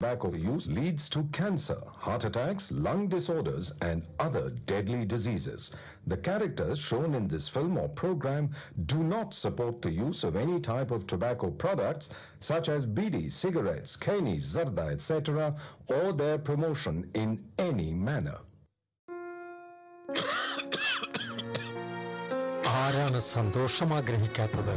Tobacco use leads to cancer, heart attacks, lung disorders, and other deadly diseases. The characters shown in this film or program do not support the use of any type of tobacco products such as bidi, cigarettes, kani, zarda, etc., or their promotion in any manner. ആരാണ് സന്തോഷം ആഗ്രഹിക്കാത്തത്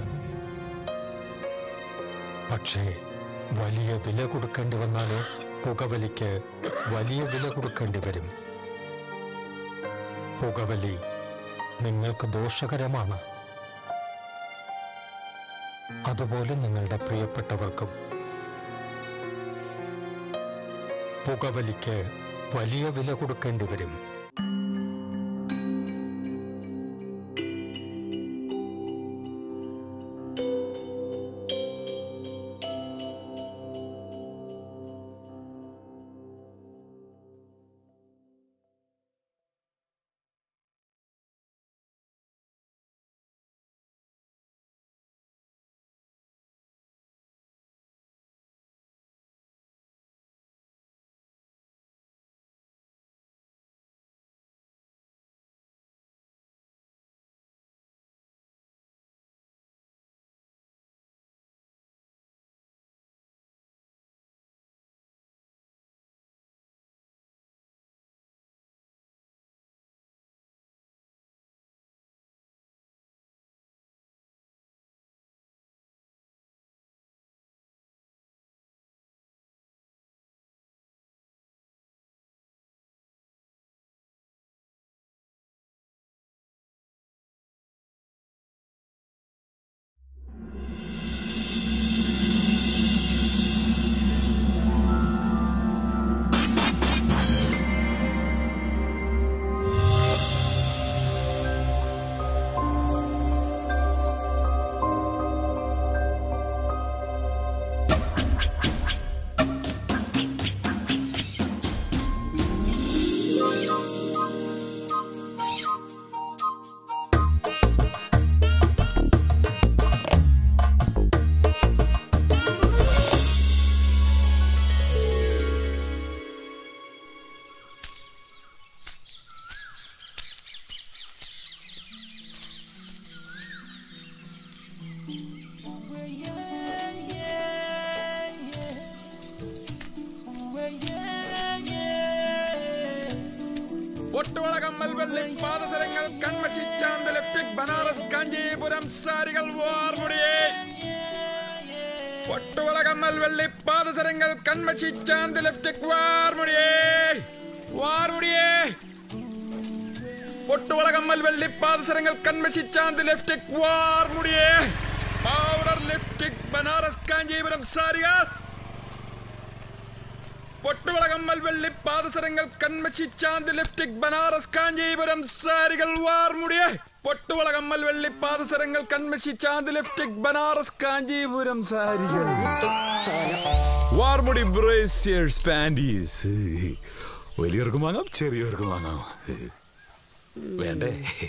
പക്ഷേ വലിയ വില കൊടുക്കേണ്ടി വന്നാലോ പുകവലിക്ക് വലിയ വില കൊടുക്കേണ്ടി വരും പുകവലി നിങ്ങൾക്ക് ദോഷകരമാണ് അതുപോലെ നിങ്ങളുടെ പ്രിയപ്പെട്ടവർക്കും പുകവലിക്ക് വലിയ വില കൊടുക്കേണ്ടി വരും പൊട്ടുവള കമ്മൽ വെള്ളി പാദസരങ്ങൾ കൺമഷി ചാന്ത് ലിപ്സ്റ്റിക് ബനാറസ് കാഞ്ചീപുരം സാരികൾ വാർമുടിയേ പൊട്ടുവള കമ്മൽ വെള്ളി പാദസരങ്ങൾ കൺമഷി ചാന്ത് ലിപ്സ്റ്റിക് വാർമുടിയേ വാർമുടിയേ പൊട്ടുവള കമ്മൽ വെള്ളി പാദസരങ്ങൾ കൺമഷി ചാന്ത് ലിപ്സ്റ്റിക് വാർമുടിയേ പൗഡർ ലിപ്സ്റ്റിക് ബനാറസ് കാഞ്ചീപുരം സാരികൾ പൊട്ടുവള കമ്മൽ വെള്ളി പാദസരങ്ങൾ കൺമഷി ചാന്ത് ലിപ്സ്റ്റിക് ബനാറസ് കാഞ്ചീപുരം സാരികൾ വാർമുടിയെ പൊട്ടുവള കമ്മൽ വെള്ളി പാദസരങ്ങൾ കൺമഷി ചാന്ത് ലിപ്സ്റ്റിക് ബനാറസ് കാഞ്ചീപുരം സാരികൾ വാർമുടി ബ്രേസിയേഴ്സ് പാൻറ്റീസ് വലിയവർക്കും വാങ്ങാം ചെറിയവർക്കും വാങ്ങാം വേണ്ടേ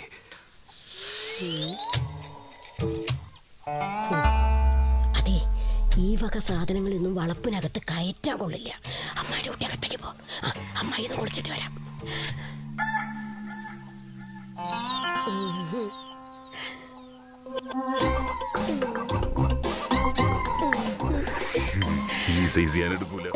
അതെ ഈ വക സാധനങ്ങളൊന്നും വളപ്പിനകത്ത് കയറ്റാൻ കൊള്ളില്ല അമ്മായിയുടെ കുട്ടി അകത്തേക്ക് പോ ആ, അമ്മായി ഒന്ന് കുളിച്ചിട്ട് വരാം ഈ സൈസ് ഞാൻ എടുക്കൂല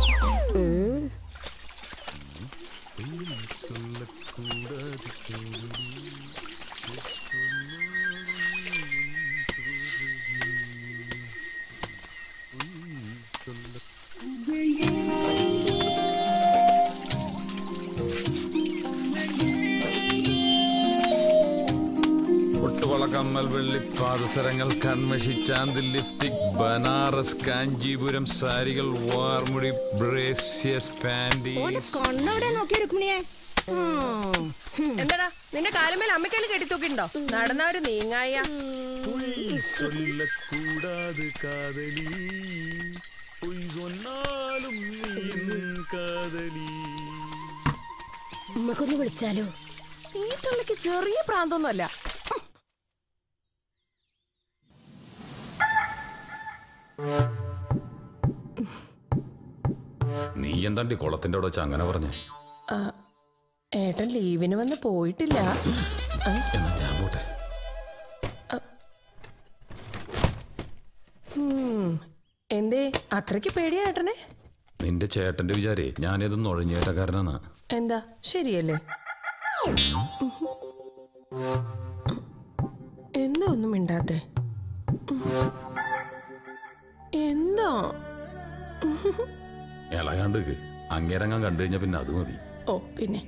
പൊട്ടുവള കമ്മൽ വെള്ളി പാദസരങ്ങൾ കൺമഷി ചാന്ത് ലിപ്സ്റ്റിക് ബനാറസ് കാഞ്ചീപുരം സാരികൾ വാർമുടി ബ്രേസിയസ് പാൻറ്റീസ് കണ്ണവിടെ നോക്കി രുക്മിണിയെ എന്താടാ നിന്റെ കാലുമേൽ അമ്മയ്ക്കല് കെട്ടിത്തൂക്കിണ്ടോ നടന്നവര് നീങ്ങായ சொல்லக்கூடாது காதலி பொய் சொன்னாலும் நீ காதலி ഉമ്മക്കൊന്ന് വിളിച്ചാലോ ഈ തള്ളിക്ക് ചെറിയ പ്രാന്തൊന്നുമല്ല നീ എന്താണ്ടി കുളത്തിന്റെ അവിടെ വെച്ച് അങ്ങനെ പറഞ്ഞേ ഏട്ടൻ ലീവിന് വന്ന് പോയിട്ടില്ല ആ, എന്നാ ഞാൻ പോട്ടെ ഉം. എന്തേ അത്രയ്ക്ക് പേടിയാ ഏട്ടനെ നിന്റെ ചേട്ടന്റെ വിചാരേ ഞാനേത് നുഴഞ്ഞേറ്റക്കാരനാണ് എന്താ ശരിയല്ലേ എന്താ ഒന്നും മിണ്ടാത്തെ എന്താ ഇളകാണ്ട് അങ്ങേരങ്ങാൻ കണ്ടു കഴിഞ്ഞാ പിന്നെ അത് മതി ഓ പിന്നെ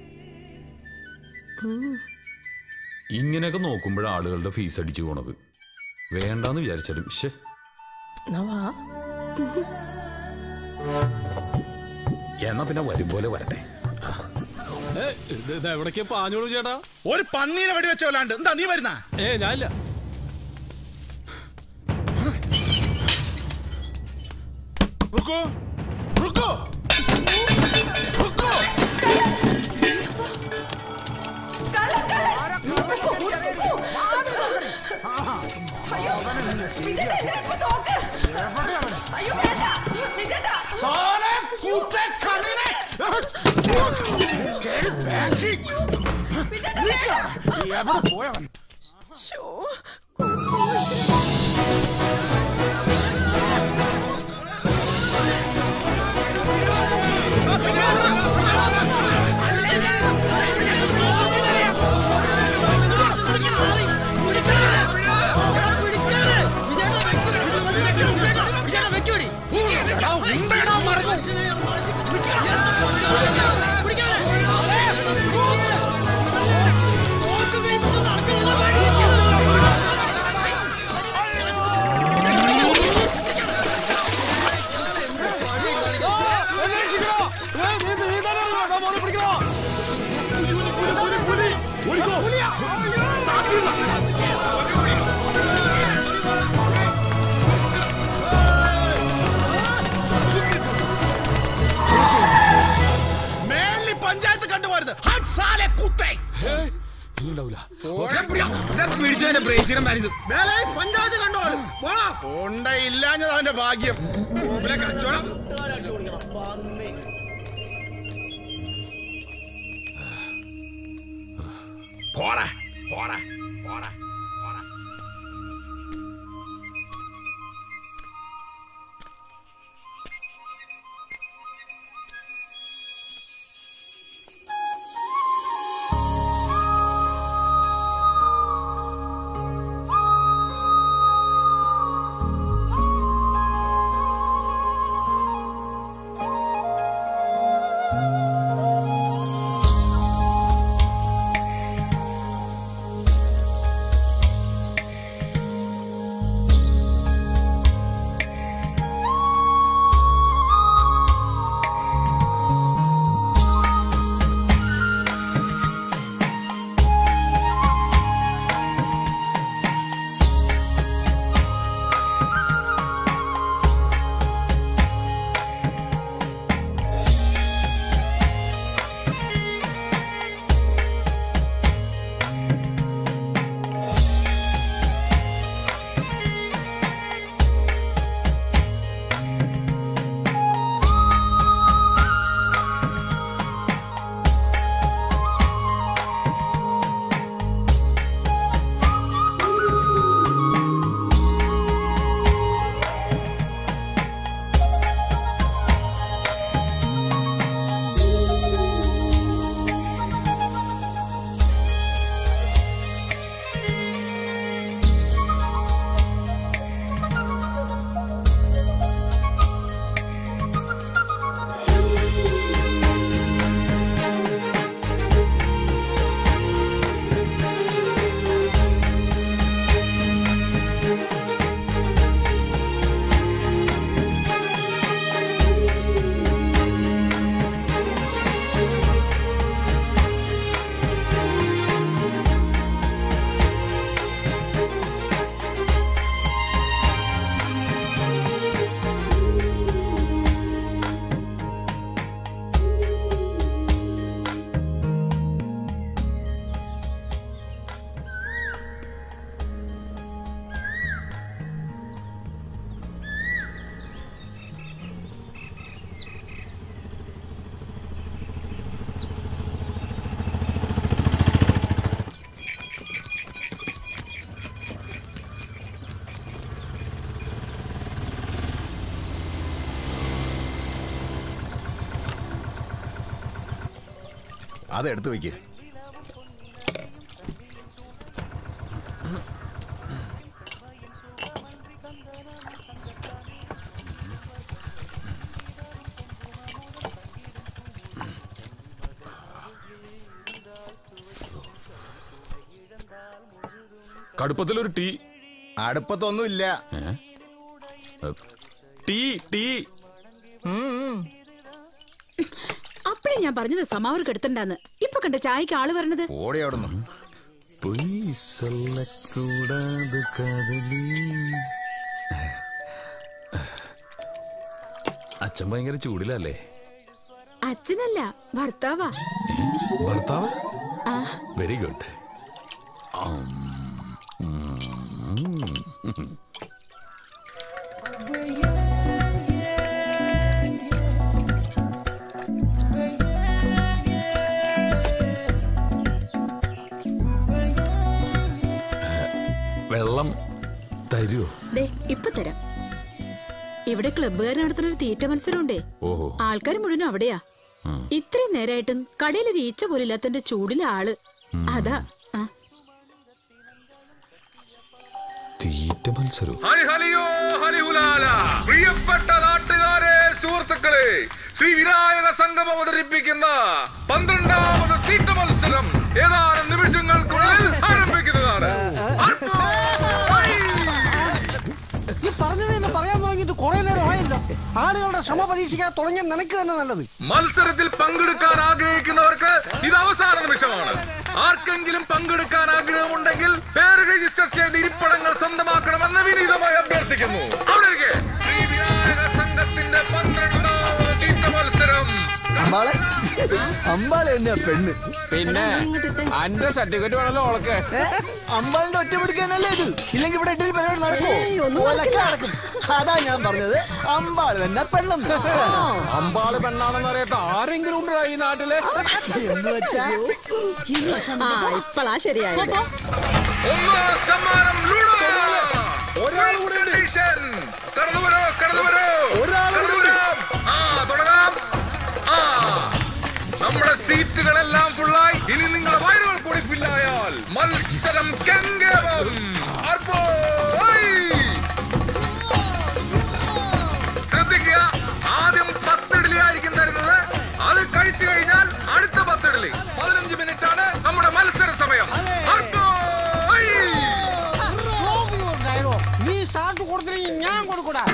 ഇങ്ങനെയൊക്കെ നോക്കുമ്പോഴാണ് ആളുകളുടെ ഫീസ് അടിച്ചു പോണത് വേണ്ടാന്ന് വിചാരിച്ചാലും ശേ എന്നാ വാ എന്നാ പിന്നെ വരും പോലെ വരട്ടെ എവിടേക്ക് പാഞ്ഞോളൂ ചേട്ടാ ഒരു പന്നീനെ വെടി വെച്ച പോലാണ്ട് എന്താ നീ വരുന്ന ഏ ഞാനില്ല റുക്കോ റുക്കോ റുക്കോ സാറേ കൂട്ടെ കണ്ണിനെ എവിടെ പോയവൻ ശോ, എടാ ഉണ്ടടാ മറന്നു മേലി പഞ്ചായത്ത് കണ്ടുപോരുത് ഹട്ട് സാലെ കുത്തേ മേലെ പഞ്ചായത്ത് കണ്ടുപോലും ഉണ്ടയില്ലാഞ്ഞത് അവന്റെ ഭാഗ്യം പോടാ പോടാ പോടാ പോടാ ആ അത് എടുത്തു വെക്ക് കടുപ്പത്തിലൊരു ടീ അടുപ്പത്തൊന്നും ഇല്ല ടീ ടീ അപ്പഴേ ഞാൻ പറഞ്ഞത് സമാവർ കെടുത്തണ്ടാന്ന് ഇപ്പൊ കണ്ട ചായക്ക് ആള് വരണത് ഓടി അവിടുന്ന് കൂടാതെ കാതലി അച്ഛൻ ഭയങ്കര ചൂടിലല്ലേ അച്ഛനല്ല ഭർത്താവാ ഭർത്താവ് ആ വെരി ഗുഡ് വെള്ളം തരുമോ ദേ ഇപ്പൊ തരാം ഇവിടെ ക്ലബ്ബുകാർ നടത്തുന്ന ഒരു തീറ്റ മത്സരമുണ്ടേ ഓഹോ ആൾക്കാർ മുഴുവനും അവിടെയാ ഇത്രയും നേരായിട്ടും കടയിൽ ഈച്ച പോലില്ലാത്തന്റെ ചൂടിലെ ആള് അതാ ആ തീറ്റ മത്സരം ഹരി ഹലിയോ ഹരിഹുലാല പ്രിയപ്പെട്ട നാട്ടുകാരെ സുഹൃത്തുക്കളെ ശ്രീ വിനായക സംഘം അവതരിപ്പിക്കുന്ന പന്ത്രണ്ടാമത് തീറ്റ മത്സരം ഏതാനും നിമിഷങ്ങൾക്കുള്ളിൽ ആരംഭിക്കുന്നതാണ് ഈ പറഞ്ഞത് തന്നെ പറയാൻ തുടങ്ങിയിട്ട് കുറെ നേരം ആയല്ലോ ആളുകളുടെ ക്ഷമ പരീക്ഷിക്കാൻ തുടങ്ങിയ നിനക്ക് തന്നെ നല്ലത് മത്സരത്തിൽ പങ്കെടുക്കാൻ ആഗ്രഹിക്കുന്നവർക്ക് ഇത് അവസാന നിമിഷമാണ് ആർക്കെങ്കിലും പങ്കെടുക്കാൻ ആഗ്രഹമുണ്ടെങ്കിൽ പേര് രജിസ്റ്റർ ചെയ്ത് ഇരിപ്പിടങ്ങൾ സ്വന്തമാക്കണമെന്ന് വിനീതമായി അഭ്യർത്ഥിക്കുന്നു അവിടെ ഇരിക്കെ. ശ്രീ വിനായക സംഘത്തിന്റെ പന്ത്രണ്ടാമത് തീറ്റ മത്സരം അമ്പാളെ അമ്പാളെ തന്നെയാ പെണ്ണ് പിന്നെ അന്റെ സർട്ടിഫിക്കറ്റ് വേണല്ലോ ഓളക്ക് അമ്പാളിന്റെ ഒറ്റ പിടിക്കാനല്ലേ ഇത് ഇല്ലെങ്കിൽ ഇവിടെ എട്ടിൽ പരിപാടി നടക്കുമോ ഓലൊക്കെ നടക്കും അതാ ഞാൻ പറഞ്ഞത് അമ്പാള് തന്നെ പെണ്ണെന്ന് അമ്പാള് പെണ്ണാണെന്ന് അറിയാത്ത ആരെങ്കിലും ഉണ്ടോ ഈ നാട്ടില് എന്ന് വെച്ചാ ഇപ്പളാ ശരിയായത് ഒന്നാം സമ്മാനം ലൂഡോ ഒരാൾ കൂടെ ഉണ്ട്. കണ്ടീഷൻ. കടന്നു വരൂ കടന്നു വരൂ ഒരാൾ കൂടെ കടന്നു ഉണ്ട്. വരൂ. ആ തുടങ്ങാം ആ നമ്മുടെ സീറ്റുകളെല്ലാം ഫുള്ളായി ഇനി നിങ്ങളുടെ വയറുകൾ കൂടി ഫില്ലായാൽ മത്സരം കെങ്കേമം ശ്രദ്ധിക്കുക ആദ്യം പത്തിഡലി ആയിരിക്കും തരുന്നത് അത് കഴിച്ചു കഴിഞ്ഞാൽ അടുത്ത പത്തിഡലി പതിനഞ്ച് മിനിറ്റ് ആണ് നമ്മുടെ മത്സര സമയം അർപ്പോയ്. നീ ഷാർട്ട് കൊടുത്തില്ലെങ്കിൽ ഞാൻ കൊടുക്കൂടാ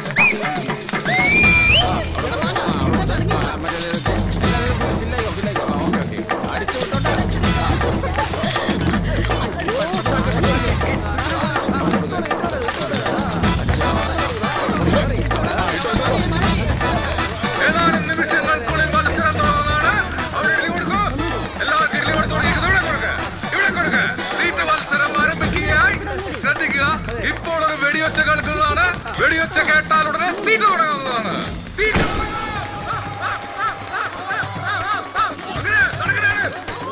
ഏതാനും നിമിഷങ്ങൾക്കുള്ളിൽ മത്സരം തുടങ്ങുന്നതാണ് അവിടെ ഇഡ്ഡലി കൊടുക്കൂ എല്ലാവർക്കും ഇഡ്ഡലി കൊടുത്ത് തുടങ്ങിയത് ഇവിടെ കൊടുക്ക് ഇവിടെ കൊടുക്ക് തീറ്റ മത്സരം ആരംഭിക്കുകയായി ശ്രദ്ധിക്കുക ഇപ്പോൾ ഒരു വെടിയൊച്ച കേൾക്കുന്നതാണ് വെടിയൊച്ച കേട്ടാൽ ഉടനെ തീറ്റ തുടങ്ങുന്നതാണ് തീറ്റ അങ്ങനെ, നടക്കണേ.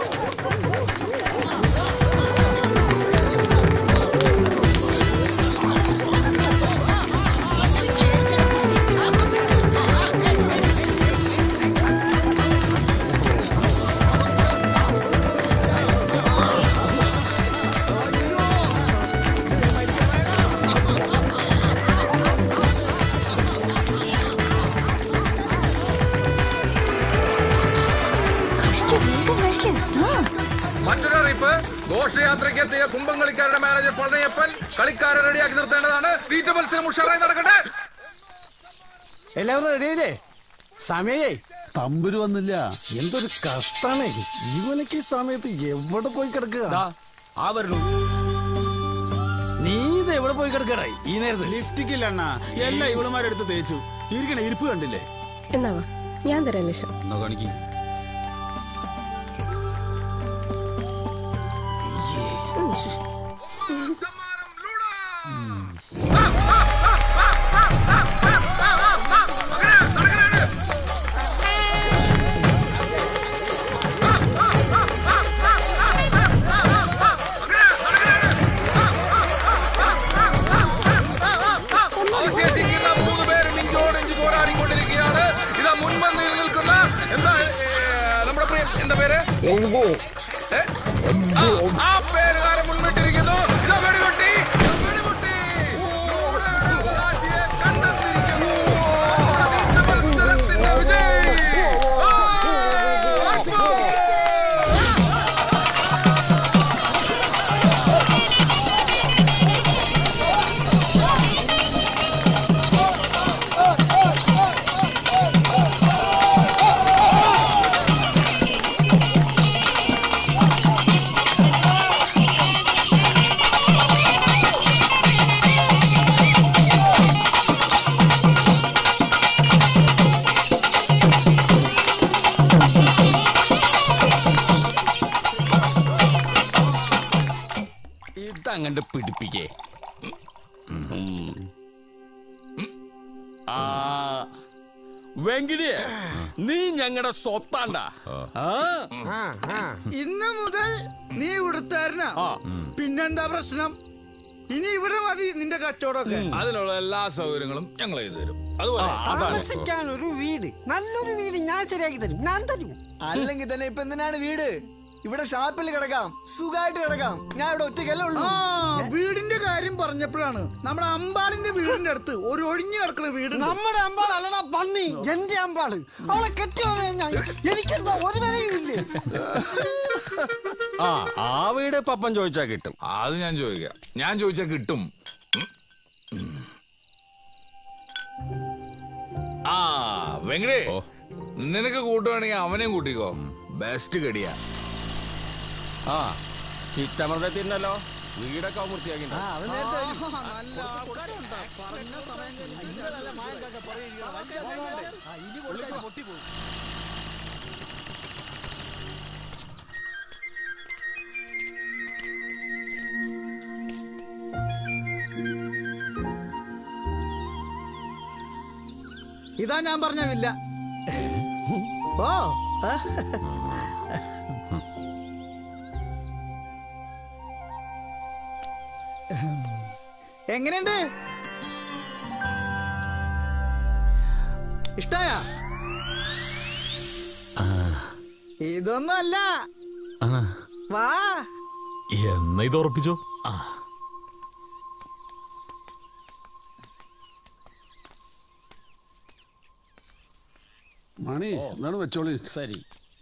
മറ്റൊരറിയിപ്പ് ഘോഷയാത്രയ്ക്ക് എത്തിയ കുംഭംകളിക്കാരുടെ മാനേജർ പളനിയപ്പൻ കളിക്കാരെ റെഡിയാക്കി നിർത്തേണ്ടതാണ് തീറ്റ മത്സരം ഉഷാറായി നടക്കട്ടെ എല്ലാവരും റെഡിയായില്ലേ സമയേ തമ്പുരു വന്നില്ല എന്തൊരു കഷ്ടാണേ ഇവനക്ക് ഈ സമയത്ത് എവിടെ പോയി കിടക്കുക ആ വരണു നീ ഇത് എവിടെ പോയി കിടക്കടായി ഈ നേരത്ത് ലിഫ്റ്റിക്കില്ല അണ്ണാ എല്ലാം ഇവളുമാരെടുത്ത് തേച്ചു ഇരിക്കണ ഇരിപ്പ് കണ്ടില്ലേ എന്നാ വാ, ഞാൻ തരാം ലക്ഷം എന്നാ കാണിക്കും ഉം, ശ്, ശ്. സമ്മാനം ലൂഡോ. അങ്ങനെ, നടക്കണേ. അവശേഷിക്കുന്ന മൂന്ന് പേരും ഇഞ്ചോടിഞ്ച് പോരാടിക്കൊണ്ടിരിക്കുകയാണ് ഇതാ മുൻപന്തിയിൽ നിൽക്കുന്ന എന്താ ഏ? ആ, ആ പേരുകാരൻ മുൻപിട്ടിരിക്കുന്നു ഇതാ വെടിപൊട്ടി ഇതാ വെടിപൊട്ടി നൂറ് അവകാശിയെ കണ്ടെത്തിയിരിക്കുന്നു ആദ്യത്തെ മത്സരത്തിന്റെ വിജയി ആ, അക്ബർ! ഇതങ്ങണ്ട് പിടിപ്പിക്കേ ആ വെങ്കിടിയെ നീ ഞങ്ങളുടെ സ്വത്താണ്ട ഇന്ന് മുതൽ നീ ഇവിടുത്താരനാ പിന്നെന്താ പ്രശ്നം ഇനി ഇവിടെ മതി നിന്റെ കച്ചവടമൊക്കെ അതിനുള്ള എല്ലാ സൗകര്യങ്ങളും ഞങ്ങൾ ചെയ്തു തരും അതുപോലെ അതാണ് താമസിക്കാൻ ഒരു വീട് നല്ലൊരു വീട് ഞാൻ ശരിയാക്കി തരും ഞാൻ തരും അല്ലെങ്കിൽ തന്നെ ഇപ്പൊ എന്തിനാണ് വീട് ഇവിടെ ഷാപ്പിൽ കിടക്കാം സുഖമായിട്ട് കിടക്കാം ഞാൻ ഇവിടെ ഒറ്റയ്ക്കല്ലേ ഉള്ളൂ ആ വീടിന്റെ കാര്യം പറഞ്ഞപ്പോഴാണ് നമ്മുടെ അമ്പാളിന്റെ വീടിന്റെ അടുത്ത് ഒരു ഒഴിഞ്ഞു കിടക്കുന്ന വീട് നമ്മുടെ അമ്പാൾ അല്ലടാ പന്നി എന്റെ അമ്പാള് അവളെ കെട്ടിയോ ഞാൻ എനിക്കെന്താ ഒരു വിലയും ഇല്ലേ ആ ആ വീട് പപ്പൻ ചോദിച്ചാ കിട്ടും അത് ഞാൻ ചോദിക്കാം ഞാൻ ചോദിച്ചാൽ കിട്ടും ഉം. ആ വെങ്കടേ നിനക്ക് കൂട്ടുവാണെങ്കിൽ അവനെയും കൂട്ടിക്കോ ബെസ്റ്റ് കടിയാ ആ ചിറ്റമൃതത്തിന്നല്ലോ വീടൊക്കെ അവൻ വൃത്തിയാക്കി ഇതാ ഞാൻ പറഞ്ഞ വില്ല ഓ ആ. എങ്ങനെയുണ്ട് ഇഷ്ടായ ഇതൊന്നും അല്ല വാ എന്നാ ഇത് ഉറപ്പിച്ചോ ആ മണി എന്താണ് വെച്ചോളി ശരി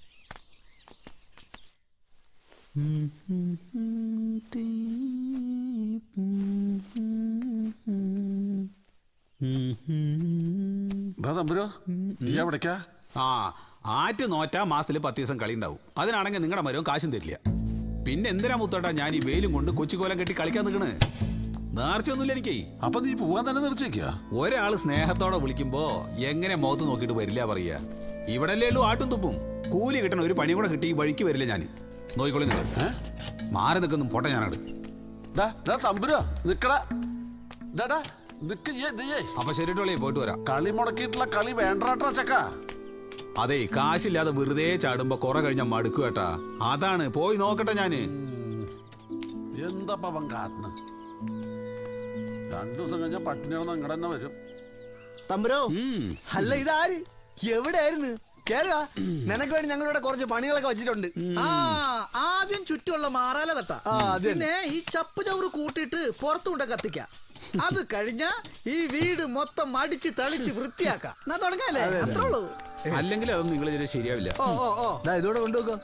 ദാ തമ്പുരോ നീ എവിടേക്കാ ആ ആറ്റ് നോറ്റാ മാസത്തിൽ പത്ത് ദിവസം കളി ഉണ്ടാവും അതിനാണെങ്കിൽ നിങ്ങളുടെ മരവും കാശും തരില്ല പിന്നെ എന്തിനാ മുത്തോട്ടാ ഞാൻ ഈ വെയിലും കൊണ്ട് കൊച്ചുകോലം കെട്ടി കളിക്കാൻ നിൽക്കണ് നേർച്ചയൊന്നുമില്ല എനിക്ക് അപ്പൊ നീ പോവാൻ തന്നെ നിർച്ചേക്കാ ഒരാള് സ്നേഹത്തോടെ വിളിക്കുമ്പോ എങ്ങനെ മുഖത്ത് നോക്കിയിട്ട് വരില്ല പറയാ ഇവിടെ അല്ലേ ഉള്ളൂ ആട്ടും തുപ്പും കൂലി കിട്ടണ ഒരു പണി കൂടെ കിട്ടി ഈ വഴിക്ക് വരില്ല ഞാൻ നോക്കിക്കോളി നിങ്ങൾ മാറി നിൽക്കുന്നു പോട്ടെ ഞാനാണ് ദാ ദാ തമ്പുരോ നിക്കടാ ഡാടാ നിക്ക് ഏ നീയേ അപ്പൊ ശരിട്ടോളി പോയിട്ട് വരാം കളി മുടക്കിയിട്ടുള്ള കളി വേണ്ടാട്ടാ ചക്ക അതെ കാശില്ലാതെ വെറുതെ ചാടുമ്പോ കുറെ കഴിഞ്ഞ മടുക്കു കേട്ടാ അതാണ് പോയി നോക്കട്ടെ ഞാന് എന്താ പവൻ കാട്ടണ് രണ്ടു ദിവസം കഴിഞ്ഞാൽ പട്ടിണിയാണെന്ന് അങ്ങടെ തന്നെ വരും തമ്പുരോ അല്ല ഇതാര് എവിടെയായിരുന്നു കേറുക നിനക്ക് വേണ്ടി ഞങ്ങളിവിടെ കുറച്ച് പണികളൊക്കെ വെച്ചിട്ടുണ്ട് ആ ആദ്യം ചുറ്റുമുള്ള മാറാല തട്ട ആ, അത് തന്നെ. പിന്നെ ഈ ചപ്പ് ചവറ് കൂട്ടിയിട്ട് പുറത്തു കൊണ്ട് കത്തിക്കാം അത് കഴിഞ്ഞ ഈ വീട് മൊത്തം അടിച്ച് തളിച്ച് വൃത്തിയാക്കാം എന്നാ തുടങ്ങാല്ലേ അത്രേ ഉള്ളൂ അല്ലെങ്കിൽ അതൊന്നും നിങ്ങൾ ഇതിൽ ശരിയാവില്ല ഓ ഓ ഓ ദാ ഇതോടെ കൊണ്ടുപോക്കോ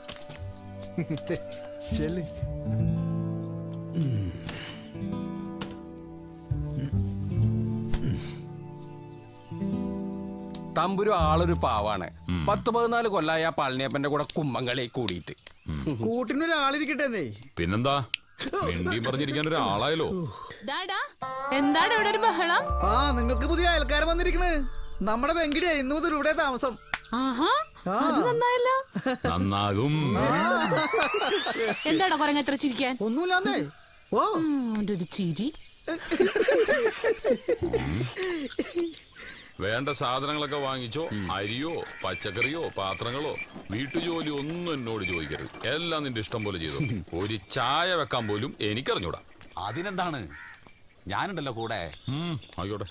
ചെല്ലി തമ്പുരു ആളൊരു പാവാണ് പത്ത് പതിനാല് കൊല്ലായ ആ പളനിയപ്പന്റെ കൂടെ കുമ്മങ്കളി കൂടിയിട്ട് കൂട്ടിനൊരാളിരിക്കട്ടെ പിന്നെന്താ മിണ്ടിയും പറഞ്ഞിരിക്കാൻ ഒരാളായല്ലോ എന്താണ് ഇവിടെ ഒരു ബഹളം ആ നിങ്ങൾക്ക് പുതിയ അയൽക്കാരൻ വന്നിരിക്കണ് നമ്മുടെ വെങ്കിടിയാ ഇന്നു മുതൽ ഇവിടെ താമസം ആഹാ അത് നന്നായല്ലോ നന്നാകും എന്താടാ കുറങ്ങ എത്ര ചിരിക്കാൻ ഒന്നുമില്ലാന്നേ ഓ ഒരു ചിരി വേണ്ട സാധനങ്ങളൊക്കെ വാങ്ങിച്ചോ അരിയോ പച്ചക്കറിയോ പാത്രങ്ങളോ വീട്ടുജോലി ഒന്നും എന്നോട് ചോദിക്കരുത് എല്ലാം നിന്റെ ഇഷ്ടം പോലെ ചെയ്തു ഒരു ചായ വെക്കാൻ പോലും എനിക്കറിഞ്ഞൂടാ അതിനെന്താണ് ഞാനുണ്ടല്ലോ കൂടെ ഉം, ആയിക്കോട്ടെ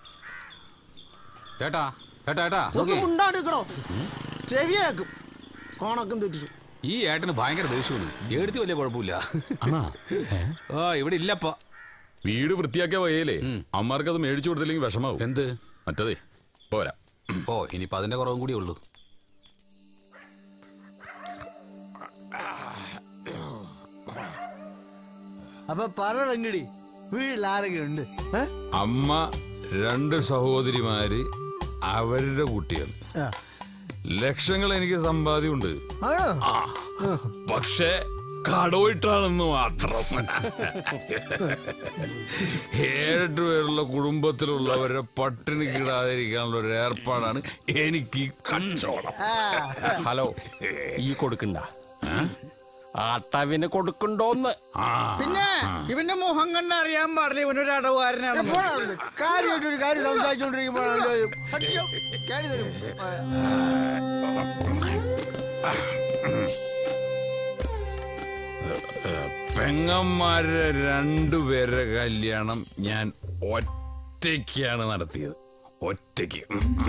ഏട്ടാ ഏട്ടാ ഏട്ടാ ഒന്ന് നോക്കി ഉണ്ടാടിക്കണോ ചെവിയാക്കും കണക്കും തെറ്റിച്ചു ഈ ഏട്ടന് ഭയങ്കര ദേഷ്യമാണ് എടുത്ത് വലിയ കുഴപ്പമില്ല ഓ ഇവിടെ ഇല്ലപ്പോ വീട് വൃത്തിയാക്കിയ വകയിലേ അമ്മമാർക്ക് അത് മേടിച്ചു കൊടുത്തില്ലെങ്കിൽ വിഷമാവും എന്ത് മറ്റതേ പോരാ ഓ ഇനിയിപ്പോ അതിന്റെ കുറവും കൂടി ഉള്ളൂ അപ്പൊ പറ റെങ്കടി വീട്ടിൽ ആരൊക്കെ ഉണ്ട് ഏ? അമ്മ രണ്ട് സഹോദരിമാര് അവരുടെ കുട്ടികൾ ആ. ലക്ഷങ്ങൾ എനിക്ക് സമ്പാദ്യമുണ്ട് ആണോ ആ പക്ഷേ കടവിട്ടാണെന്ന് മാത്രം ഏഴെട്ട് പേരുള്ള കുടുംബത്തിലുള്ളവരെ പട്ടിണി കിടാതിരിക്കാനുള്ള ഒരു ഏർപ്പാടാണ് എനിക്ക് ഈ കച്ചവടം ഹലോ ഈ കൊടുക്കണ്ട ആട്ടവിന് കൊടുക്കണ്ടോന്ന് പിന്നെ ഇവന്റെ മുഖം കണ്ട് അറിയാൻ പാടില്ല ഇവനൊരു അടവുകാരനാണ് കാര്യമായിട്ട് ഒരു കാര്യം സംസാരിച്ചോണ്ടിരിക്കുമ്പോഴാണ് കാര്യം തരും പെങ്ങന്മാരുടെ രണ്ടുപേരുടെ കല്യാണം ഞാൻ ഒറ്റയ്ക്കാണ് നടത്തിയത് ഒറ്റയ്ക്ക്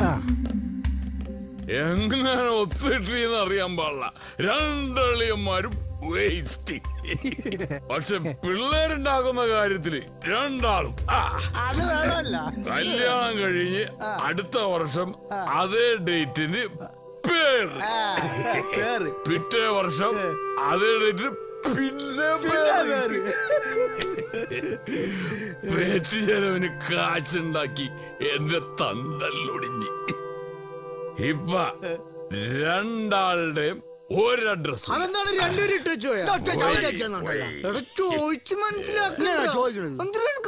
എങ്ങനെ ഒത്തിട്ടെന്ന് അറിയാൻ പാടില്ല രണ്ടളിയന്മാരും വേസ്റ്റ് പക്ഷെ പിള്ളേരുണ്ടാക്കുന്ന കാര്യത്തില് രണ്ടാളും ആ. അത് വേണമല്ല കല്യാണം കഴിഞ്ഞ് അടുത്ത വർഷം അതേ ഡേറ്റിന് പേര് പേര് പിറ്റേ വർഷം അതേ ഡേറ്റിന് പിന്നെ പേര് പേറ്റ് ചെലവിന് കാച്ചുണ്ടാക്കി എന്റെ തന്തല്ലൊടിഞ്ഞ് ഇപ്പ രണ്ടാളുടെയും ഒരഡ്രസ് അതെന്താണ് രണ്ടുപേരും ഇട്ട് വെച്ചോ ചോദിച്ച് ഇങ്ങനെയാ ചോദിക്കണത്?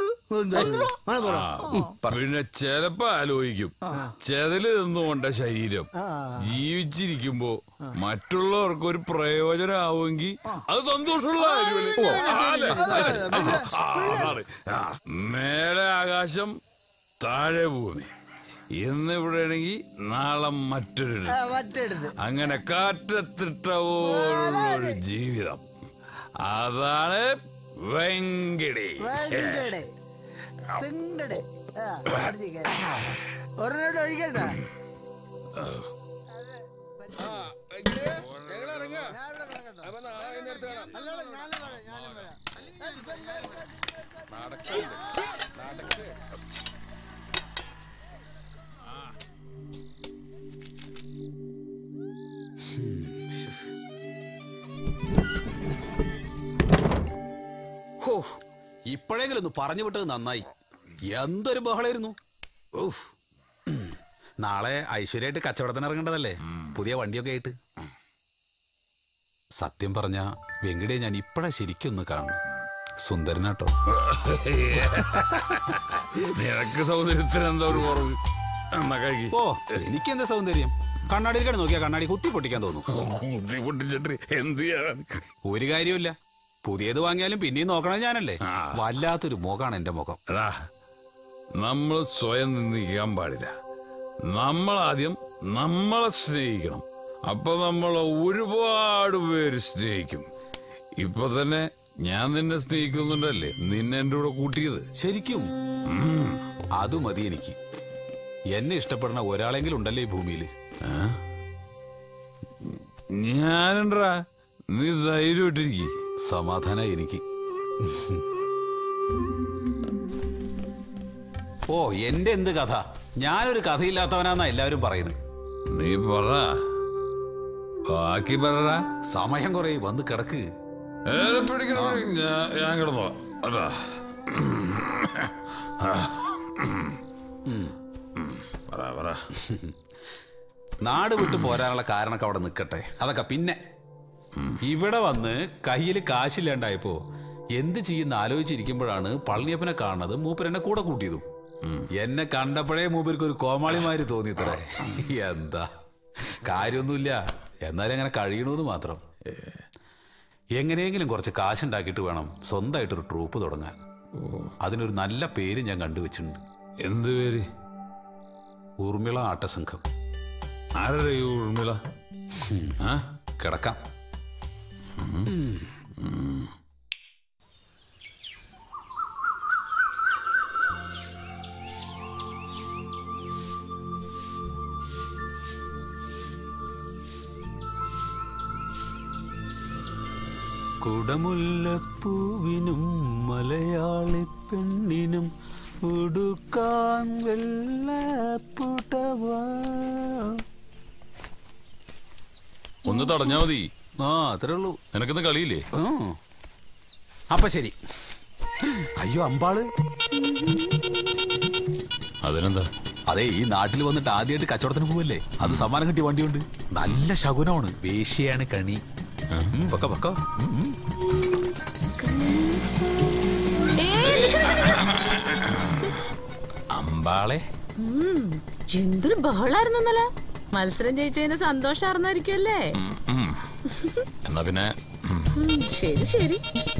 പിന്നെ ചെലപ്പോ ആലോചിക്കും ചെതല് നിന്നുകൊണ്ട ശരീരം ജീവിച്ചിരിക്കുമ്പോ മറ്റുള്ളവർക്ക് ഒരു പ്രയോജനമാവുമെങ്കിൽ അത് സന്തോഷമുള്ള കാര്യമല്ലേ? ആ, അല്ലേ? ആ, ശരി, ആ, ശരി. ആ, അതാണ്. ആ, മേലെ ആകാശം താഴെ ഭൂമി ഇന്ന് ഇവിടെ ആണെങ്കിൽ നാളെ മറ്റൊരു മറ്റെടുത്ത് അങ്ങനെ കാറ്റത്തിട്ട പോലുള്ളൊരു ജീവിതം അതാണ് വെങ്കടി വെങ്കടെ. വെങ്കടെ. ആ, അടിച്ച് കയറി. ഒരെണ്ണം ഒഴിക്കണ്ട ഹോ ഇപ്പോഴെങ്കിലും ഒന്ന് പറഞ്ഞു വിട്ടത് നന്നായി എന്തൊരു ബഹളായിരുന്നു ഊഫ്. ഉം. നാളെ ഐശ്വര്യമായിട്ട് കച്ചവടത്തിന് ഇറങ്ങേണ്ടതല്ലേ പുതിയ വണ്ടിയൊക്കെ ആയിട്ട് സത്യം പറഞ്ഞ വെങ്കടിയെ ഞാൻ ഇപ്പോഴാ ശരിക്കും ഒന്ന് കാണുന്നു സുന്ദരനാട്ടോ നിനക്ക് സൗന്ദര്യത്തിന് എന്താ ഒരു കുറവ് എന്നാ കഴിക്ക്. ഓ എനിക്കെന്താ സൗന്ദര്യം കണ്ണാടിയിലേക്കാണ് നോക്കിയാ കണ്ണാടി കുത്തി പൊട്ടിക്കാൻ തോന്നും കുത്തി പൊട്ടിച്ചിട്ട് എന്ത് ചെയ്യാൻ ഒരു കാര്യമില്ല പുതിയത് വാങ്ങിയാലും പിന്നെയും നോക്കണത് ഞാനല്ലേ വല്ലാത്തൊരു മുഖമാണ് എന്റെ മുഖം എടാ നമ്മൾ സ്വയം നിന്ദിക്കാൻ പാടില്ല നമ്മൾ ആദ്യം നമ്മളെ സ്നേഹിക്കണം അപ്പൊ നമ്മളെ ഒരുപാട് പേര് സ്നേഹിക്കും ഇപ്പൊ തന്നെ ഞാൻ നിന്നെ സ്നേഹിക്കുന്നുണ്ടല്ലേ നിന്നെ എന്റെ കൂടെ കൂട്ടിയത് ശരിക്കും അത് മതി എനിക്ക് എന്നെ ഇഷ്ടപ്പെടുന്ന ഒരാളെങ്കിലും ഉണ്ടല്ലേ ഈ ഭൂമിയിൽ ഞാനുണ്ടാ നീ ധൈര്യമായിട്ടിരിക്കും സമാധാന എനിക്ക് ഓ എന്റെ എന്ത് കഥ ഞാനൊരു കഥയില്ലാത്തവനാന്നാ എല്ലാവരും പറയുന്നത് നീ പറ ബാക്കി പറ സമയം കുറെ വന്ന് കിടക്ക് ഏറെ പിടിക്കണം ഞാൻ ഞാൻ കിടന്നോ അതാ പറ പറ നാട് വിട്ടു പോരാനുള്ള കാരണമൊക്കെ അവിടെ നിൽക്കട്ടെ അതൊക്കെ പിന്നെ ഇവിടെ വന്ന് കയ്യിൽ കാശില്ലാണ്ടായപ്പോ എന്ത് ചെയ്യുന്ന ആലോചിച്ചിരിക്കുമ്പോഴാണ് പളനിയപ്പനെ കാണുന്നത് മൂപ്പർ എന്നെ കൂടെ കൂട്ടിയതും എന്നെ കണ്ടപ്പോഴേ മൂപ്പർക്ക് ഒരു കോമാളിമാര് തോന്നിത്രേ എന്താ കാര്യമൊന്നുമില്ല എന്നാലും അങ്ങനെ കഴിയണമെന്ന് മാത്രം എങ്ങനെയെങ്കിലും കുറച്ച് കാശുണ്ടാക്കിയിട്ട് വേണം സ്വന്തമായിട്ടൊരു ട്രൂപ്പ് തുടങ്ങാൻ അതിനൊരു നല്ല പേര് ഞാൻ കണ്ടുവച്ചിട്ടുണ്ട് എന്ത് പേര് ഊർമിള ആട്ടസംഘം ആരുടെ ഈ ഊർമിള ആ കിടക്കാം കുടമുല്ലപ്പൂവിനും മലയാളി പെണ്ണിനും ഉടുക്കാൻ വെള്ളപ്പുടവാ ഒന്ന് തടഞ്ഞാ മതി ആ അത്രേ ഉള്ളൂ നിനക്കിന്ന് കളിയില്ലേ അപ്പൊ ശരി അയ്യോ അമ്പാള് അതിനെന്താ അതെ ഈ നാട്ടിൽ വന്നിട്ട് ആദ്യമായിട്ട് കച്ചവടത്തിന് പോവല്ലേ അത് സമ്മാനം കിട്ടിയ വണ്ടിയുണ്ട് നല്ല ശകുനമാണ് വേശ്യയാണ് കണി ഉം, പൊക്കോ പൊക്കോ ഉം, ഉം. അമ്പാളെ ഉം, എന്തൊരു ബഹളായിരുന്നു ഇന്നലെ മത്സരം ജയിച്ചതിന് സന്തോഷാർന്നായിരിക്കുമല്ലേ ഉം. എന്നാ പിന്നെ ഉം. ഉം, ശരി ശരി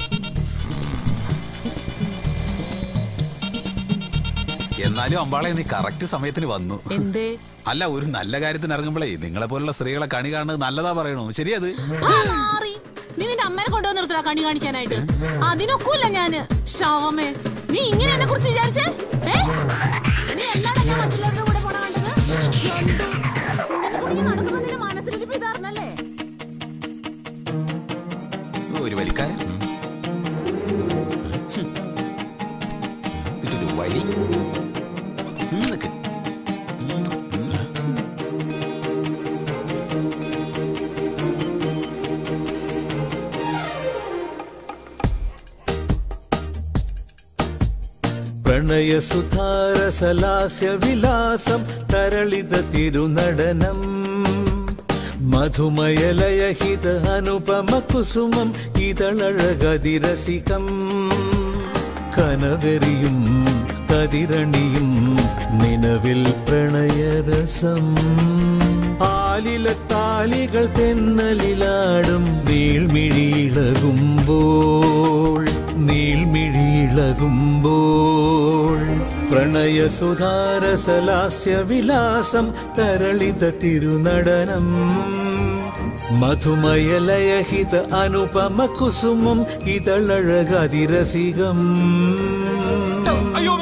എന്നാലും അമ്പാളെ നീ കറക്റ്റ് സമയത്തിന് വന്നു എന്തേ അല്ല ഒരു നല്ല കാര്യത്തിന് ഇറങ്ങുമ്പോഴേ നിങ്ങളെ പോലുള്ള സ്ത്രീകളെ കണി കാണുന്നത് നല്ലതാ പറയണു ശരിയത് ആ, മാറി. നീ നിന്റെ അമ്മേനെ കൊണ്ടുവന്ന് നിർത്തടാ കണി കാണിക്കാനായിട്ട് അതിനൊക്കൂല ഞാന് ശവമേ നീ ഇങ്ങനെ എന്നെ കുറിച്ച് വിചാരിച്ചേ ഏ? നീ എല്ലാടാ ഞാൻ മറ്റുള്ളവരുടെ കൂടെ പോണ കണ്ടത്? എന്ത്? നിന്നെ കൂടി ഈ നടക്കുമ്പോ നിന്റെ മനസ്സിലിരിപ്പ് ഇതാർന്നല്ലേ? ഒരു വലിക്കാരൻ ഉം. ഹും. ഇതൊരു വലി ഉം, നിക്ക്. ഉം, ഉം. പ്രണയസുധാരസലാസ്യ വിലാസം തരളിത തിരുനടനം മധുമയലയഹിത അനുപമ കുസുമം ഇതളഴകതിരസികം കനവെറിയും കതിരണിയും നിലവിൽ പ്രണയരസം ആലിലത്താലികൾ തെന്നലിലാടും നീൾമിഴിയിളകുമ്പോൾ നീൾമിഴിയിളകുമ്പോൾ പ്രണയസുധാരസലാസ്യ വിലാസം തരളിത തിരുനടനം മധുമയലയഹിത അനുപമ കുസുമം ഇതളഴകതിരസികം അയ്യോ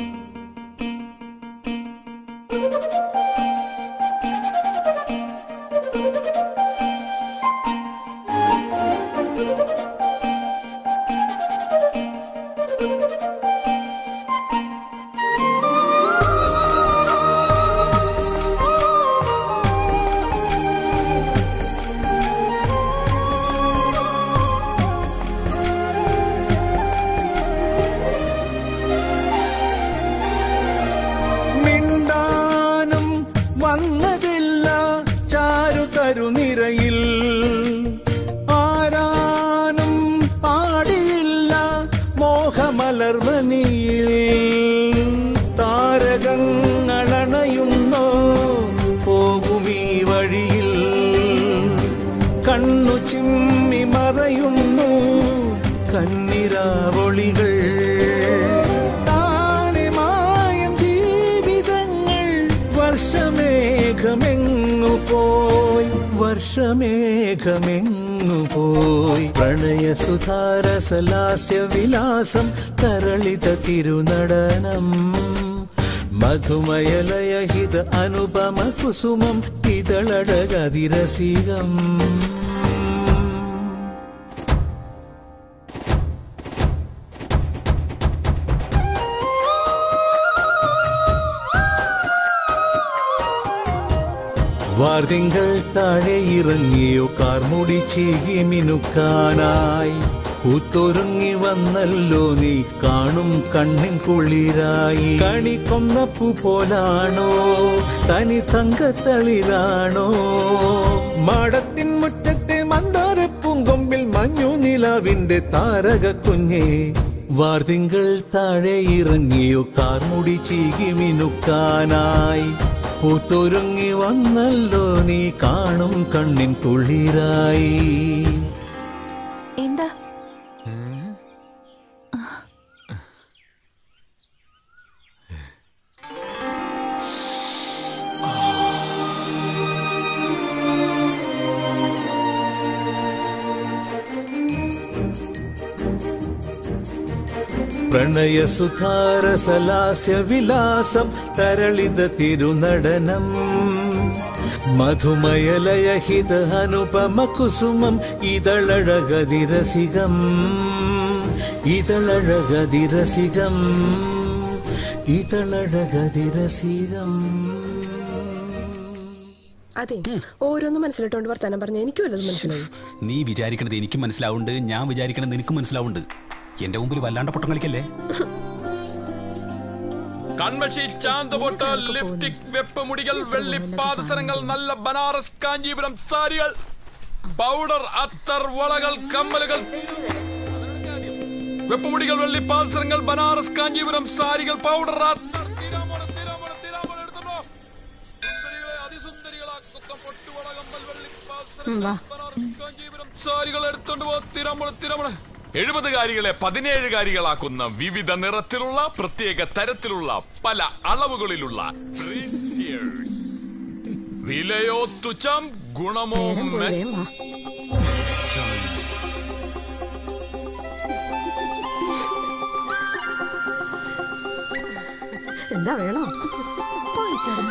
മിണ്ടാനും വന്നതില്ല ചാരു തരുനിരയിൽ ആരാനും പാടിയില്ല മോഹമലർവനിയിൽ താരകങ്ങളണയുന്നോ പോകുമീ വഴിയിൽ കണ്ണു ചിമ്മി മറയുന്നു കന്നിരാവൊളികൾ താനെ മായം ജീവിതങ്ങൾ വർഷമേഘമെങ്ങു പോയി വർഷമേഘമെങ്ങു പോയി പ്രണയസുധാരസലാസ്യ വിലാസം തരളിത തിരുനടനം മധുമയലയഹിത അനുപമ കുസുമം ഇതളടകതിരസികം വാർതിങ്കൾ താഴെ ഇറങ്ങിയോ കാർമുടി ചീകി മിനുക്കാനായി പൂത്തൊരുങ്ങി വന്നല്ലോ നീ കാണും കണ്ണിൻ കുളിരായി കണി കൊന്നപ്പു പോലാണോ തനി തങ്കത്തളിരാണോ മാടത്തിൻ മുറ്റത്തെ മന്ദാര പൂങ്കൊമ്പിൽ മഞ്ഞു നിലാവിന്റെ താരക കുഞ്ഞേ വാർതിങ്കൾ താഴെ ഇറങ്ങിയോ കാർമുടി ചീകി മിനുക്കാനായി പൂത്തൊരുങ്ങി വന്നല്ലോ നീ കാണും കണ്ണിൻ കുളിരായി എന്താ പ്രണയസുധാരസലാസ്യ വിലാസം തരളിത തിരുനടനം മധുമയലയഹിത അനുപമ കുസുമം ഇതളഴകതിരസികം ഇതളഴകതിരസികം ഇതളഴകതിരസികം അതെ ഓരോന്നും മനസ്സിലിട്ടോണ്ട് വർത്താനം പറഞ്ഞ എനിക്ക് വല്ലതും മനസ്സിലായി നീ വിചാരിക്കണത് എനിക്കും മനസ്സിലാവുണ്ട് ഞാൻ വിചാരിക്കണത് നിനക്കും മനസ്സിലാവുണ്ട് എന്റെ മുമ്പിൽ വല്ലാണ്ട പൊട്ടം കളിക്കല്ലേ കൺമഷി ചാന്തപൊട്ട ലിപ്സ്റ്റിക് വെപ്പമുടികൾ വെള്ളി പാദസരങ്ങൾ നല്ല ബനാറസ് കാഞ്ചീപുരം സാരികൾ പൗഡർ അത്തർ വളകൾ കമ്മലുകൾ വെപ്പമുടികൾ വെള്ളി പാദസരങ്ങൾ ബനാറസ് കാഞ്ചീപുരം സാരികൾ പൗഡർ അത്തർ തിരാമോള, തിരാമോള, തിരാമോള എടുത്തോണ്ടോ. സുന്ദരികളെ, അതിസുന്ദരികളാക്കുന്ന പൊട്ടുവള, കമ്മൽ, വെള്ളി പാദസരങ്ങൾ, ബനാറസ് കാഞ്ചീപുരം സാരികൾ എടുത്തോണ്ട് പോ തിരാമോള തിരാമോള എഴുപതുകാരികളെ പതിനേഴുകാരികളാക്കുന്ന വിവിധ നിറത്തിലുള്ള പ്രത്യേക തരത്തിലുള്ള പല അളവുകളിലുള്ള braziers. വിലയോ തുച്ഛം ഗുണമോ മെ- എന്താ വേണോ പോയി ചേട്ടൻ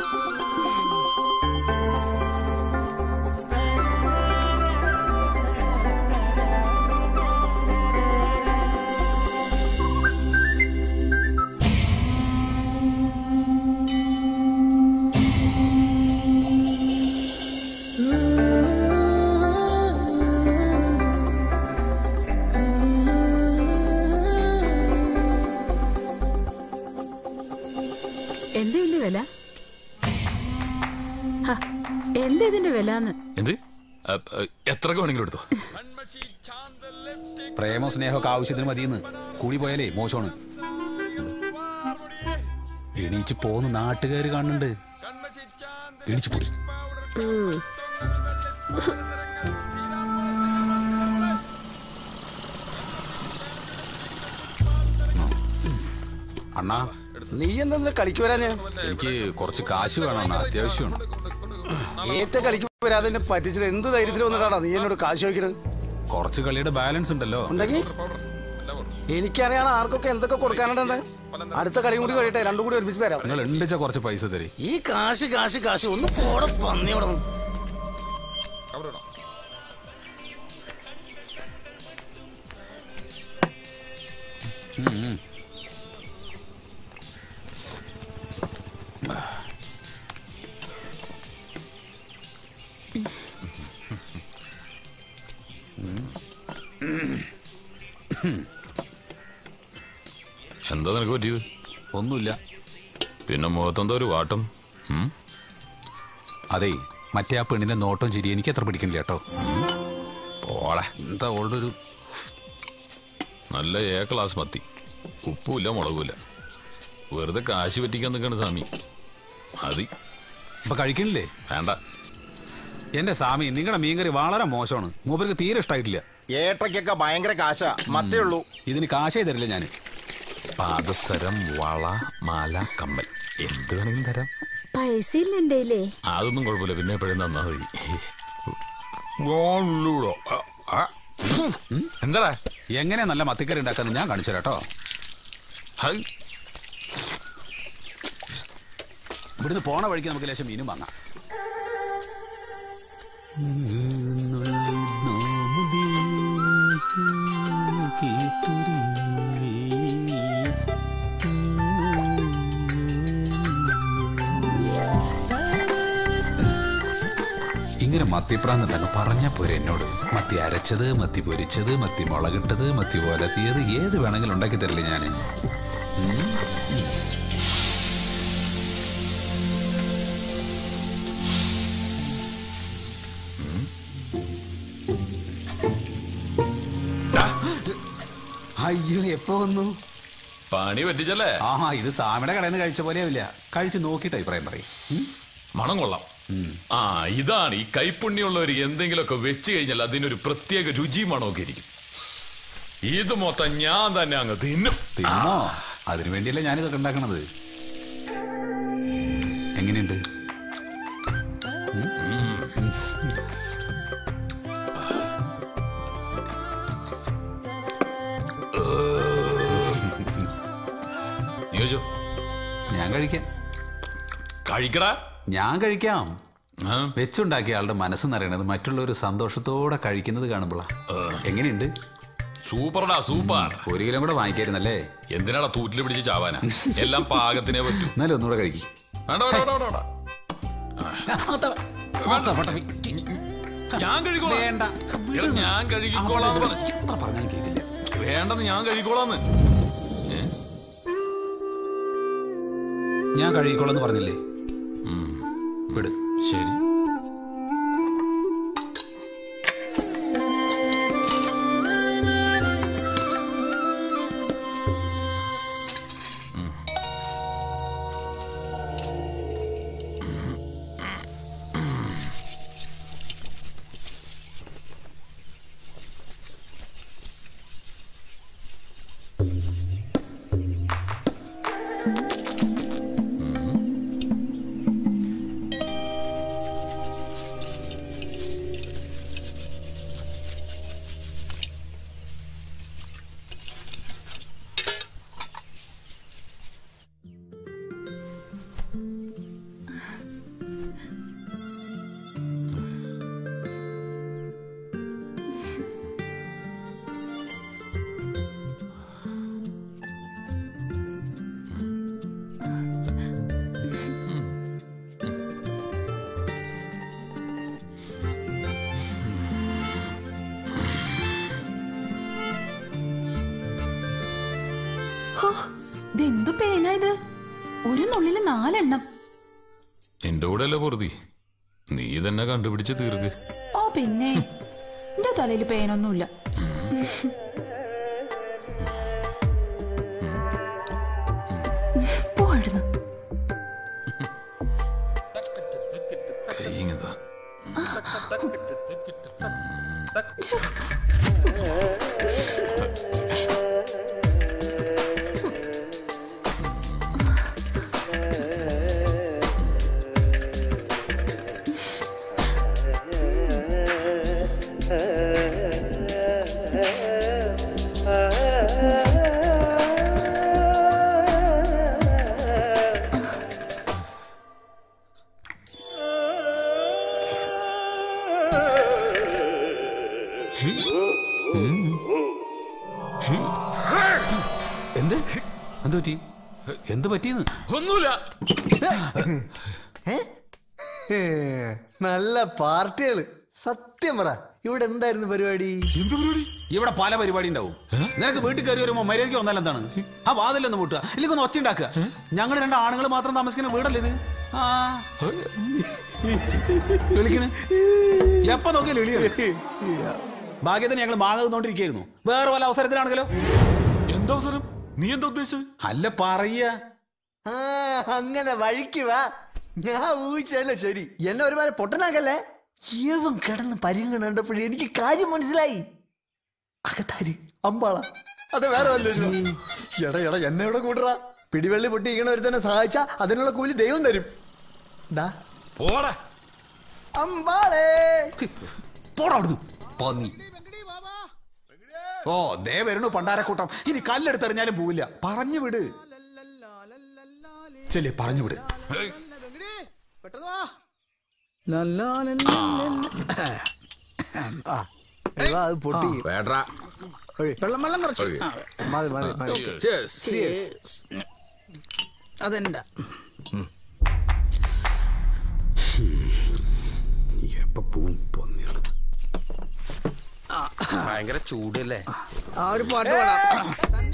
എന്താ ഇതിന്റെ വില ഹ, എന്താ ഇതിന്റെ വില എന്ന് എന്ത് അ, അ, എത്ര വേണമെങ്കിലും എടുത്തോ പ്രേമോ സ്നേഹമൊക്കെ ആവശ്യത്തിന് മതിയെന്ന് കൂടി പോയാലേ മോശമാണ് എണീച്ച് പോന്ന് നാട്ടുകാർ കാണുന്നുണ്ട് എണീച്ച് പൊടി അണ്ണാ നീ എന്താ കളിക്ക് വരാന് എനിക്ക് കുറച്ച് കാശ് വേണം അണ്ണാ അത്യാവശ്യമാണ് ഏറ്റ കളിക്ക് വരാതെ എന്നെ പറ്റിച്ചിട്ട് എന്ത് ധൈര്യത്തിൽ വന്നിട്ടാണ് നീ എന്നോട് കാശ് ചോദിക്കണത് കുറച്ച് കളിയുടെ ബാലൻസ് ഉണ്ടല്ലോ ഉണ്ടെങ്കിൽ എനിക്കറിയാം ആർക്കൊക്കെ എന്തൊക്കെ കൊടുക്കാനുണ്ടെന്ന് അടുത്ത കളിയും കൂടി കഴിയട്ടെ രണ്ടും കൂടി ഒരുമിച്ച് തരാം നിങ്ങൾ ഉണ്ടിച്ച കുറച്ച് പൈസ തരി ഈ കാശ് കാശ് കാശ് ഒന്ന് പോടെ പന്നിയോടെ ഉം, ഉം. എന്താ നിനക്ക് പറ്റിയത് ഒന്നുമില്ല പിന്നെ മുഖത്തെന്താ ഒരു വാട്ടം ഉം? അതെ മറ്റേ ആ പെണ്ണിന്റെ നോട്ടം ചിരി എനിക്ക് അത്ര പിടിക്കണില്ല കേട്ടോ പോളെ എന്താ ഓൾഡ് ഒരു നല്ല ഏ ക്ലാസ് മത്തി ഉപ്പുമില്ല മുളകുമില്ല വെറുതെ കാശ് പറ്റിക്കാൻ നിൽക്കണ സ്വാമി മതി ഇപ്പൊ കഴിക്കണില്ലേ വേണ്ട എന്റെ സ്വാമി നിങ്ങളുടെ മീൻകറി വളരെ മോശമാണ് മൂപ്പർക്ക് തീരെ ഇഷ്ടമായിട്ടില്ല ഏട്ടയ്ക്കൊക്കെ ഭയങ്കര കാശാ മത്തേ ഉള്ളൂ ഇതിന് കാശേ തരില്ല ഞാൻ പാദസരം വള മാല കമ്മൽ എന്ത് വേണമെങ്കിലും തരാം പൈസ ഇല്ല എന്റെ കയ്യിലേ. അതൊന്നും കുഴപ്പമില്ല പിന്നെ എപ്പോഴും തന്നാ മതി എന്താ എങ്ങനെ നല്ല മത്തിക്കറി ഉണ്ടാക്കാന്ന് ഞാൻ കാണിച്ചു കേട്ടോ ഇവിടുന്ന് പോണ വഴിക്ക് നമുക്ക് ലേശം മീനും വാങ്ങാം ഇങ്ങനെ മത്തിപ്രാന്നുണ്ടങ്ങ് പറഞ്ഞ പോരെ എന്നോട് മത്തി അരച്ചത് മത്തി പൊരിച്ചത് മത്തി മുളകിട്ടത് മത്തി പോലത്തിയത് ഏത് വേണമെങ്കിലും ഉണ്ടാക്കി തരില്ലേ ഞാൻ അയ്യോ എപ്പോ വന്നു പണി പറ്റിച്ചല്ലേ ആഹാ ഇത് സാമിയുടെ കടയിൽ നിന്ന് കഴിച്ച പോലെയാവില്ല കഴിച്ച് നോക്കിയിട്ട് അഭിപ്രായം പറയും മണം കൊള്ളാം ആ ഇതാണ് ഈ കൈപ്പുണ്യമുള്ളവർ എന്തെങ്കിലുമൊക്കെ വെച്ച് കഴിഞ്ഞാൽ അതിനൊരു പ്രത്യേക രുചി മണമൊക്കെ ഇരിക്കും ഇത് മൊത്തം ഞാൻ തന്നെ അങ്ങ് തിന്നും തിന്നോ അതിനു വേണ്ടിയല്ലേ ഞാനിതൊക്കെ ഉണ്ടാക്കണത് എങ്ങനെയുണ്ട് നീ കഴിച്ചോ ഞാൻ കഴിക്കാം കഴിക്കടാ ഞാൻ കഴിക്കാം വെച്ചുണ്ടാക്കിയ ആളുടെ മനസ്സെന്നറിയണത് മറ്റുള്ളവർ സന്തോഷത്തോടെ കഴിക്കുന്നത് കാണുമ്പോഴാ എങ്ങനെയുണ്ട് സൂപ്പർടാ സൂപ്പർ ഒരു കിലോ കൂടെ വാങ്ങിക്കായിരുന്നല്ലേ എന്തിനാടാ തൂറ്റിൽ പിടിച്ച് ചാവാനാ എല്ലാം പാകത്തിനെ പറ്റൂ എന്നാലും ഒന്നുകൂടെ കഴിക്കും വേണ്ട വേണ്ട വേണ്ട വേണ്ട ഞാൻ കഴിക്കോളാം വേണ്ട എടാ, ഞാൻ കഴിക്കോളാന്ന് പറ എത്ര പറഞ്ഞാലും കേൾക്കില്ല വേണ്ടെന്ന് ഞാൻ കഴിക്കോളാന്ന് ഞാൻ കഴിക്കോളെന്ന് പറഞ്ഞില്ലേ വിട് ശരി ഹോ, ഇതെന്തു പേനാ ഇത് ഒരു നുള്ളില് നാലെണ്ണം എന്റെ കൂടെ അല്ലേ പൊറുതി നീ തന്നെ കണ്ടുപിടിച്ച് തീർക്ക് ഓ പിന്നെ എന്റെ തലയിൽ പേനൊന്നുമില്ല പോടുന്നു കൈ ഇങ്ങതാ എന്ത് എന്ത് പറ്റി എന്ത് പറ്റിയെന്ന് ഒന്നുമില്ല ഏ, നല്ല പാർട്ടികള് സത്യം പറ ഇവിടെ എന്തായിരുന്നു പരിപാടി എന്ത് പരിപാടി ഇവിടെ പല പരിപാടി ഉണ്ടാവും നിനക്ക് വീട്ടിൽ കയറി വരുമ്പോ മര്യാദയ്ക്ക് വന്നാൽ എന്താണ് ആ വാതിലൊന്ന് മുട്ടുക ഇല്ലെങ്കിൽ ഒന്ന് ഒച്ച ഉണ്ടാക്കുക ഞങ്ങൾ രണ്ട് ആണുങ്ങൾ മാത്രം താമസിക്കുന്ന വീടല്ലേ ഇത് ആ വിളിക്കണ് എപ്പ നോക്കിയാലും വിളിയാണ് ഭാഗ്യത്തിന് ഞങ്ങൾ മാങ്ങ തിന്നോണ്ടിരിക്കുന്നു വേറെ വല്ല അവസരത്തിലാണെങ്കിലോ എന്താ അവസരം നീ എന്താ ഉദ്ദേശിച്ചത് അല്ല പറയ ആ അങ്ങനെ വഴിക്ക് വാ ഞാൻ ഊഹിച്ചല്ല ശരി എന്നെ ഒരുപാട് പൊട്ടനാക്കല്ലേ ഏവം കിടന്ന് പരിങ്ങ കണ്ടപ്പോഴേ എനിക്ക് കാര്യം മനസ്സിലായി അകത്താര് അമ്പാള അത് വേറെ വല്ലതും എടാ എടാ എന്നെ ഇവിടെ കൂട്ടറ പിടിവെള്ളി പൊട്ടിയിരിക്കണ ഒരുത്തനെ സഹായിച്ചാ അതിനുള്ള കൂലി ദൈവം തരും ഡാ പോടാ അമ്പാളേ പോടാ അവിടുന്ന് പന്നി ഓ ദേ വരണു പണ്ടാരക്കൂട്ടം ഇനി കല്ലെടുത്തെറിഞ്ഞാലും പോവില്ല പറഞ്ഞു വിട് ചെല്ലേ പറഞ്ഞു വിട് ആ, ഇവാ, അത് പൊട്ടി വേണ്ടാ ഒഴി. വെള്ളം വെള്ളം കുറച്ച് ഒഴി. ആ. മതി മതി മതി Okay. Cheers. Cheers. അതെന്താ എപ്പോ പോവും പന്നികള് ഭയങ്കര ചൂടല്ലേ ആ ഒരു പാട്ട് പാടാം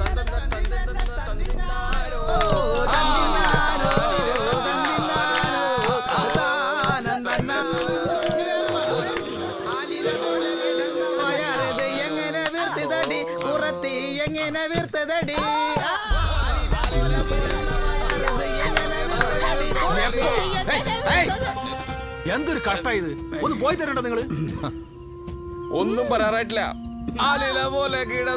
എങ്ങനെ വീർത്തതടി പുറത്തി എങ്ങനെ വീർത്തതടി എന്തൊരു കഷ്ടായത് ഒന്ന് പോയി തരണ്ട നിങ്ങള് ഒന്നും പറയാറായിട്ടില്ല ആലില പോലെ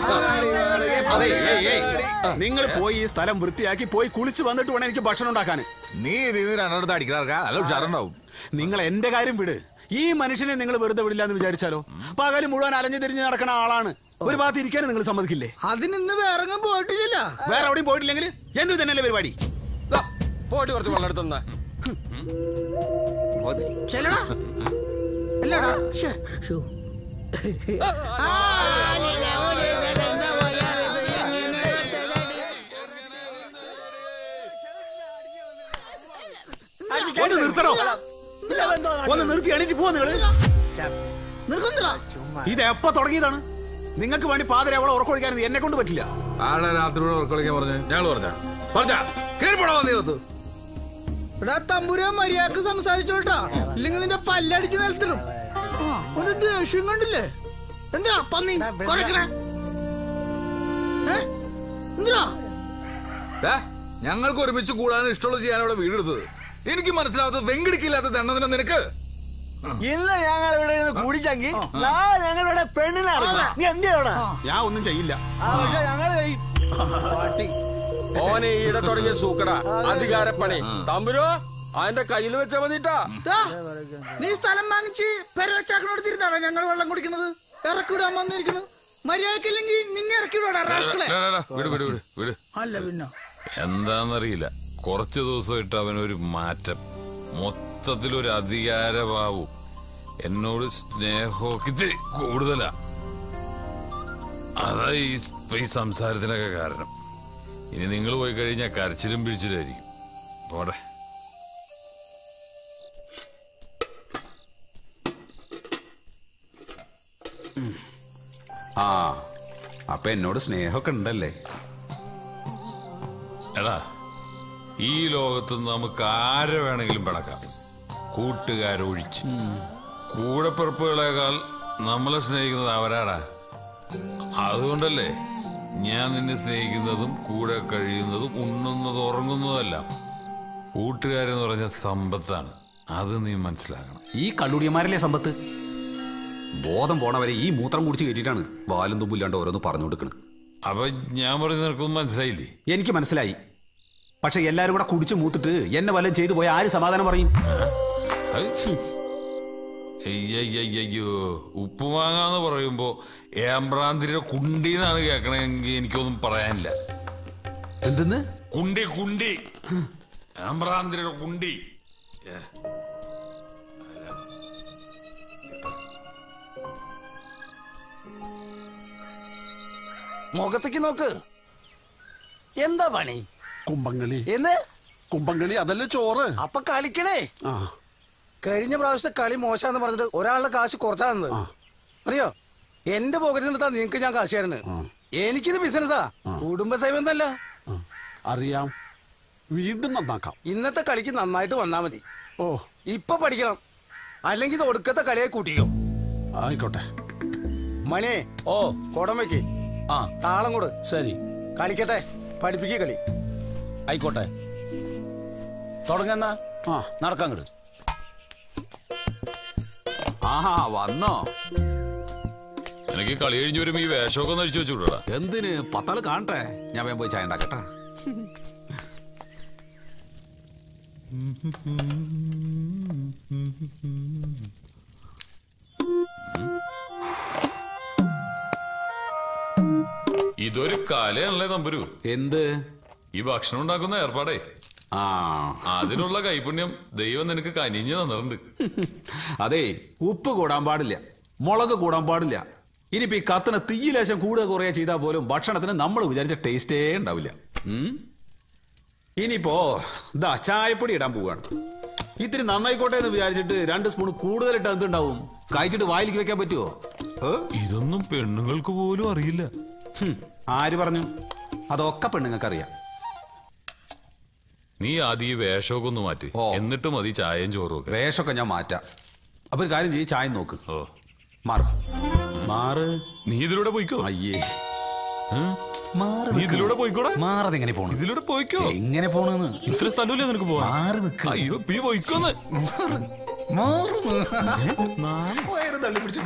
നിങ്ങൾ പോയി ഈ സ്ഥലം വൃത്തിയാക്കി പോയി കുളിച്ച് വന്നിട്ട് വേണം എനിക്ക് ഭക്ഷണം ഉണ്ടാക്കാൻ നീ ഇതിന് രണ്ടെടുത്ത് അടിക്കാർക്കാ നല്ല ഉഷാറുണ്ടാവും നിങ്ങൾ എന്റെ കാര്യം വിട് ഈ മനുഷ്യനെ നിങ്ങൾ വെറുതെ വിടില്ല എന്ന് വിചാരിച്ചാലോ പകല് മുഴുവൻ അലഞ്ഞു തിരിഞ്ഞ് നടക്കണ ആളാണ് ഒരു ഭാഗത്ത് ഇരിക്കാനും നിങ്ങൾ സമ്മതിക്കില്ലേ അതിനിന്ന് വേറെ പോയിട്ടില്ല വേറെ എവിടെയും പോയിട്ടില്ലെങ്കിൽ എന്ത് തന്നെയല്ലേ പരിപാടി പോയിട്ട് കുറച്ച് വെള്ളം എടുത്തുന്ന ചെല്ലടാ അല്ലടാ ശ്ശേ, ശ്ശോ. ആ, ലീല, ഓലെ, എന്താ വയ്യാതെ എങ്ങനെ ഒറ്റതടി. ഒന്ന് നിർത്തണോ ഒന്ന് നിർത്തി എണീറ്റ് പോവാ നിങ്ങള് നിർക്കുന്നില്ല ഇത് എപ്പോ തുടങ്ങിയതാണ് നിങ്ങൾക്ക് വേണ്ടി പാതിര അവളെ ഉറക്കൊഴിക്കാൻ എന്നെ കൊണ്ട് പറ്റില്ല ആടെ രാത്രിയോട് ഉറക്കളിക്കാൻ പറഞ്ഞു ഞങ്ങൾ പറഞ്ഞ പറഞ്ഞ കേറിപ്പോടാ വന്നീകത്ത് എടാ തമ്പുരാൻ മര്യാദക്ക് സംസാരിച്ചോട്ടാ ഇല്ലെങ്കിൽ നിന്റെ പല്ലടിച്ച് നിലത്തിടും ആ, ഒരു ദേഷ്യം കണ്ടില്ലേ എന്തിനാ പന്നി കുറക്കണേ ഏ? എന്തിനാ ഞങ്ങൾക്ക് ഒരുമിച്ച് കൂടാൻ ഇഷ്ടമുള്ള ചെയ്യാൻ അവിടെ വീടെടുത്തത് എനിക്ക് മനസ്സിലാവാത്തത് വെങ്കിടിക്കില്ലാത്ത ദണ്ണതിനെ നിനക്ക് ഇന്ന് ഞങ്ങൾ ഇവിടെ ഇരുന്ന് കുടിച്ചെങ്കിൽ നാളെ ഞങ്ങൾ ഇവിടെ പെണ്ണിനാണ് നീ എന്തിനാ ഞാൻ ഒന്നും ചെയ്യില്ല പക്ഷെ ഞങ്ങള് ഓനെ ഈടെ തുടങ്ങിയ സൂക്കട അധികാരപ്പണി തമ്പുരോ അതിന്റെ കയ്യിൽ വെച്ചാ മതിട്ടാ ദാ, നീ സ്ഥലം വാങ്ങിച്ച് പെരവച്ചാക്കനോട് തിരുത്താണോ ഞങ്ങൾ വെള്ളം കുടിക്കണത് ഇറക്കി വിടാൻ വന്നിരിക്കുന്നു മര്യാദക്കില്ലെങ്കിൽ നിന്നെ ഇറക്കി വിടാ റാസ്കളെ ഡാ, ഡാ, ഡാ, വിട് വിട് വിട് വിട് അല്ല പിന്നെ എന്താന്നറിയില്ല കുറച്ച് ദിവസമായിട്ട് അവനൊരു മാറ്റം മൊത്തത്തിലൊരു അധികാരഭാവവും എന്നോട് സ്നേഹമൊക്കെ ഇത്തിരി കൂടുതലാ അതാ ഈ ഇപ്പൊ ഈ സംസാരത്തിനൊക്കെ കാരണം ഇനി നിങ്ങൾ പോയി കഴിഞ്ഞാൽ കരച്ചിലും പിഴിച്ചിലായിരിക്കും പോടെ ആ അപ്പൊ എന്നോട് സ്നേഹമൊക്കെ ഉണ്ടല്ലേ എടാ ഈ ലോകത്ത് നമുക്ക് ആരെ വേണമെങ്കിലും പിടക്കാം കൂട്ടുകാരൊഴിച്ച് കൂടപ്പിറപ്പുകളേക്കാൾ നമ്മളെ സ്നേഹിക്കുന്നത് അവരാടാ അതുകൊണ്ടല്ലേ ഞാൻ നിന്നെ സ്നേഹിക്കുന്നതും കൂടെ കഴിയുന്നതും ഉണ്ണുന്നതും ഉറങ്ങുന്നതുമെല്ലാം കൂട്ടുകാരെന്ന് പറഞ്ഞ സമ്പത്താണ് അത് നീ മനസ്സിലാക്കണം ഈ കള്ളുടിയന്മാരല്ലേ സമ്പത്ത് ബോധം പോണവരെ ഈ മൂത്രം കുടിച്ച് കയറ്റിയിട്ടാണ് വാലും തുമ്പില്ലാണ്ട് ഓരോന്ന് പറഞ്ഞു കൊടുക്കുന്നത് അപ്പൊ ഞാൻ പറഞ്ഞ നിനക്കൊന്നും മനസ്സിലായില്ലേ എനിക്ക് മനസ്സിലായി പക്ഷെ എല്ലാരും കൂടെ കുടിച്ച് മൂത്തിട്ട് എന്നെ വല്ലതും ചെയ്തു പോയാൽ ആര് സമാധാനം പറയും അയ്യോ ഉപ്പ് വാങ്ങാന്ന് പറയുമ്പോ ഏമ്പ്രാന്തിരിയുടെ കുണ്ടിന്നാണ് കേൾക്കണമെങ്കിൽ എനിക്കൊന്നും പറയാനില്ല എന്തെന്ന് കുണ്ടി കുണ്ടി ഏമ്പ്രാന്തിരിയുടെ കുണ്ടി ഏ. മുഖത്തേക്ക് നോക്ക് എന്താ പണി കുമ്പങ്ങളി എന്ന് കുമ്പങ്ങളി അതല്ലേ ചോറ് അപ്പൊ കളിക്കണേ ആ കഴിഞ്ഞ പ്രാവശ്യത്തെ കളി മോശാന്ന് പറഞ്ഞിട്ട് ഒരാളുടെ കാശ് കുറച്ചാ തന്നത് അറിയോ എന്റെ പോക്കറ്റിൽ നിർത്താൻ നിങ്ങക്ക് ഞാൻ കാശ് തരുന്നത് എനിക്കിത് ബിസിനസ്സാ കുടുംബസേവ എന്നല്ല അറിയാം വീണ്ടും നന്നാക്കാം ഇന്നത്തെ കളിക്ക് നന്നായിട്ട് വന്നാ മതി ഓ ഇപ്പൊ പഠിക്കണം അല്ലെങ്കിൽ ഇത് ഒടുക്കത്തെ കളിയെ കൂട്ടിക്കോ ആയിക്കോട്ടെ മണിയെ ഓ കുടം വെക്ക് ആ താളം കൊടു ശരി കളിക്കട്ടെ പഠിപ്പിക്കുക കളി ആയിക്കോട്ടെ തുടങ്ങന്നാ ആ നടക്കാങ്ങട് ആഹാ വന്നോ എനിക്ക് കളി കഴിഞ്ഞ് വരുമ്പോ ഈ വേഷമൊക്കെ ഒന്ന് അഴിച്ചു വെച്ചുവിടാ എന്തിന് പത്താള് കാണട്ടെ ഞാൻ വേഗം പോയി ചായ ഉണ്ടാക്കട്ടെ ഇതൊരു കലയാണല്ലേ തമ്പുരു എന്ത് ഈ ഭക്ഷണം ഉണ്ടാക്കുന്ന ഏർപ്പാടേ ആ അതിനുള്ള കൈപുണ്യം ദൈവം നിനക്ക് കനിഞ്ഞു തന്നിട്ടുണ്ട് അതെ ഉപ്പ് കൂടാൻ പാടില്ല മുളക് കൂടാൻ പാടില്ല ഇനിയിപ്പോ ഈ കത്തിന് തീയിലേശം കൂടുക കുറയുക ചെയ്താൽ പോലും ഭക്ഷണത്തിന് നമ്മൾ വിചാരിച്ച ടേസ്റ്റേ ഉണ്ടാവില്ല ഉം? ഇനിയിപ്പോ ഇതാ ചായപ്പൊടി ഇടാൻ പോവാണ് ഇത്തിരി നന്നായിക്കോട്ടെ എന്ന് വിചാരിച്ചിട്ട് രണ്ട് സ്പൂൺ കൂടുതൽ ഇട്ട് എന്തുണ്ടാവും കഴിച്ചിട്ട് വായിലേക്ക് വെക്കാൻ പറ്റുമോ ഇതൊന്നും പെണ്ണുങ്ങൾക്ക് പോലും അറിയില്ല ഹും, ആര് പറഞ്ഞു അതൊക്കെ പെണ്ണുങ്ങൾക്ക് അറിയാം നീ ആദ്യം ഈ വേഷമൊക്കെ ഒന്ന് മാറ്റി എന്നിട്ട് മതി ചായയും ചോറും ഒക്കെ വേഷമൊക്കെ ഞാൻ മാറ്റാം അപ്പൊ ഒരു കാര്യം ചെയ്യ് ചായ നോക്ക് മാറ് മാറ് നീ ഇതിലൂടെ പോയിക്കോ അയ്യേ നീ ഇതിലൂടെ പോയിക്കോടാ മാറത് എങ്ങനെ പോണം ഇതിലൂടെ പോയിക്കോ എങ്ങനെ പോണെന്ന് ഇത്ര സ്ഥലമില്ലേ നിനക്ക് പോവാൻ മാറി നിൽക്ക് അയ്യോ നീ പോയിക്കോന്ന് വയറ് തള്ളി പിടിച്ചു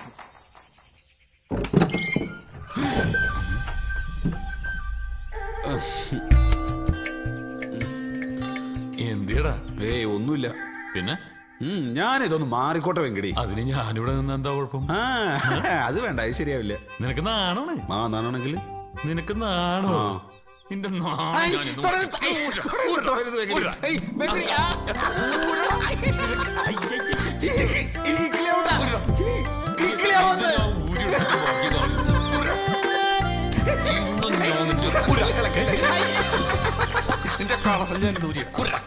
എന്തിയടാ ഏയ് ഒന്നുമില്ല പിന്നെ ഞാനിതൊന്ന് മാറിക്കോട്ടെ വെങ്കടി അതിന് ഞാനിവിടെ നിന്ന് എന്താ കുഴപ്പം ആ അത് വേണ്ട അത് ശരിയാവില്ല നിനക്ക് നാണോണ് ആ നാണെങ്കിൽ നിനക്ക് നാണോ നിന്റെ ഐ, നാളെ ഞാനിന്ന് തുടരുത്, ഐ, തുടരുത്, തുടരുത്, വെങ്കിടി. ഐ, വെങ്കിടി, ആ. ഈ കിളി എവിടാ? ഈ കിളിയാ വന്നത്. നിന്റെ കളസം ഞാൻ ദൂരി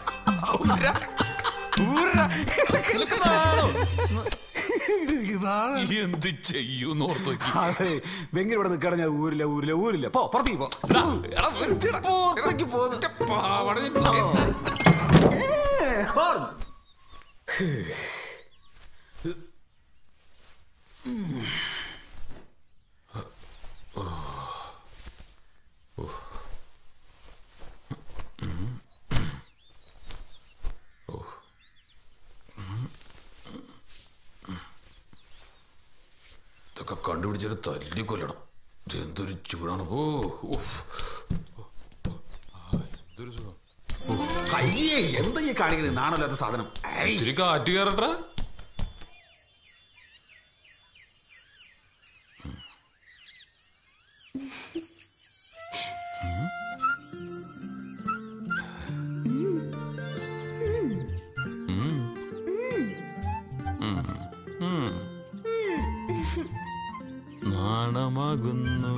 എന്ത് ചെയ്യൂന്ന് ഓർത്ത് നോക്കി അതെ വെങ്കി ഇവിടെ നിൽക്കണ ഞാൻ ഊരില്ല ഊരില്ല ഊരില്ല പോ പുറത്തേക്ക് പോ പുറത്തേക്ക് പോകുന്നു ഇതൊക്കെ കണ്ടുപിടിച്ചിട്ട് തല്ലി കൊല്ലണം ഇത് എന്തൊരു ചൂടാണ് ഓ ഉഫ്. ആ, എന്തൊരു സുഖം അയ്യേ എന്താ ഈ കാണിക്കുന്നത് നാണല്ലാത്ത സാധനം ഐ. ഇത്തിരി കാറ്റ് കയറട്ടാ നാണമാകുന്നു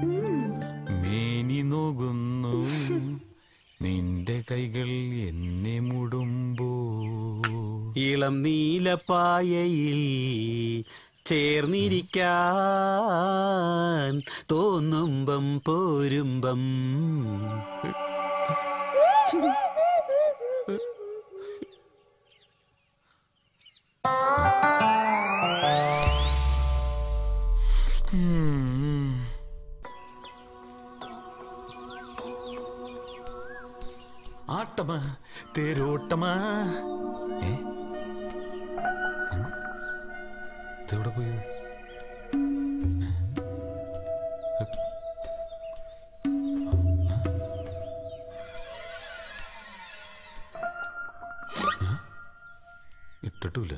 മേനി നോകുന്നു നിന്റെ കൈകൾ എന്നെ മുടുമ്പോ ഇളം നീലപ്പായയിൽ ചേർന്നിരിക്കാൻ തോന്നുമ്പം പോരുമ്പം ആട്ടമാ തേരോട്ടമാ ഏ ഇതെവിടെ പോയത് ഇട്ടിട്ടില്ല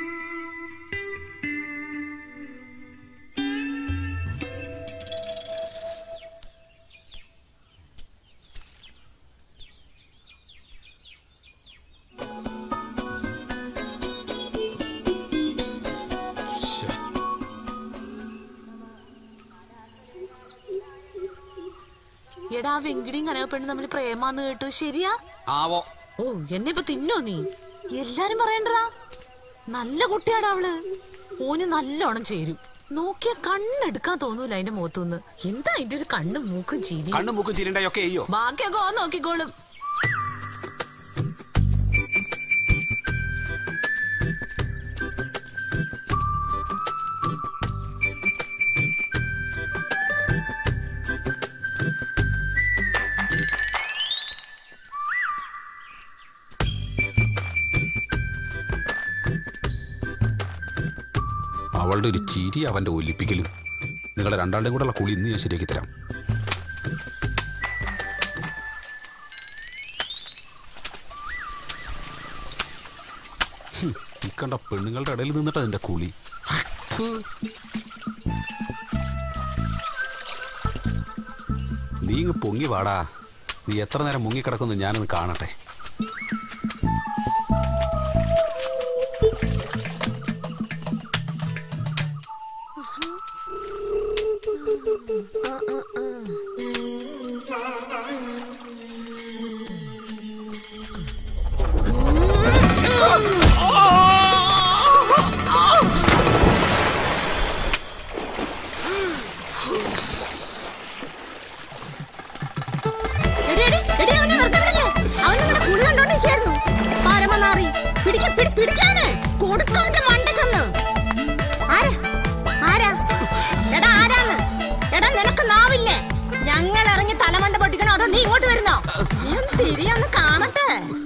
എടാ വെങ്കിടിയും കനകപ്പെണ്ണും തമ്മിൽ പ്രേമാന്ന് കേട്ടു ശരിയാ ആവോ ഓ എന്നെ ഇപ്പൊ തിന്നോ നീ എല്ലാരും പറയണ്ടടാ നല്ല കുട്ടിയാടാ അവള് ഓന് നല്ലോണം ചേരും നോക്കിയ കണ്ണെടുക്കാൻ തോന്നൂല അതിന്റെ മുഖത്തുനിന്ന് എന്താ അതിന്റെ ഒരു കണ്ണും മൂക്കും ചിരി കണ്ണും മൂക്കും ചിരിണ്ടായൊക്കെ അയ്യോ ബാക്കിയൊക്കെ ഓൻ നോക്കിക്കോളും അവളുടെ ഒരു ചിരി അവന്റെ ഒലിപ്പിക്കലും നിങ്ങളെ രണ്ടാളുടെയും കൂടെ ഉള്ള കുളി ഇന്ന് ഞാൻ ശരിയാക്കി തരാം ഹും, ഈ കണ്ട പെണ്ണുങ്ങളുടെ ഇടയിൽ നിന്നിട്ട് അതിന്റെ കുളി ഫു. നീ ഇങ്ങ് പൊങ്ങി വാടാ നീ എത്ര നേരം മുങ്ങിക്കിടക്കുന്നു ഞാനൊന്ന് കാണട്ടെ എടി, എടി, എടി, അവനെ വെറുതെ വിടല്ലേ? അവൻ നിങ്ങളുടെ കുളി കണ്ടോണ്ടിരിക്കുകയായിരുന്നു. പരമനാറി. പിടിക്ക്, പിടി, പിടിക്കാന്. കൊടുക്ക് അവന്റെ മണ്ടയ്ക്കൊന്ന്. ആരാ? ആരാ? എടാ, ആരാന്ന്? എടാ, നിനക്ക് നാവില്ലേ? ഞങ്ങൾ ഇറങ്ങി തലമണ്ട പൊട്ടിക്കണോ അതോ നീ ഇങ്ങോട്ട് വരുന്നോ ഞാൻ തിരിയൊന്ന് കാണട്ടെ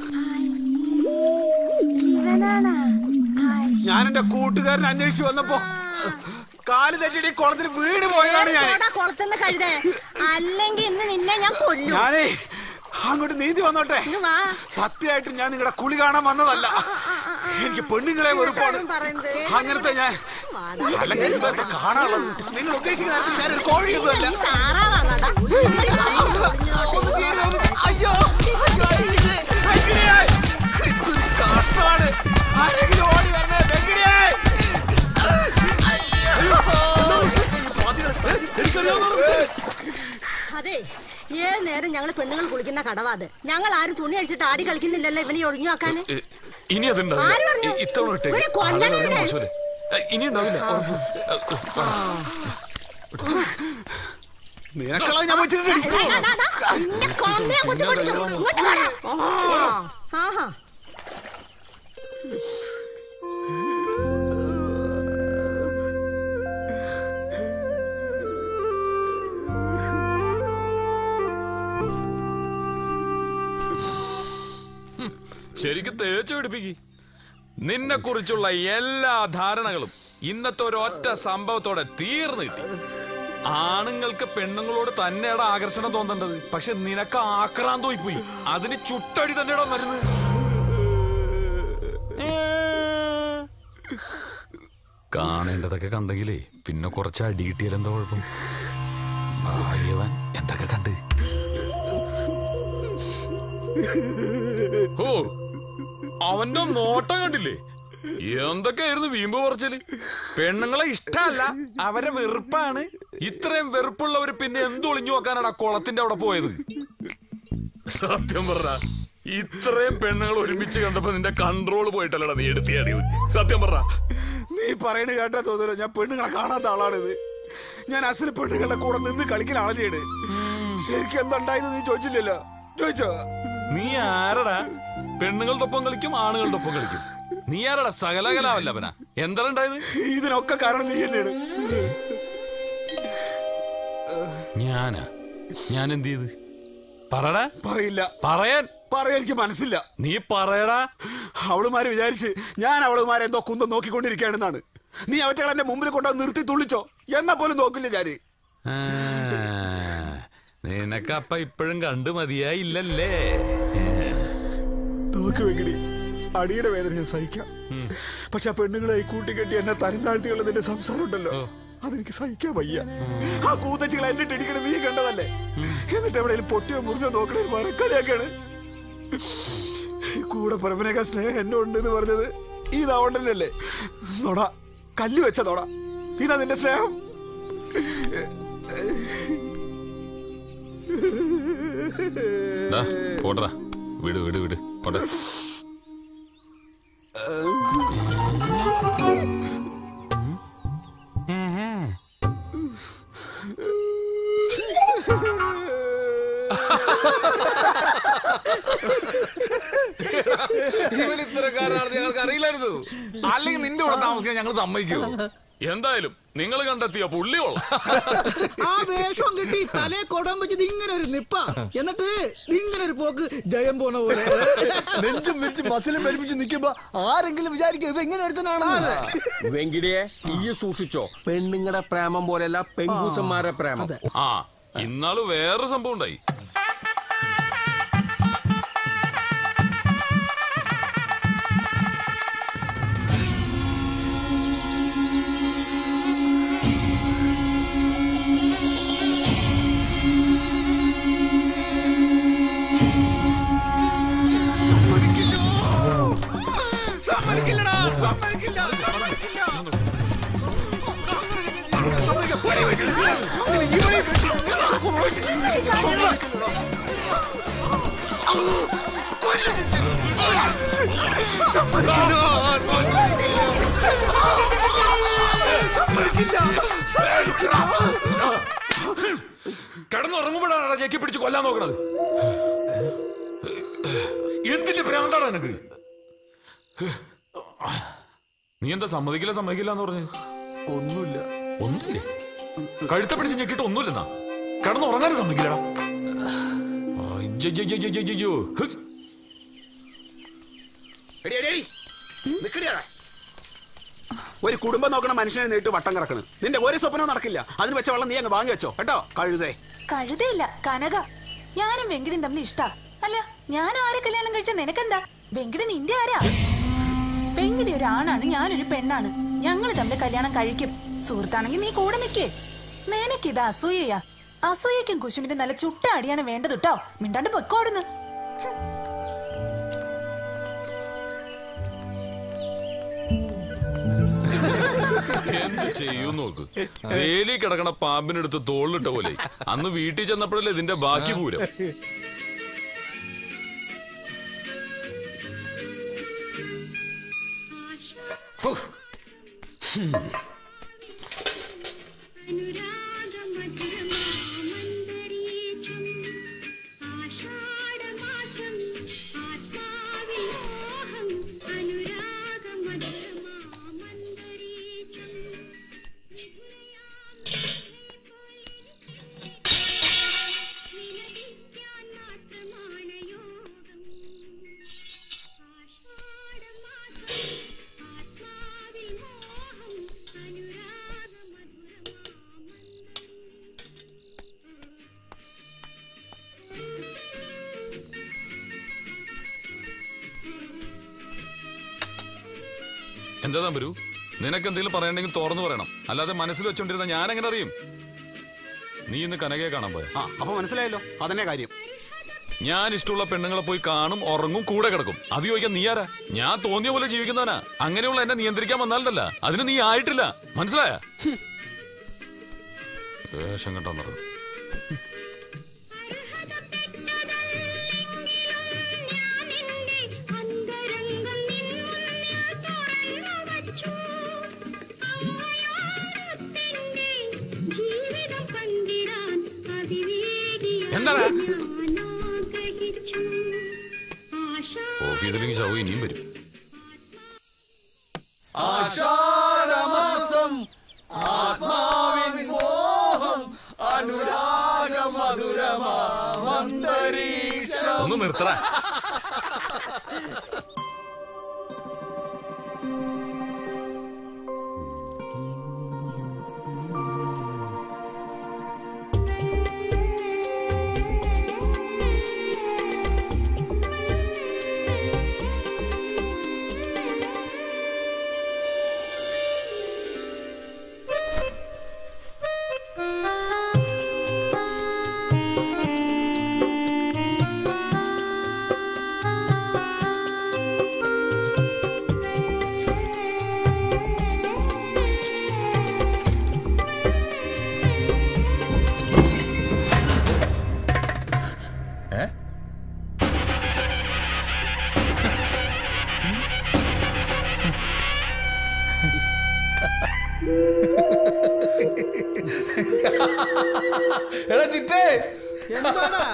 ഇവനാണ് ഞാൻ എന്റെ കൂട്ടുകാരൻ അന്വേഷിച്ചു വന്നപ്പോ കാല് തെറ്റിട്ട് ഈ കുളത്തിൽ വീട് പോയതാണ് ഞാൻ കുളത്തുനിന്ന് കഴുതേ അല്ലെങ്കിൽ ഇന്ന് നിന്നെ ഞാൻ കൊല്ലും ഞാനേ അങ്ങോട്ട് നീന്തി വന്നോട്ടെ ഇങ്ങ് വാ. സത്യമായിട്ട് ഞാൻ നിങ്ങളുടെ കുളി കാണാൻ വന്നതല്ല എനിക്ക് പെണ്ണുങ്ങളെ വെറുപ്പാണ് പറയുന്നത് അങ്ങനത്തെ ഞാൻ അല്ലെങ്കിൽ എന്താ ഇത്ര കാണാനുള്ളത് നിങ്ങൾ ഉദ്ദേശിക്കുന്ന നേരത്തിൽ ഞാനൊരു കോഴിയൊന്നുമല്ല നീ താറാവാണ് അയ്യോ കാട്ടാണ് ആരെങ്കിലും ഓടി വരണേ വെങ്കിടിയേ അതെ ഏത് നേരം ഞങ്ങൾ പെണ്ണുങ്ങൾ കുളിക്കുന്ന കടവാത് ഞങ്ങൾ ആരും തുണി അടിച്ചിട്ട് ആടി കളിക്കുന്നില്ലല്ലോ ഇവനെ ഒഴിഞ്ഞു വെക്കാൻ ഇനി ആര് പറഞ്ഞു? അതുണ്ടാവില്ല ഇ- ഇത്തവണ ഇട്ടേക്ക്. ഇവരെ കൊല്ലണം ആളുകൾ ഇവരെ. മോശമല്ലേ? ഏ, ഇനി ഉണ്ടാവില്ല ഉറപ്പ്. ആ. നിനക്കുള്ളത് ഞാൻ വെച്ചിട്ടുണ്ട് ആഹാ ശരിക്കും തേച്ചു പിടിപ്പിക്ക് നിന്നെ കുറിച്ചുള്ള എല്ലാ ധാരണകളും ഇന്നത്തെ ഒരു ഒറ്റ സംഭവത്തോടെ തീർന്നു കിട്ടി ആണുങ്ങൾക്ക് പെണ്ണുങ്ങളോട് തന്നെയാണ് ആകർഷണം തോന്നേണ്ടത് പക്ഷെ നിനക്ക് ആക്രാന്തമായി പോയി അതിന് ചുട്ടടി തന്നെയാണോ വരുന്നത് കാണേണ്ടതൊക്കെ കണ്ടെങ്കിലേ പിന്നെ കുറച്ച് അടി കിട്ടിയാലെന്താ കുഴപ്പം ഭാഗ്യവാൻ എന്തൊക്കെ കണ്ട് ഓ അവന്റെ നോട്ടം കണ്ടില്ലേ എന്തൊക്കെയായിരുന്നു വീമ്പ് പറച്ചല് പെണ്ണുങ്ങളെ ഇഷ്ടമല്ല അവരെ വെറുപ്പാണ് ഇത്രയും വെറുപ്പുള്ളവര് പിന്നെ എന്ത് ഒളിഞ്ഞു നോക്കാനാണ് ആ കുളത്തിന്റെ അവിടെ പോയത് സത്യം പറ ഇത്രയും പെണ്ണുങ്ങൾ ഒരുമിച്ച് കണ്ടപ്പോ നിന്റെ കൺട്രോൾ പോയിട്ടല്ലടാ നീ എടുത്തിയാടിയത് സത്യം പറ നീ പറയണ കേട്ടാ തോന്നുന്നു ഞാൻ പെണ്ണുങ്ങളെ കാണാത്ത ആളാണിത് ഞാൻ അസൽ പെണ്ണുങ്ങളുടെ കൂടെ നിന്ന് കളിക്കൽ ആളെയാണ് ശരിക്കും എന്തുണ്ടായത് നീ ചോദിച്ചില്ലല്ലോ ചോദിച്ചോ നീ ആരടാ പെണ്ണുങ്ങളുടെ ഒപ്പം കളിക്കും ആണുങ്ങളുടെ ഒപ്പം കളിക്കും നീ ആരടാ സകലകലാവല്ലവനാ എന്താ ഉണ്ടായത് ഇതിനൊക്കെ കാരണം നീ തന്നെയാണ് ഞാനാ ഞാൻ എന്ത് ചെയ്ത് പറടാ പറയില്ല പറയാൻ പറയാൻ എനിക്ക് മനസ്സില്ല നീ പറയടാ അവളുമാര് വിചാരിച്ച് ഞാൻ അവളുമാരെ എന്തോ കുന്തം നോക്കിക്കൊണ്ടിരിക്കുകയാണെന്നാണ് നീ അവറ്റകൾ എന്റെ മുമ്പിൽ കൊണ്ടുവന്ന് നിർത്തി തുള്ളിച്ചോ എന്നാ പോലും നോക്കില്ല ഞാന് ആ, നിനക്കപ്പ ഇപ്പോഴും കണ്ടു മതിയായില്ലല്ലേ നോക്ക് വെക്കടി അടിയുടെ വേദന ഞാൻ സഹിക്കാം പക്ഷെ ആ പെണ്ണുങ്ങളെ ഈ കൂട്ടിക്കെട്ടി എന്നെ തരംതാഴ്ത്തിയുള്ളതിന്റെ സംസാരം ഉണ്ടല്ലോ അതെനിക്ക് സഹിക്കാൻ വയ്യ ആ കൂത്തച്ചികൾ എന്നെ ഇടിക്കണ നീ കണ്ടതല്ലേ എന്നിട്ട് എവിടെയും പൊട്ടിയോ മുറിഞ്ഞോ നോക്കണ ഒരു മരക്കളിയാക്കാണ് കൂടെ പരമനേക്കാ സ്നേഹം എന്നെ ഉണ്ടെന്ന് പറഞ്ഞത് ഇതാവണ്ടല്ലേ നോട കല്ല് വെച്ച നോട ഇതാ നിന്റെ സ്നേഹം ദാ, പോട്ടെടാ വിട് വിട് വിട് പോട്ടെ ഇവൻ ഇത്തരക്കാരനാണെന്ന് ഞങ്ങൾക്ക് അറിയില്ലായിരുന്നു അല്ലെങ്കിൽ നിന്റെ കൂടെ താമസിക്കാൻ ഞങ്ങൾ സമ്മതിക്കൂ എന്തായാലും നിങ്ങൾ കണ്ടെത്തിയ പുള്ളിയോളാം ആ വേഷം കിട്ടി തലേ കൊടാൻ വെച്ചത് ഇങ്ങനെ ഒരു നിപ്പ എന്നിട്ട് ഇങ്ങനെ ഒരു പോക്ക് ജയം പോണ പോലെ നെഞ്ചും വെച്ച് മസിലും പരിപ്പിച്ച് നിൽക്കുമ്പോ ആരെങ്കിലും വിചാരിക്കും ഇവ എങ്ങനെ ഒരുത്തനാണെന്ന് വെങ്കിടിയെ ഈ സൂക്ഷിച്ചോ പെണ്ണുങ്ങളുടെ പ്രേമം പോലെയല്ല പെങ്കൂസന്മാരുടെ പ്രേമം ആ ഇന്നാള് വേറെ സംഭവം ഉണ്ടായി സമ്മതിക്കില്ലടാ സമ്മതിക്കില്ല സമ്മതിക്കില്ല കിടന്നുറങ്ങുമ്പോഴാണ് ഞെക്കി പിടിച്ച് കൊല്ലാൻ നോക്കണത് എന്തിന്റെ ഭ്രാന്താണ് നിനക്ക് നീ എന്താ സമ്മതിക്കില്ല സമ്മതിക്കില്ല എന്ന് പറഞ്ഞു ഒന്നുമില്ല ഒന്നുമില്ലേ കഴുത്ത പിടിച്ച് ഞെക്കിട്ട് ഒന്നുമില്ലെന്നാ കിടന്നുറങ്ങാനും സമ്മതിക്കില്ലടാ അയ്യയ്യയ്യയ്യയ്യോ. ഹ്. എടി, എടി, എടി. നിക്കടിയാടാ. ഒരു കുടുംബം നോക്കണ മനുഷ്യനെ നീട്ട് വട്ടം കിടക്കണ് നിന്റെ ഒരു സ്വപ്നവും നടക്കില്ല അതിന് വെച്ച വെള്ളം നീ അങ്ങ് വാങ്ങി വെച്ചോ കേട്ടോ കഴുതേ കഴുതയില്ല കനക ഞാനും വെങ്കിടും തമ്മിൽ ഇഷ്ടാ അല്ല ഞാൻ ആരെ കല്യാണം കഴിച്ച നിനക്കെന്താ വെങ്കിട് നിന്റെ ആരാ വെങ്കിടി ഒരു ആണാണ് ഞാനൊരു പെണ്ണാണ് ഞങ്ങൾ തമ്മിൽ കല്യാണം കഴിക്കും സുഹൃത്താണെങ്കിൽ നീ കൂടെ നിക്കേ നിനക്കിത് അസൂയയാ അസൂയക്കും കുശുമിന്റെ നല്ല ചുട്ട അടിയാണ് വേണ്ടത് കേട്ടോ മിണ്ടാണ്ട് പൊയ്ക്കോടുന്നു എന്ത് ചെയ്യും നോക്ക് വേലി കിടക്കണ പാമ്പിനെടുത്ത് തോളിലിട്ട പോലെ അന്ന് വീട്ടിൽ ചെന്നപ്പോഴല്ലേ ഇതിന്റെ ബാക്കി പൂരം എന്താ തമ്പരു നിനക്ക് എന്തെങ്കിലും പറയണ്ടെങ്കിൽ തുറന്നു പറയണം അല്ലാതെ മനസ്സിൽ വെച്ചോണ്ടിരുന്ന ഞാൻ എങ്ങനെ അറിയും നീ ഇന്ന് കനകയെ കാണാൻ പോയ ആ അപ്പൊ മനസ്സിലായല്ലോ അതന്നെ കാര്യം ഞാൻ ഇഷ്ടമുള്ള പെണ്ണുങ്ങളെ പോയി കാണും ഉറങ്ങും കൂടെ കിടക്കും അത് ചോദിക്കാൻ നീ ആരാ ഞാൻ തോന്നിയ പോലെ ജീവിക്കുന്നവനാ അങ്ങനെയുള്ള എന്നെ നിയന്ത്രിക്കാൻ വന്നാലല്ല അതിന് നീ ആയിട്ടില്ല മനസ്സിലായ വേഷം കെട്ടാൻ പറഞ്ഞു എന്താണ് ഓഫ് ചെയ്തില്ലെങ്കിൽ ശവ ഇനിയും വരും ആഷാഢമാസം ആത്മാവിൻ മോഹം അനുരാഗ മധുരമാന്തരീക്ഷം ഒന്ന് നിർത്തറ എടാ ചിറ്റേ എന്താടാ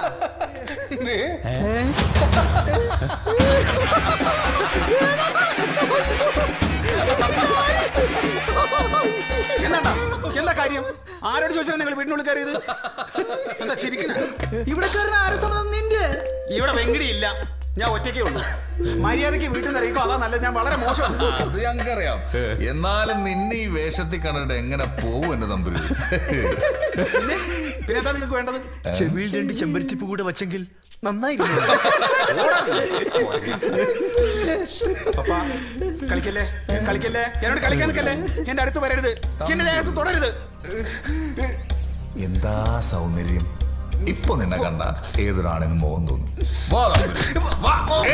എന്താ എന്താ കാര്യം ആരോട് ചോദിച്ചാൽ നിങ്ങൾ വീടിനുള്ളിൽ കയറിയത് എന്താ ചിരിക്കണ ഇവിടെ കയറുന്ന ആരും സമ്മതം നിന്റെ ഇവിടെ വെങ്കിടി ഇല്ല ഞാൻ ഒറ്റയ്ക്കേ ഉള്ളൂ മര്യാദയ്ക്ക് വീട്ടിൽ നിന്ന് ഇറങ്ങിക്കോ അതാ നല്ലത് ഞാൻ വളരെ മോശം അത് ഞങ്ങൾക്കറിയാം എന്നാലും നിന്നെ ഈ വേഷത്തിൽ കണ്ടിട്ട് എങ്ങനെ പോവും എന്റെ തമ്പുരു പിന്നെ എന്താ നിങ്ങൾക്ക് വേണ്ടത് ചെവിയിൽ രണ്ട് ചെമ്പരത്തിപ്പ് കൂടെ വച്ചെങ്കിൽ നന്നായിരുന്നു പപ്പാ കളിക്കല്ലേ കളിക്കല്ലേ എന്നോട് കളിക്കാൻ നിൽക്കല്ലേ എന്റെ അടുത്ത് വരരുത് എന്റെ ദേഹത്ത് തുടരുത് എന്താ സൗന്ദര്യം ഇപ്പൊ നിന്നെ കണ്ട ഏതൊരാണിനും മോഹം തോന്നും വാ തമ്പുരു. വാ.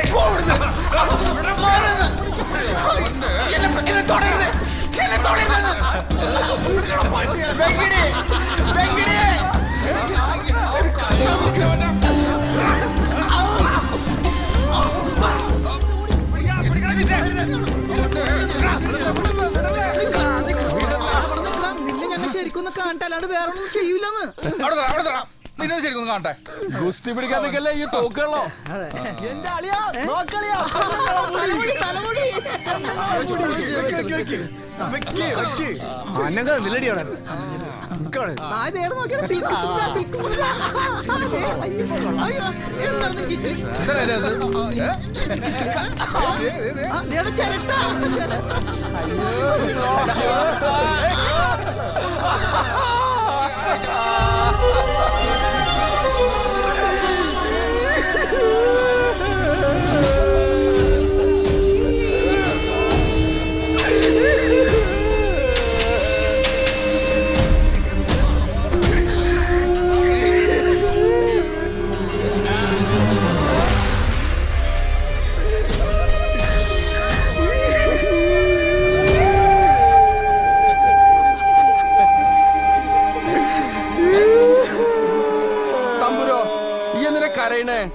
നിന്നെ ഞങ്ങൾ ശരിക്കും ഒന്ന് കാണട്ടെ അല്ലാണ്ട് വേറെ ഒന്നും ചെയ്യൂലെന്ന് അവിടെ തരാം, അവിടെ തരാം. നിന്നെ ശരിക്കും കാണട്ടെ ഗുസ്തി പിടിക്കാൻ നിൽക്കല്ലേ ഈ തോക്കുകളോ എന്റെ അളിയാ നോക്കളിയാ തലമുടി തലമുടി അന്നങ്ങൾ നിലടി അവിടെ ആ നേരെ നോക്കിയാണ് സിൽക്ക് സുന്ദ സിൽക്ക് സുന്ദ അയ്യോ എന്താണ് നിനക്ക് ആ, ദേടാ ചിരട്ട ചിരട്ട ആ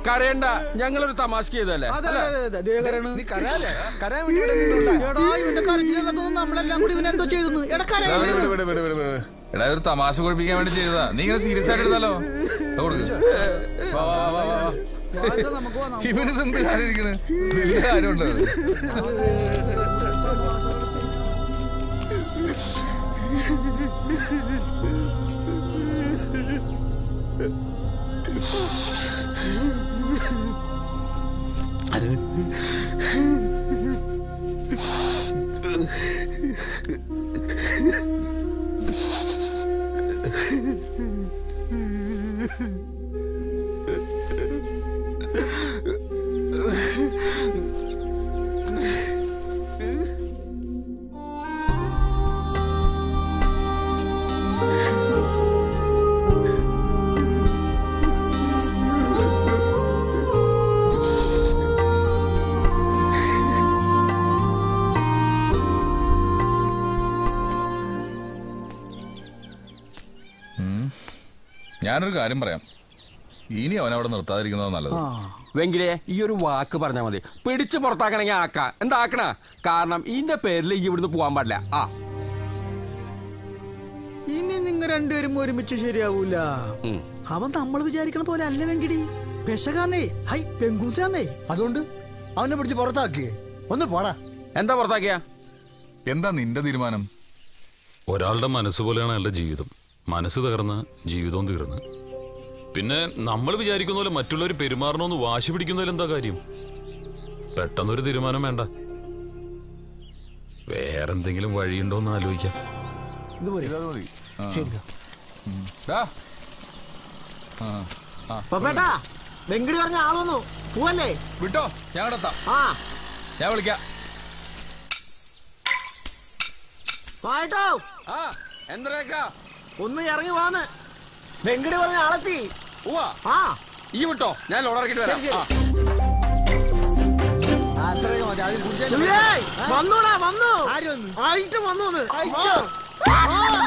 കരയണ്ട ഞങ്ങളൊരു തമാശ ചെയ്തല്ലേ അതെ അതെ അതെ, അതെ ദേ കരയണ്. എടാ ഇവന്റെ കരച്ചിലൊന്നും നമ്മളെല്ലാം കൂടി ഇവൻ എന്തോ ചെയ്തു എടാ കരയല്ലേ എടാ ഒരു തമാശ കുഴപ്പിക്കാൻ വേണ്ടി ചെയ്തതാ നീ ഇങ്ങനെ സീരിയസ് ആയിട്ട് എടുത്താലോ ദാ കൊടുക്ക്. വാ, വാ, വാ, വാ, വാ. ഇവനിത് എന്ത് കാര്യം ഇരിക്കണ്? വലിയ കാര്യമുണ്ട് ഉം. ഞാനൊരു കാര്യം പറയാം ഇനി അവൻ അവിടെ നിർത്താതിരിക്കുന്നത് നല്ലത് വെങ്കിലേ ഈ ഒരു വാക്ക് പറഞ്ഞാൽ മതി പിടിച്ച് പുറത്താക്കണമെങ്കിൽ ആക്ക എന്താ ആക്കണ കാരണം ഇതിന്റെ പേരിൽ ഈ ഇവിടുന്ന് പോകാൻ പാടില്ല ആ ഇനി നിങ്ങൾ രണ്ടുപേരും ഒരുമിച്ച് ശരിയാവൂല അവൻ നമ്മൾ വിചാരിക്കണ പോലെ അല്ല വെങ്കിടി പെശകാന്നേ ഹൈ പെങ്കൂച്ചാന്നേ അതുകൊണ്ട് അവനെ പിടിച്ച് പുറത്താക്കിയേ ഒന്ന് പോടാ എന്താ പുറത്താക്കിയ എന്താ നിന്റെ തീരുമാനം ഒരാളുടെ മനസ്സ് പോലെയാണ് അയാളുടെ ജീവിതം മനസ്സ് തകർന്ന ജീവിതവും തീർന്ന് പിന്നെ നമ്മൾ വിചാരിക്കുന്ന പോലെ മറ്റുള്ളവർ പെരുമാറണമെന്ന് വാശി പിടിക്കുന്നതിൽ എന്താ കാര്യം പെട്ടെന്നൊരു തീരുമാനം വേണ്ട വേറെന്തെങ്കിലും വഴിയുണ്ടോ എന്ന് ആലോചിക്കാം ശരി പപ്പേട്ടാ വെങ്കടി പറഞ്ഞ ആളൊന്നു പോവല്ലേ വിട്ടോ ഞാൻ അവിടെ എത്താം ആ ഞാൻ വിളിക്കാം വായിട്ടോ ആ എന്തരേക്കാ ഒന്ന് ഇറങ്ങി വാന്ന് വെങ്കടി പറഞ്ഞ ആളെത്തി ഉവാ ആ ഈ വിട്ടോ ഞാൻ ലോഡ് ഇറക്കിട്ട് വരാം ശരി, ശരി. ആ. ഏയ്, വന്നോടാ വന്നു ആയിട്ട് വന്നു ഒന്ന്. ആ. ആ.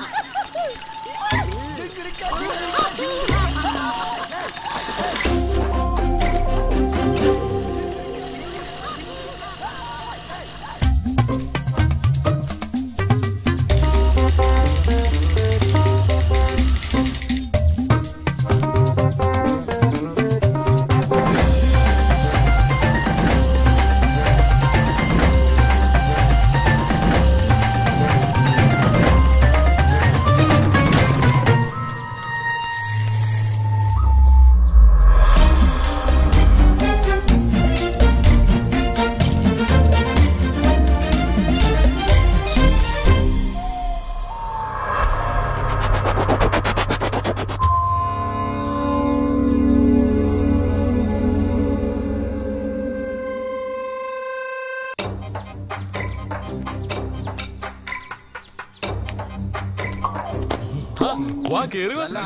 വാ കേറി വാ.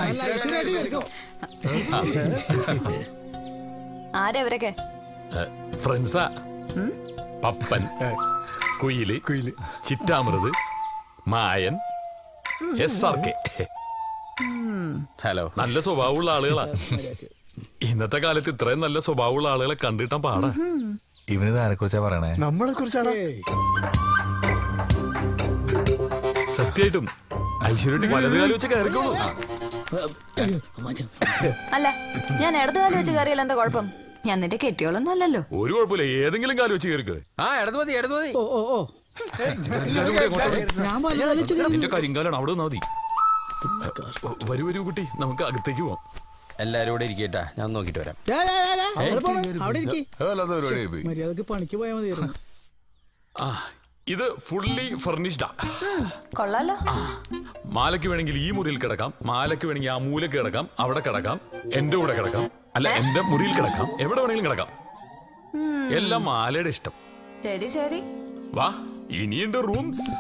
ആരാ ഇവരൊക്കെ ഏ, ഫ്രണ്ട്സാ പപ്പൻ കുയില് കുയില് ചിറ്റാമൃത് Mayan S R K hello നല്ല സ്വഭാവമുള്ള ആളുകളാ ഇന്നത്തെ കാലത്ത് ഇത്രയും നല്ല സ്വഭാവമുള്ള ആളുകളെ കണ്ടിട്ടാൻ പാടാ ഇവനിത് ആരെ കുറിച്ചാ പറയണേ നമ്മളെ കുറിച്ചാണ് സത്യമായിട്ടും ഐശ്വര്യട്ടി വലത് കാലം വെച്ച് കയറിക്കോളൂ അല്ല ഞാൻ ഇടത് കാലം വെച്ച് കയറിയാൽ എന്താ കുഴപ്പം ഞാൻ നിന്റെ കെട്ടിയോളൊന്നും അല്ലല്ലോ ഒരു കുഴപ്പമില്ല ഏതെങ്കിലും കാലം വെച്ച് കയറിക്കോ ആ ഇടത് മതി ഇടത് മതി ഓ ഓ ഓ ഞാൻ വലുതാലിച്ച് എന്റെ കരിങ്കാലാണ് അവിടെ നിന്നാ മതി വരൂ വരൂ കുട്ടി നമുക്ക് അകത്തേക്ക് പോവാം എല്ലാരും കൂടെ ഇരിക്കട്ടാ ഞാൻ നോക്കിട്ട് വരാം അവിടെ പോണം അവിടെ ഇരിക്കി വല്ലാത്ത പരിപാടിയായി പോയി. മര്യാദക്ക് പണിക്ക് പോയാൽ മതിയായിരുന്നു ആ ഇത് ഫുള്ളി ഫർണിഷ്ഡാ കൊള്ളാലോ മാലയ്ക്ക് വേണമെങ്കിൽ ഈ മുറിയിൽ കിടക്കാം മാലയ്ക്ക് വേണമെങ്കിൽ ആ മൂലക്ക് കിടക്കാം അവിടെ കിടക്കാം എന്റെ കൂടെ കിടക്കാം അല്ല എന്റെ മുറിയിൽ കിടക്കാം എവിടെ വേണമെങ്കിലും കിടക്കാം ഉം. എല്ലാം മാലയുടെ ഇഷ്ടം ശരി ശരി വാ ഇനിയുണ്ട് റൂംസ്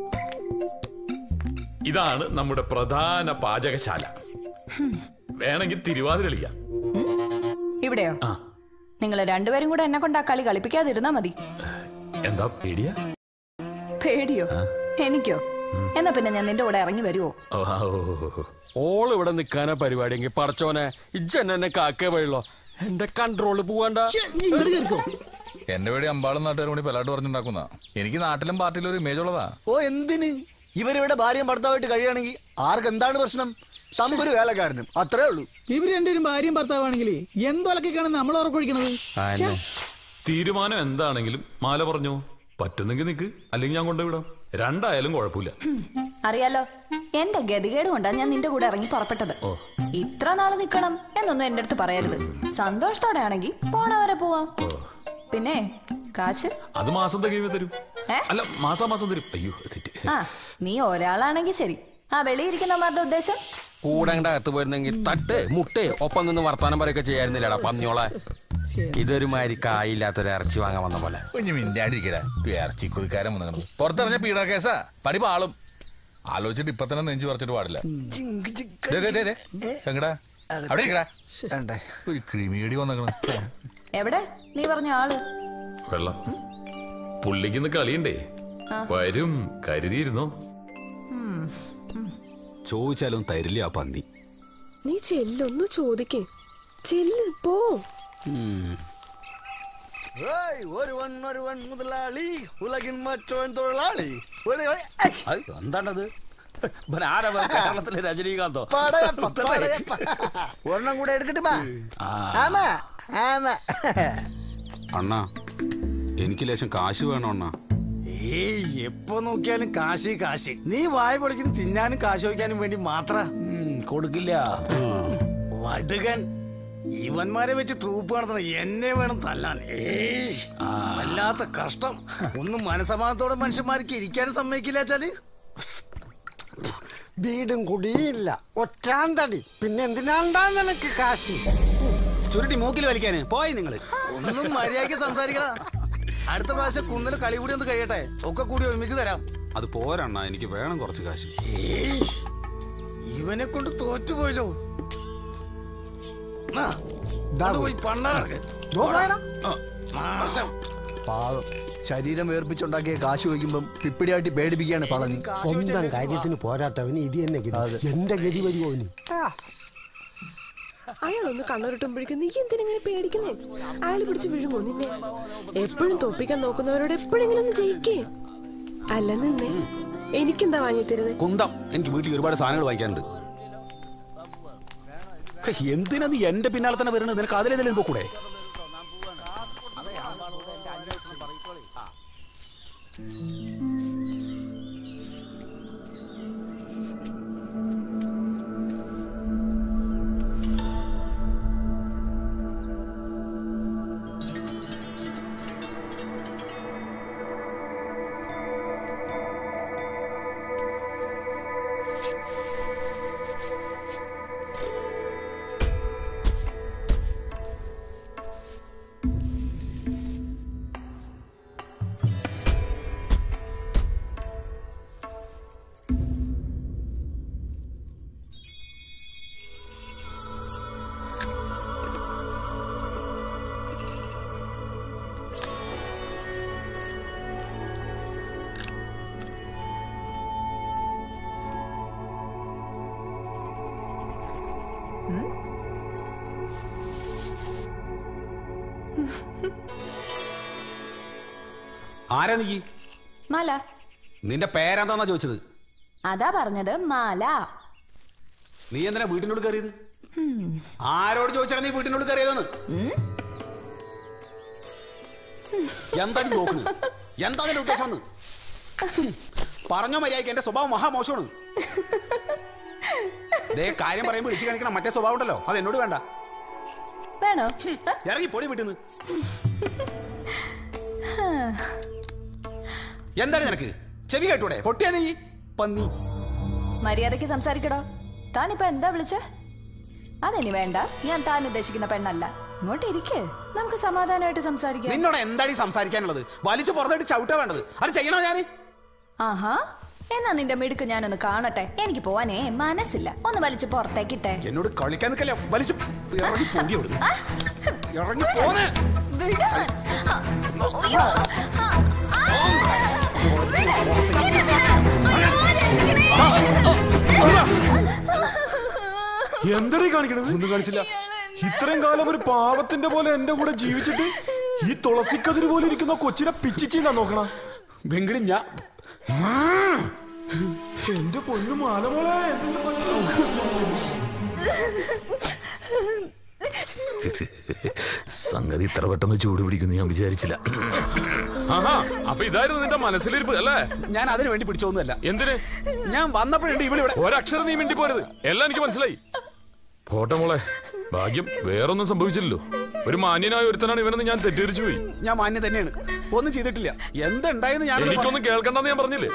ഇതാണ് നമ്മുടെ പ്രധാന പാചകശാല വേണമെങ്കിൽ തിരുവാതിര കളിക്കാം ഇവിടെയോ ആ. നിങ്ങൾ രണ്ടുപേരും കൂടെ എന്നെ കൊണ്ട് ആ കളി കളിപ്പിക്കാതിരുന്നാ മതി എന്താ പേടിയാ പേടിയോ എനിക്കോ എന്നാ പിന്നെ ഞാൻ നിന്റെ കൂടെ ഇറങ്ങി വരുവോ ഓ, ആ, ഓ, ഓ, ഓ. ഓൾ ഇവിടെ നിൽക്കാനാ പരിപാടി എങ്കിൽ പറച്ചോനെ ഇജ്ജ എന്നെ എന്നെ കാക്കേ വഴിയുള്ളോ എന്റെ കൺട്രോള് പോവാണ്ട എന്റെ പേടി അമ്പാളും നാട്ടുകാരും കൂടി പെലാട്ട് പറഞ്ഞുണ്ടാക്കുന്ന എനിക്ക് നാട്ടിലും പാർട്ടിയിലും ഒരു ഇമേജ് ഉള്ളതാ ഓ എന്തിന് ഇവരിവിടെ ഭാര്യയും ഭർത്താവായിട്ട് കഴിയുകയാണെങ്കിൽ ആർക്ക് എന്താണ് പ്രശ്നം തമ്പൊരു വേലക്കാരനും അത്രേ ഉള്ളൂ ഇവര് രണ്ടുപേരും ഭാര്യയും ഭർത്താവാണെങ്കിലേ എന്തൊലക്കാണ് നമ്മൾ ഉറപ്പൊഴിക്കണത് തീരുമാനം എന്താണെങ്കിലും മാല പറഞ്ഞോ പറ്റുന്നെങ്കിൽ നിക്ക് അല്ലെങ്കിൽ ഞാൻ കൊണ്ടുവിടാം രണ്ടായാലും കുഴപ്പമില്ല അറിയാലോ എന്റെ ഗതികേട് കൊണ്ടാണ് ഞാൻ നിന്റെ കൂടെ ഇറങ്ങി പുറപ്പെട്ടത് ഇത്ര നാള് നിക്കണം എന്നൊന്നും എന്റെ അടുത്ത് പറയരുത് സന്തോഷത്തോടെ ആണെങ്കിൽ പോണ വരെ പോവാം പിന്നെ കാശ് അത് മാസം തികയുമ്പോ തരും ഏ? അല്ല മാസാ മാസം തരും അയ്യോ തെറ്റ് ആ നീ ഒരാളാണെങ്കിൽ ശരി ആ വെളിയിരിക്കുന്നവരുടെ ഉദ്ദേശം കൂടെ അങ്ങട് അകത്ത് പോയിരുന്നെങ്കിൽ തട്ട് മുട്ട് ഒപ്പം നിന്ന് വർത്താനം പറയൊക്കെ ചെയ്യായിരുന്നില്ലടാ പന്നിയോളെ ഇതൊരു മാതിരി കായില്ലാത്തൊരു ഇറച്ചി വാങ്ങാൻ വന്ന പോലെ കുഞ്ഞു മിണ്ടാണ്ടിരിക്കടാ ഇറച്ചി കൊതിക്കാരൻ വന്നു പുറത്തിറങ്ങിയ പീഡ കേസാ പടി പാളും ആലോചിച്ചിട്ട് ഇപ്പൊ തന്നെ നെഞ്ചു പറിച്ചിട്ട് പാടില്ല ദേ, ദേ, ദേ, ദേ. എങ്ങടാ അവിടെ ഇരിക്കടാ ഒരു ക്രിമിയടി വന്നേക്കണം എവിടെ നീ പറഞ്ഞ ആള് വെള്ളം പുള്ളിക്കിന്ന് കളിയുണ്ടേ ആ. വരും കരുതിയിരുന്നോ ഉം. ചോദിച്ചാലും തരില്ല ആ പന്നി നീ ചെല്ലൊന്നു ചോദിക്കേ ചെല്ല് പോ ഏയ്, ഒരുവൻ ഒരുവൻ മുതലാളി ഉലകിൻ മറ്റവൻ തൊഴിലാളി ഒരു- ഒരു- ഏയ്, എന്താണത് ആരവ കേരളത്തിലെ രജനീകാന്തോ പടയപ്പ, പടയപ്പ. ഒരെണ്ണം കൂടെ എടുക്കട്ടെ ബാ. ആമാ, ആമാ. അണ്ണാ എനിക്ക് ലേശം കാശ് വേണം അണ്ണാ ഏയ് എപ്പോ നോക്കിയാലും കാശ് കാശ് നീ വായ പൊളിക്കുന്ന തിന്നാനും കാശ് വയ്ക്കാനും വേണ്ടി മാത്ര കൊടുക്കില്ല വടുകൻ ഇവന്മാരെ വെച്ച് ട്രൂപ്പ് നടത്തണം എന്നെ വേണം തല്ലാൻ ഏയ് വല്ലാത്ത കഷ്ടം ഒന്നും മനസമാനത്തോടെ മനുഷ്യന്മാർക്ക് ഇരിക്കാനും സമ്മതിക്കില്ല വെച്ചാല് വീടും കുടിയില്ല ഒറ്റാന്തടി പിന്നെ എന്തിനാണ്ടാ നിനക്ക് കാശി ചുരുട്ടി മൂക്കിൽ വലിക്കാന് പോയി നിങ്ങള് ഒന്നും മര്യാദയ്ക്ക് സംസാരിക്കണ അടുത്ത പ്രാവശ്യം കുന്നല് കളി കൂടി ഒന്ന് കഴിയട്ടെ ഒക്കെ കൂടി ഒരുമിച്ച് തരാം അത് പോരണ്ണ എനിക്ക് വേണം കുറച്ച് കാശ് ഏയ്, ഇവനെ കൊണ്ട് തോറ്റുപോയല്ലോ നാ, അത് പോയി പണ്ടാറക്ക് നാശം പാവം ശരീരം വേർപ്പിച്ചുണ്ടാക്കിയ കാശ് വയ്ക്കുമ്പം പിപ്പിടിയാട്ടി പേടിപ്പിക്കുകയാണ് പളനി സ്വന്തം കാര്യത്തിന് പോരാത്തവന് ഇത് തന്നെ ഗതി എന്റെ ഗതി വരുമോ ഇനി? അയാളൊന്ന് കണ്ണുരുട്ടുമ്പോഴേക്കും നീ എന്തിനെങ്ങനെ പേടിക്കുന്നേ അയാൾ പിടിച്ച് വിഴുങ്ങോ നിന്നെ എപ്പോഴും തോപ്പിക്കാൻ നോക്കുന്നവരോട് എപ്പോഴെങ്കിലും ഒന്ന് ജയിക്കേ അല്ല നിന്നെ എനിക്കെന്താ വാങ്ങിത്തരുന്നത് കുന്തം എനിക്ക് വീട്ടിൽ ഒരുപാട് സാധനങ്ങൾ വാങ്ങിക്കാനുണ്ട് ഹേ, എന്തിനാ നീ എന്റെ പിന്നാലെ തന്നെ വരുന്നത് നിനക്ക് അതിലേതെങ്കിലും പോക്കൂടെ ആരാ നീ മാല നിന്റെ പേരെന്താന്നാ ചോദിച്ചത് അതാ പറഞ്ഞത് മാല നീ എന്തിനാ വീട്ടിനോട് കയറിയത് ഉം. ആരോട് ചോദിച്ചാണ് നീ വീട്ടിനോട് കയറിയതെന്ന് ഉം? എന്താ നീ നോക്കുന്നത് എന്താ നിന്റെ ഉദ്ദേശം എന്ന്? പറഞ്ഞോ മര്യാദയ്ക്ക് എന്റെ സ്വഭാവം മഹാമോശമാണ് ദേ കാര്യം പറയുമ്പോൾ വിളിച്ചു കാണിക്കണം മറ്റേ സ്വഭാവം ഉണ്ടല്ലോ അത് എന്നോട് വേണ്ട വേണോ ഇറങ്ങി പൊടി വീട്ടിന്ന് എന്താണ് നിനക്ക് ചെവി കേട്ടൂടെ പൊട്ടിയാ നീ പന്നി മര്യാദയ്ക്ക് സംസാരിക്കടോ താനിപ്പോ എന്താ വിളിച്ച അതിനി വേണ്ട ഞാൻ താൻ ഉദ്ദേശിക്കുന്ന പെണ്ണല്ല ഇങ്ങോട്ട് ഇരിക്ക് നമുക്ക് സമാധാനമായിട്ട് സംസാരിക്കാം നിന്നോട് എന്താണ് ഈ സംസാരിക്കാനുള്ളത് വലിച്ചു പുറത്തോട്ട് ചവിട്ടാ വേണ്ടത് അത് ചെയ്യണോ ഞാന് ആഹാ എന്നാ നിന്റെ മിടുക്ക് ഞാനൊന്ന് കാണട്ടെ എനിക്ക് പോവാനേ മനസ്സില്ല ഒന്ന് വലിച്ചു പുറത്തേക്കിട്ടെ എന്നോട് കളിക്കാൻ നിൽക്കല്ലേ വലിച്ചു ഇറങ്ങി പൊടി അവിടുന്ന്. ഇറങ്ങി പോന്നെ വിടാൻ. ആ, അയ്യോ. ആ, ആ. എന്താടീ കാണിക്കണത് ഒന്നും കാണിച്ചില്ല ഇത്രയും കാലം ഒരു പാവത്തിന്റെ പോലെ എന്റെ കൂടെ ജീവിച്ചിട്ട് ഈ തുളസിക്കതിര് പോലെ ഇരിക്കുന്ന കൊച്ചിനെ പിച്ചിച്ചിന്നാ നോക്കണ വെങ്കിടി ഞാൻ എന്റെ പൊന്നു മാലമോളെ എന്തെങ്കിലും സംഗതി ഇത്ര പെട്ടെന്ന് ചൂട് പിടിക്കുന്നു ഞാൻ വിചാരിച്ചില്ല ആഹാ അപ്പൊ ഇതായിരുന്നു നിന്റെ മനസ്സിലിരിപ്പ് അല്ലേ ഞാൻ അതിനു വേണ്ടി പിടിച്ചൊന്നുമല്ല എന്തിന് ഞാൻ വന്നപ്പോഴുണ്ട് ഇവിടെ ഒരക്ഷരം നീ മിണ്ടി പോരുത് എല്ലാം എനിക്ക് മനസ്സിലായി പോട്ടെ മോളെ ഭാഗ്യം വേറൊന്നും സംഭവിച്ചില്ലല്ലോ ഒരു മാന്യനായ ഒരുത്തനാണ് ഇവനെന്ന് ഞാൻ തെറ്റിദ്ധരിച്ചു പോയി ഞാൻ മാന്യം തന്നെയാണ് ഒന്നും ചെയ്തിട്ടില്ല എന്തുണ്ടായെന്ന് ഞാൻ എനിക്കൊന്നും കേൾക്കണ്ടെന്ന് ഞാൻ പറഞ്ഞില്ലേ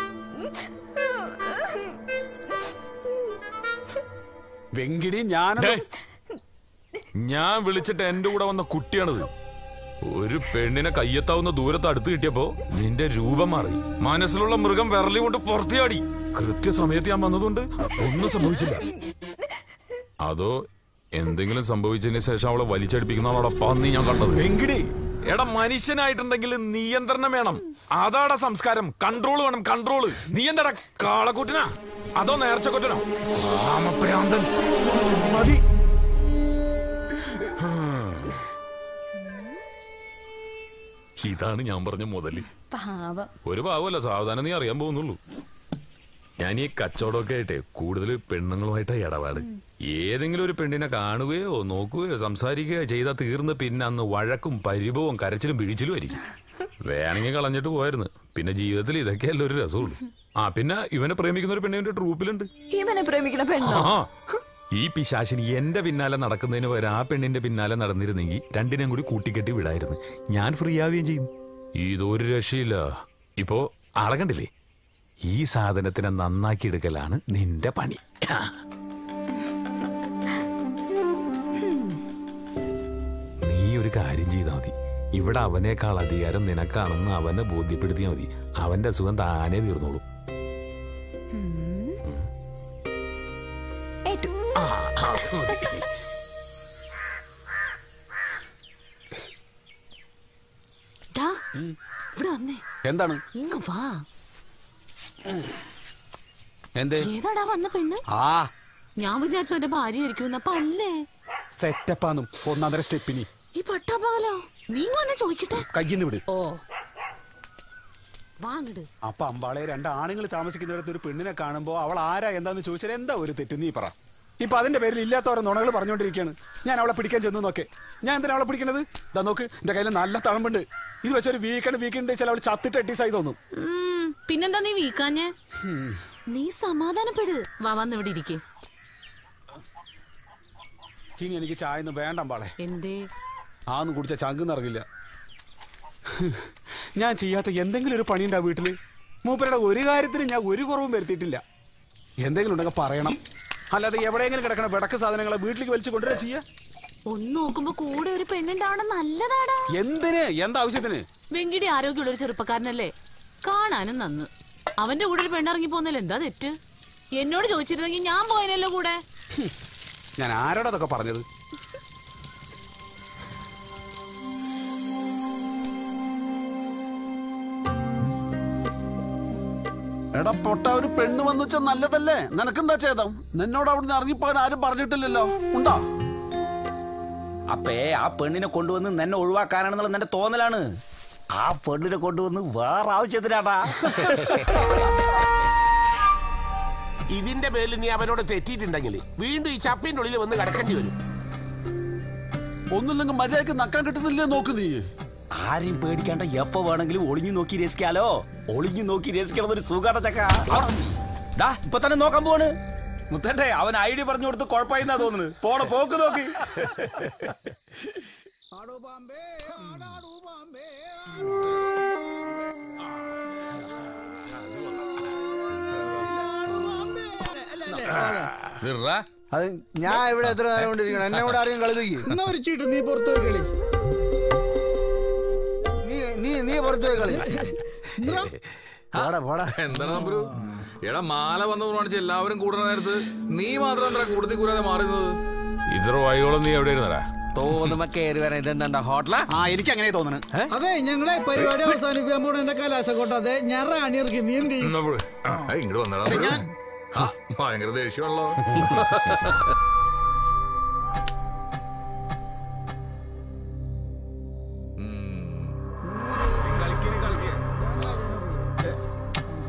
വെങ്കിടി ഞാൻ ഡേയ്, ഞാൻ വിളിച്ചിട്ട് എന്റെ കൂടെ വന്ന കുട്ടിയാണിത് ഒരു പെണ്ണിനെ കയ്യെത്താവുന്ന ദൂരത്ത് അടുത്ത് കിട്ടിയപ്പോ നിന്റെ രൂപം മാറി മനസ്സിലുള്ള മൃഗം വിരലി കൊണ്ട് പുറത്തിയാടി കൃത്യസമയത്ത് ഞാൻ വന്നതുകൊണ്ട് ഒന്നും സംഭവിച്ചില്ല അതോ എന്തെങ്കിലും സംഭവിച്ചതിന് ശേഷം അവളെ വലിച്ചടിപ്പിക്കുന്നവളോടെ പന്നി ഞാൻ കണ്ടത് വെങ്കിടി എടാ മനുഷ്യനായിട്ടുണ്ടെങ്കിൽ നിയന്ത്രണം വേണം അതാടാ സംസ്കാരം കൺട്രോൾ വേണം കൺട്രോള് നീ എന്താടാ കാളക്കൂറ്റനാ അതോ നേർച്ചക്കൊറ്റനോ രാമപ്രാന്തൻ മതി ഇതാണ് ഞാൻ പറഞ്ഞ മുതല് പാവം ഒരു പാവമല്ല സാവധാനം നീ അറിയാൻ പോകുന്നുള്ളൂ ഞാൻ ഈ കച്ചവടമൊക്കെ ആയിട്ടെ കൂടുതൽ പെണ്ണുങ്ങളുമായിട്ടാ ഇടപാട് ഏതെങ്കിലും ഒരു പെണ്ണിനെ കാണുകയോ നോക്കുകയോ സംസാരിക്കുകയോ ചെയ്താൽ തീർന്ന് പിന്നെ അന്ന് വഴക്കും പരിഭവവും കരച്ചിലും പിഴിച്ചിലും ആയിരിക്കും വേണമെങ്കിൽ കളഞ്ഞിട്ട് പോയായിരുന്നു പിന്നെ ജീവിതത്തിൽ ഇതൊക്കെയല്ല ഒരു രസമുള്ളൂ ആ പിന്നെ ഇവനെ പ്രേമിക്കുന്ന ഒരു പെണ്ണിന്റെ ട്രൂപ്പിലുണ്ട് ഇവനെ പ്രേമിക്കുന്ന പെണ്ണോ ആ ഈ പിശാശിനി എന്റെ പിന്നാലെ നടക്കുന്നതിന് പകരം ആ പെണ്ണിന്റെ പിന്നാലെ നടന്നിരുന്നെങ്കിൽ രണ്ടിനെയും കൂടി കൂട്ടിക്കെട്ടി വിടായിരുന്നു ഞാൻ ഫ്രീ ആവുകയും ചെയ്യും ഇതൊരു രക്ഷയില്ല ഇപ്പോ ആളെ കണ്ടില്ലേ ഈ സാധനത്തിനെ നന്നാക്കി എടുക്കലാണ് നിന്റെ പണി നീ ഒരു കാര്യം ചെയ്താൽ മതി ഇവിടെ അവനേക്കാൾ അധികാരം നിനക്കാണെന്ന് അവനെ ബോധ്യപ്പെടുത്തിയാൽ മതി അവന്റെ അസുഖം താനേ തീർന്നോളൂ ഏറ്റു ഡാ, ഇവിടെ വന്നേ എന്താണ് ഇങ്ങ് വാ എന്തേ ഏതാടാ വന്ന പെണ്ണ് ആ ഞാൻ വിചാരിച്ചു എന്റെ ഭാര്യ ആയിരിക്കും അപ്പൊ അല്ലേ സെറ്റപ്പാന്നും ഒന്നര സ്റ്റെപ്പിനി ഈ പട്ടാപ്പകലോ നീ വന്നെ ചോദിക്കട്ടെ കയ്യിന്ന് വിട് ഓ വാങ്ങിട് അപ്പൊ അമ്പാളെ രണ്ട് ആണുങ്ങൾ താമസിക്കുന്നിടത്ത് ഒരു പെണ്ണിനെ കാണുമ്പോ അവൾ ആരാ എന്താന്ന് ചോദിച്ചാൽ എന്താ ഒരു തെറ്റ് നീ പറ ഇപ്പൊ അതിന്റെ പേരിൽ ഇല്ലാത്തവരെ നുണകൾ പറഞ്ഞുകൊണ്ടിരിക്കുകയാണ് ഞാൻ അവളെ പിടിക്കാൻ ചെന്നു നോക്കെ ഞാൻ എന്തിനാ അവളെ പിടിക്കണത് ഇതാ നോക്ക് എന്റെ കയ്യിൽ നല്ല തളമ്പുണ്ട് ഇത് വെച്ചൊരു വീക്കെൻഡ് വീക്കെൻഡ് വെച്ചാൽ അവൾ ചത്തിട്ട് എട്ടീസായി തോന്നും ഉം, പിന്നെന്താ നീ വീക്കാഞ്ഞേ ഹും. നീ സമാധാനപ്പെട് വാ വന്ന് ഇവിടെ ഇരിക്കേ ഇനി എനിക്ക് ചായ ഒന്നും വേണ്ട അമ്പാളെ എന്തേ ആന്ന് കുടിച്ച ചങ്ക് നിറങ്ങില്ല ഞാൻ ചെയ്യാത്ത എന്തെങ്കിലും ഒരു പണിയുണ്ടാ വീട്ടില് മൂപ്പരുടെ ഒരു കാര്യത്തിന് ഞാൻ ഒരു കുറവും വരുത്തിയിട്ടില്ല എന്തെങ്കിലും ഉണ്ടെങ്കിൽ പറയണം അല്ലാതെ എവിടെയെങ്കിലും കിടക്കണ വിടക്ക് സാധനങ്ങളെ വീട്ടിലേക്ക് വലിച്ചു കൊണ്ടുവരാ ചെയ്യാ ഒന്ന് നോക്കുമ്പോ കൂടെ ഒരു പെണ്ണുണ്ടാവണ നല്ലതാടാ എന്തിന് എന്താവശ്യത്തിന് വെങ്കിടി ആരോഗ്യമുള്ള ഒരു ചെറുപ്പക്കാരനല്ലേ കാണാനും നന്ന് അവന്റെ കൂടെ ഒരു പെണ്ണിറങ്ങി പോന്നല്ലോ എന്താ തെറ്റ് എന്നോട് ചോദിച്ചിരുന്നെങ്കിൽ ഞാൻ പോയനല്ലോ കൂടെ ഞാൻ ആരോടാ അതൊക്കെ പറഞ്ഞത് എടാ പൊട്ട ഒരു പെണ്ണ് വന്നു വെച്ചാൽ നല്ലതല്ലേ നിനക്കെന്താ ചെയ്തം നിന്നോട് അവിടുന്ന് ഇറങ്ങിപ്പോകാൻ ആരും പറഞ്ഞിട്ടില്ലല്ലോ ഉണ്ടോ അപ്പേ ആ പെണ്ണിനെ കൊണ്ടുവന്ന് നിന്നെ ഒഴിവാക്കാനാണെന്നുള്ള നിന്റെ തോന്നലാണ് ആ പെണ്ണിനെ കൊണ്ടുവന്ന് വേറെ ആവശ്യത്തിനാടാ ഇതിന്റെ പേരിൽ നീ അവനോട് തെറ്റിയിട്ടുണ്ടെങ്കിൽ വീണ്ടും ഈ ചപ്പിന്റെ ഉള്ളിൽ വന്ന് കിടക്കേണ്ടി വരും ഒന്നുമില്ലെങ്കിൽ മര്യാദക്ക് നക്കാൻ കിട്ടുന്നില്ലേ നോക്ക് നീ ആരെയും പേടിക്കാണ്ട എപ്പോ വേണമെങ്കിലും ഒളിഞ്ഞു നോക്കി രസിക്കാലോ ഒളിഞ്ഞു നോക്കി രസിക്കണത് ഒരു സുഖാട ചക്ക ഡാ ഇപ്പൊ തന്നെ നോക്കാൻ പോവാണ് മുത്തട്ടെ അവൻ ഐഡിയ പറഞ്ഞു കൊടുത്ത് കുഴപ്പമായിന്നാ തോന്നുന്നു പോണ പോക്ക് നോക്കി അത് ഞാൻ ഇവിടെ എത്ര നേരം കൊണ്ടിരിക്കണം എന്നെ കൂടെ ആരെയും കളി തൂക്കി എന്നാ ഒരു ചീട്ട് നീ പുറത്തു പോയി കളി നീ നീ നീ പുറത്തു പോയി കളി പോടാ പോടാ എന്താണ് നമ്പരു എടാ മാല വന്ന് പ്രമാണിച്ച് എല്ലാവരും കൂടുന്ന നേരത്ത് നീ മാത്രം എന്താ കൂടുതൽ കൂടാതെ മാറുന്നത് ഇത്ര വൈകോളം നീ എവിടെ ഇരുന്നടാ തോന്നുമ്പോ കയറി വരാൻ ഇതെന്താ ഹോട്ടലാ ആ എനിക്ക് അങ്ങനെ തോന്നണേ അതെ ഞങ്ങളെ പരിപാടി അവസാനിപ്പിക്കാൻ പോണ എന്റെ കലാശക്കോട്ട അതെ ഞാൻ റാണി ഇറക്കി നീ എന്ത് ചെയ്യും ഇങ്ങോട്ട് വന്നടാ ആ, ഭയങ്കര ദേഷ്യമാണല്ലോ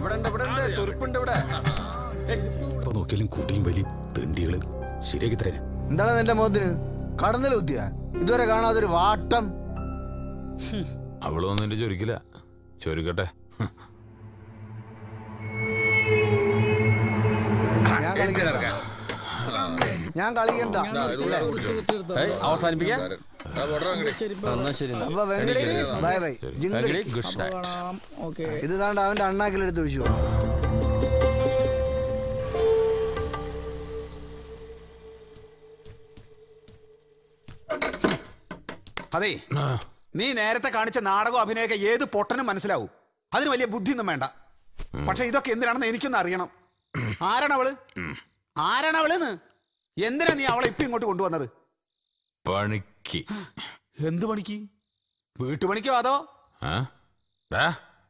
ഇവിടെ ഉണ്ട് ഇവിടെ ഉണ്ട് തുരുപ്പുണ്ട് ഇവിടെ ഇപ്പൊ നോക്കിയാലും കൂട്ടിയും വലിയും തെണ്ടികള് ശരിയാക്കി തരാം എന്താണ് നിന്റെ മുഖത്തിന് കടന്നൽ ബുദ്ധിയാ ഇതുവരെ കാണാതൊരു വാട്ടം അവള് വന്നിട്ട് ചൊരിക്കില്ല ചൊരുക്കട്ടെ ഞാൻ കളിക്കണ്ട ഞാൻ കളിക്കണ്ട ഏയ്, അവസാനിപ്പിക്കാം എന്നാ ശരി എന്നാ. അപ്പൊ Venkadi bye bye Jinkadi Venkadi, good night. ഇത് താണ്ട് അവന്റെ അണ്ണാക്കിലെടുത്ത് ഒഴിച്ചു അതെ നീ നേരത്തെ കാണിച്ച നാടകം അഭിനയൊക്കെ ഏത് പൊട്ടനും മനസ്സിലാവും അതിന് വലിയ ബുദ്ധിയൊന്നും വേണ്ട പക്ഷെ ഇതൊക്കെ എന്തിനാണെന്ന് എനിക്കൊന്ന് അറിയണം ആരാണ് അവള് ആരാണ് അവളെന്ന് എന്തിനാ നീ അവളെ ഇപ്പൊ ഇങ്ങോട്ട് കൊണ്ടുവന്നത് പണിക്ക് എന്ത് പണിക്ക് വീട്ടുപണിക്കോ അതോ ആ? ഡാ.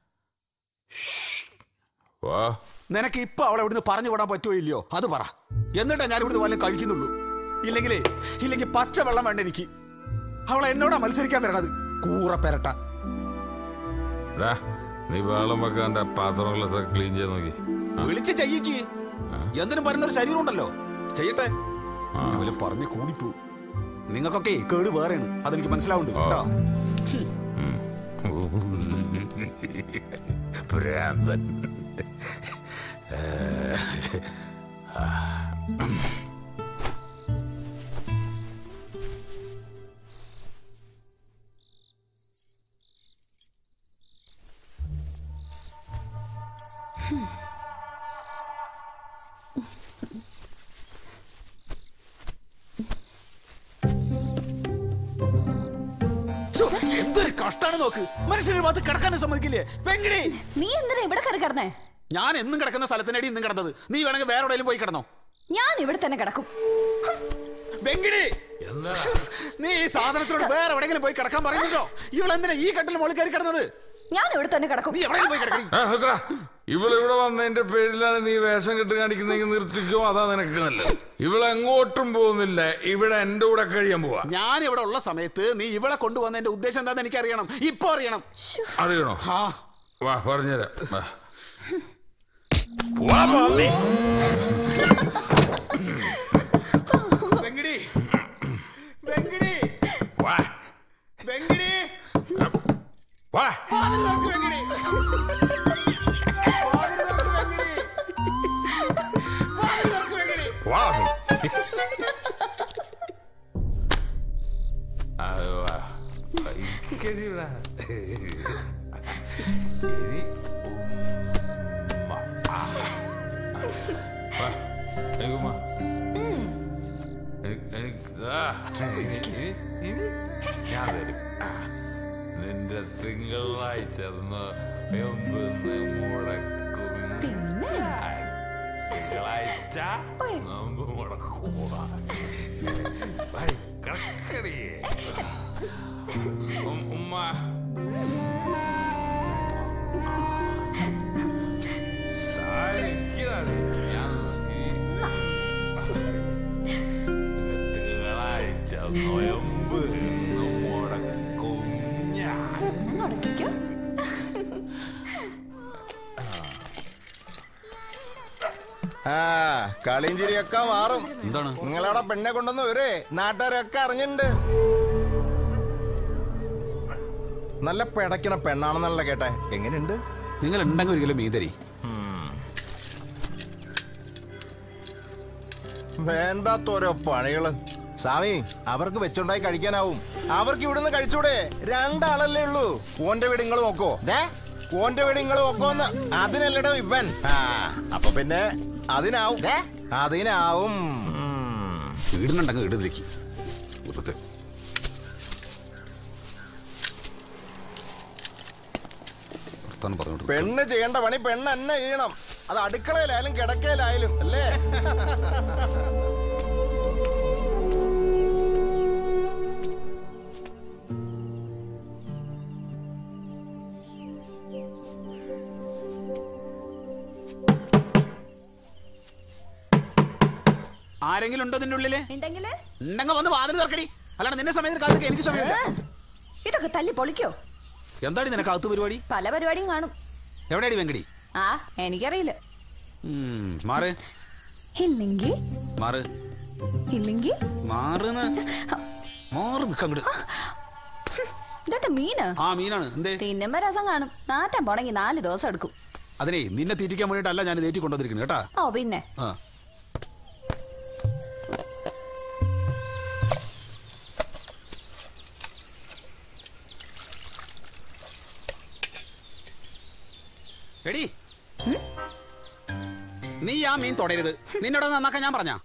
വാ നിനക്ക് ഇപ്പൊ അവളെ ഇവിടുന്ന് പറഞ്ഞു വിടാൻ പറ്റുമോ ഇല്ലയോ അത് പറ എന്നിട്ടാ ഞാൻ ഇവിടുന്ന് വല്ലതും കഴിക്കുന്നുള്ളൂ ഇല്ലെങ്കിലേ ഇല്ലെങ്കിൽ പച്ച വെള്ളം വേണ്ട എനിക്ക് അവളെ എന്നോടാ മത്സരിക്കാൻ വരണത് കൂറ പെരട്ട ഡാ, നീ വെള്ളം വെക്കാൻ്റെ പാത്രങ്ങളൊക്കെ ക്ലീൻ ചെയ്ത് നോക്കി വിളിച്ച് ചെയ്യിക്ക് എന്തിനും പറയുന്ന ഒരു ശരീരം ഉണ്ടല്ലോ ചെയ്യട്ടെ ഞാൻ വല്ലതും പറഞ്ഞ് കൂടിപ്പോ നിങ്ങൾക്കൊക്കെ കേട് വേറെയാണ് അതെനിക്ക് മനസ്സിലാവുന്നുണ്ട് കേട്ടോ ഭ്രാന്തൻ ഏ, ആ. ശ്ശോ, എന്തൊരു കഷ്ടാണ് നോക്ക് മനുഷ്യന് ഭാഗത്ത് കിടക്കാനും സമ്മതിക്കില്ലേ വെങ്കിടി നീ എന്തിനാ ഇവിടെ കയറി കിടന്നേ ഞാൻ എന്നും കിടക്കുന്ന സ്ഥലത്തിനടി ഇന്നും കിടന്നത് നീ വേണമെങ്കിൽ വേറെ എവിടെയെങ്കിലും പോയി കിടന്നോ ഞാൻ ഇവിടെ തന്നെ കിടക്കും വെങ്കിടി നീ ഈ സാധനത്തിനോട് വേറെ എവിടെയെങ്കിലും പോയി കിടക്കാൻ പറയുന്നുണ്ടോ ഇവളെന്തിനാ ഈ കട്ടിൽ മുകളിൽ കയറി കിടന്നത് ഞാൻ ഇവിടെ തന്നെ കിടക്കും നീ എവിടെയെങ്കിലും പോയി കിടക്കും ആ, നിർത്തടാ. ഇവളിവിടെ വന്നതിന്റെ പേരിലാണ് നീ വേഷം കെട്ട് കാണിക്കുന്നെങ്കിൽ നിർത്തിക്കോ അതാ നിനക്ക് നല്ലത് ഇവളെങ്ങോട്ടും പോകുന്നില്ല ഇവിടെ എന്റെ കൂടെ കഴിയാൻ പോവാ ഞാൻ ഇവിടെ ഉള്ള സമയത്ത് നീ ഇവളെ കൊണ്ടുവന്നതിന്റെ ഉദ്ദേശം എന്താന്ന് എനിക്ക് അറിയണം ഇപ്പൊ അറിയണം അറിയണോ ആ വാ പറഞ്ഞുതരാം വാ. വാ, മാമി. വെങ്കിടി വെങ്കിടി വാ. വെങ്കിടി വാ. വാതിൽ തുറക്ക് വെങ്കിടി വാതിൽ തുറക്ക് വെങ്കിടി വാതിൽ തുറക്ക് വെങ്കിടി വാ, മാമി. ആ, വാ. ഇരിക്കടിടാ. ഇനി ഉമ്മ. ആ. വാ. എനിക്ക് ഉമ്മ. എനിക്ക്- എനിക്ക്- ആ. ഇനി- ഇനി ഞാൻ തരും ആ. നിന്റെ തിങ്കളാഴ്ച എമ്പെന്ന് മുടക്കും തിങ്കളാഴ്ച നോമ്പ് മുടക്കുക കിടക്കടി ഉം- ഉമ്മ സാരിക്കാതെ ഞാൻ തിങ്കളാഴ്ച നോയമ്പ് മുടക്കും ഞാൻ മുടക്കിക്കോ ആ കളിയും ചിരിയൊക്കെ മാറും എന്താണ് നിങ്ങളവിടെ പെണ്ണെ കൊണ്ടുവന്ന് വരെ നാട്ടുകാരൊക്കെ അറിഞ്ഞിട്ടുണ്ട് നല്ല പിടയ്ക്കണ പെണ്ണാണെന്നല്ല കേട്ടെ എങ്ങനെയുണ്ട് നിങ്ങൾ ഉണ്ടെങ്കിൽ ഒരിക്കലും മീൻ തരി വേണ്ടാത്തോരോ പണികള് സ്വാമി അവർക്ക് വെച്ചുണ്ടായി കഴിക്കാനാവും അവർക്ക് ഇവിടുന്ന് കഴിച്ചൂടെ രണ്ടാളല്ലേ ഉള്ളൂ ഓന്റെ വീട് നിങ്ങൾ നോക്കോ ദേ ഓന്റെ വീട് നിങ്ങൾ നോക്കോന്ന് അതിനല്ലടോ ഇവൻ ആ അപ്പൊ പിന്നെ അതിനാവും ദേ അതിനാവും വീടിനുണ്ടെങ്കിൽ വീടിലേക്ക് വെറുതെ വർത്താനം പറഞ്ഞോട്ട് പെണ്ണ് ചെയ്യേണ്ട പണി പെണ്ണ് തന്നെ ചെയ്യണം അത് അടുക്കളയിലായാലും കിടക്കയിലായാലും അല്ലേ ആരെങ്കിലും ഉണ്ടോ നിന്റെ ഉള്ളില് ഉണ്ടെങ്കില് ഉണ്ടെങ്കിൽ വന്ന് വാതിൽ തുറക്കടി അല്ലാണ്ട് നിന്നെ സമയത്ത് കാലത്ത് എനിക്ക് സമയമില്ല ഇതൊക്കെ തല്ലി പൊളിക്കോ എന്താണ് നിനക്ക് അകത്ത് പരിപാടി പല പരിപാടിയും കാണും എവിടെയാടി വെങ്കടി ആ എനിക്കറിയില്ല ഉം, മാറ് ഇല്ലെങ്കിൽ മാറ് ഇല്ലെങ്കിൽ മാറുന്ന് മാറ് നിക്കങ്ങട് ഇതെന്താ മീന് ആ മീനാണ് എന്തേ തിന്നുമ്പോ രസം കാണും നാറ്റം പോണെങ്കി നാല് ദിവസം എടുക്കും അതിനെ നിന്നെ തീറ്റിക്കാൻ വേണ്ടിയിട്ടല്ല ഞാൻ നേറ്റി കൊണ്ടുവന്നിരിക്കുന്നത് കേട്ടാ ഓ പിന്നെ ആ എടി നീ ആ മീൻ തുടരുത് നിന്നോട് നന്നാക്കാൻ ഞാൻ പറഞ്ഞ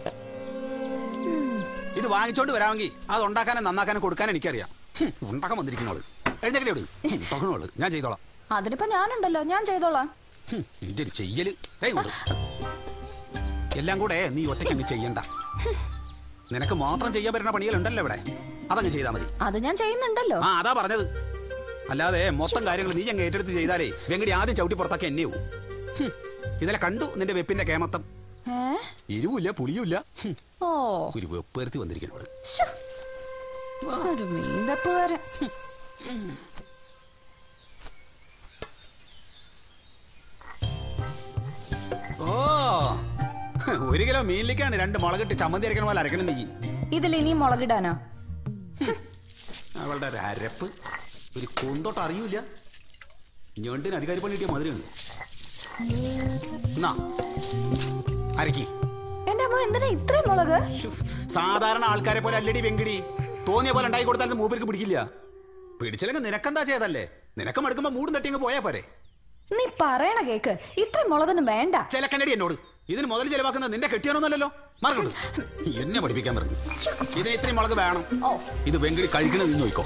ഇത് വാങ്ങിച്ചോണ്ട് വരാമെങ്കിൽ അത് ഉണ്ടാക്കാനും നന്നാക്കാനും കൊടുക്കാൻ എനിക്കറിയാം ഹും, ഉണ്ടാക്കാൻ വന്നിരിക്കുന്നോള് എഴുന്നേക്കലോട് ഉണ്ടാക്കണോള് ഞാൻ ചെയ്തോളാം അതിനിപ്പോ ഞാനുണ്ടല്ലോ ഞാൻ ചെയ്തോളാം ഹും, നിന്റെ ഒരു ചെയ്യല് ദേ ഇങ്ങോട്ട്. എല്ലാം കൂടെ നീ ഒറ്റയ്ക്ക് അങ്ങ് ചെയ്യണ്ട നിനക്ക് മാത്രം ചെയ്യാൻ പറ്റുന്ന പണികളുണ്ടല്ലോ ഇവിടെ അതങ്ങ് ചെയ്താൽ മതി അത് ഞാൻ ചെയ്യുന്നുണ്ടല്ലോ ആ അതാ പറഞ്ഞത് അല്ലാതെ മൊത്തം കാര്യങ്ങൾ നീ അങ്ങ് ഏറ്റെടുത്ത് ചെയ്താലേ വെങ്കടി ആദ്യം ചവിട്ടി പുറത്താക്കി എന്നെയാവും ഹും, ഇന്നലെ കണ്ടു നിന്റെ വെപ്പിന്റെ കേമത്തം ഏ എരിവില്ല പുളിയുമില്ല ഹും, ഓ ഒരു വെപ്പ് വരുത്തി വന്നിരിക്കണോട് ശ്ശോ. ഒരു മീൻ വെപ്പുകാരൻ ഓ ഒരു കിലോ മീനിലേക്കാണ് രണ്ട് മുളകിട്ട് ചമ്മന്തി അരക്കണ പോലെ അരക്കണം നീ ഇതിൽ ഇനി മുളകിടാനോ അവളുടെ ഒരു അരപ്പ് ഒരു കുന്തോട്ട് അറിയൂല ഞണ്ടിന് അധികാരി പണി കിട്ടിയ മധുരമാണ് എന്നാ അരക്കി എന്റെ അമ്മ എന്തിനാ ഇത്രയും മുളക് സാധാരണ ആൾക്കാരെ പോലെ അല്ലടി വെങ്കിടി തോന്നിയ പോലെ ഉണ്ടായി കൊടുത്താലും മൂപ്പർക്ക് പിടിക്കില്ല പിടിച്ചില്ലെങ്കിൽ നിനക്കെന്താ ചെയ്തല്ലേ നിനക്ക് മടുക്കുമ്പോ മൂടും തട്ടി അങ്ങ് പോയാ പോരെ നീ പറയണ കേക്ക് ഇത്രയും മുളകൊന്നും വേണ്ട ചിലക്കണ്ടടി എന്നോട് ഇതിന് മുതൽ ചെലവാക്കുന്നത് നിന്റെ കെട്ടിയാണോന്നല്ലോ മറക്കണ്ടു എന്നെ പഠിപ്പിക്കാൻ പറഞ്ഞു ഇതിന് ഇത്രയും മുളക് വേണം ഇത് വെങ്കിടി കഴിക്കണത് നീ നോക്കോ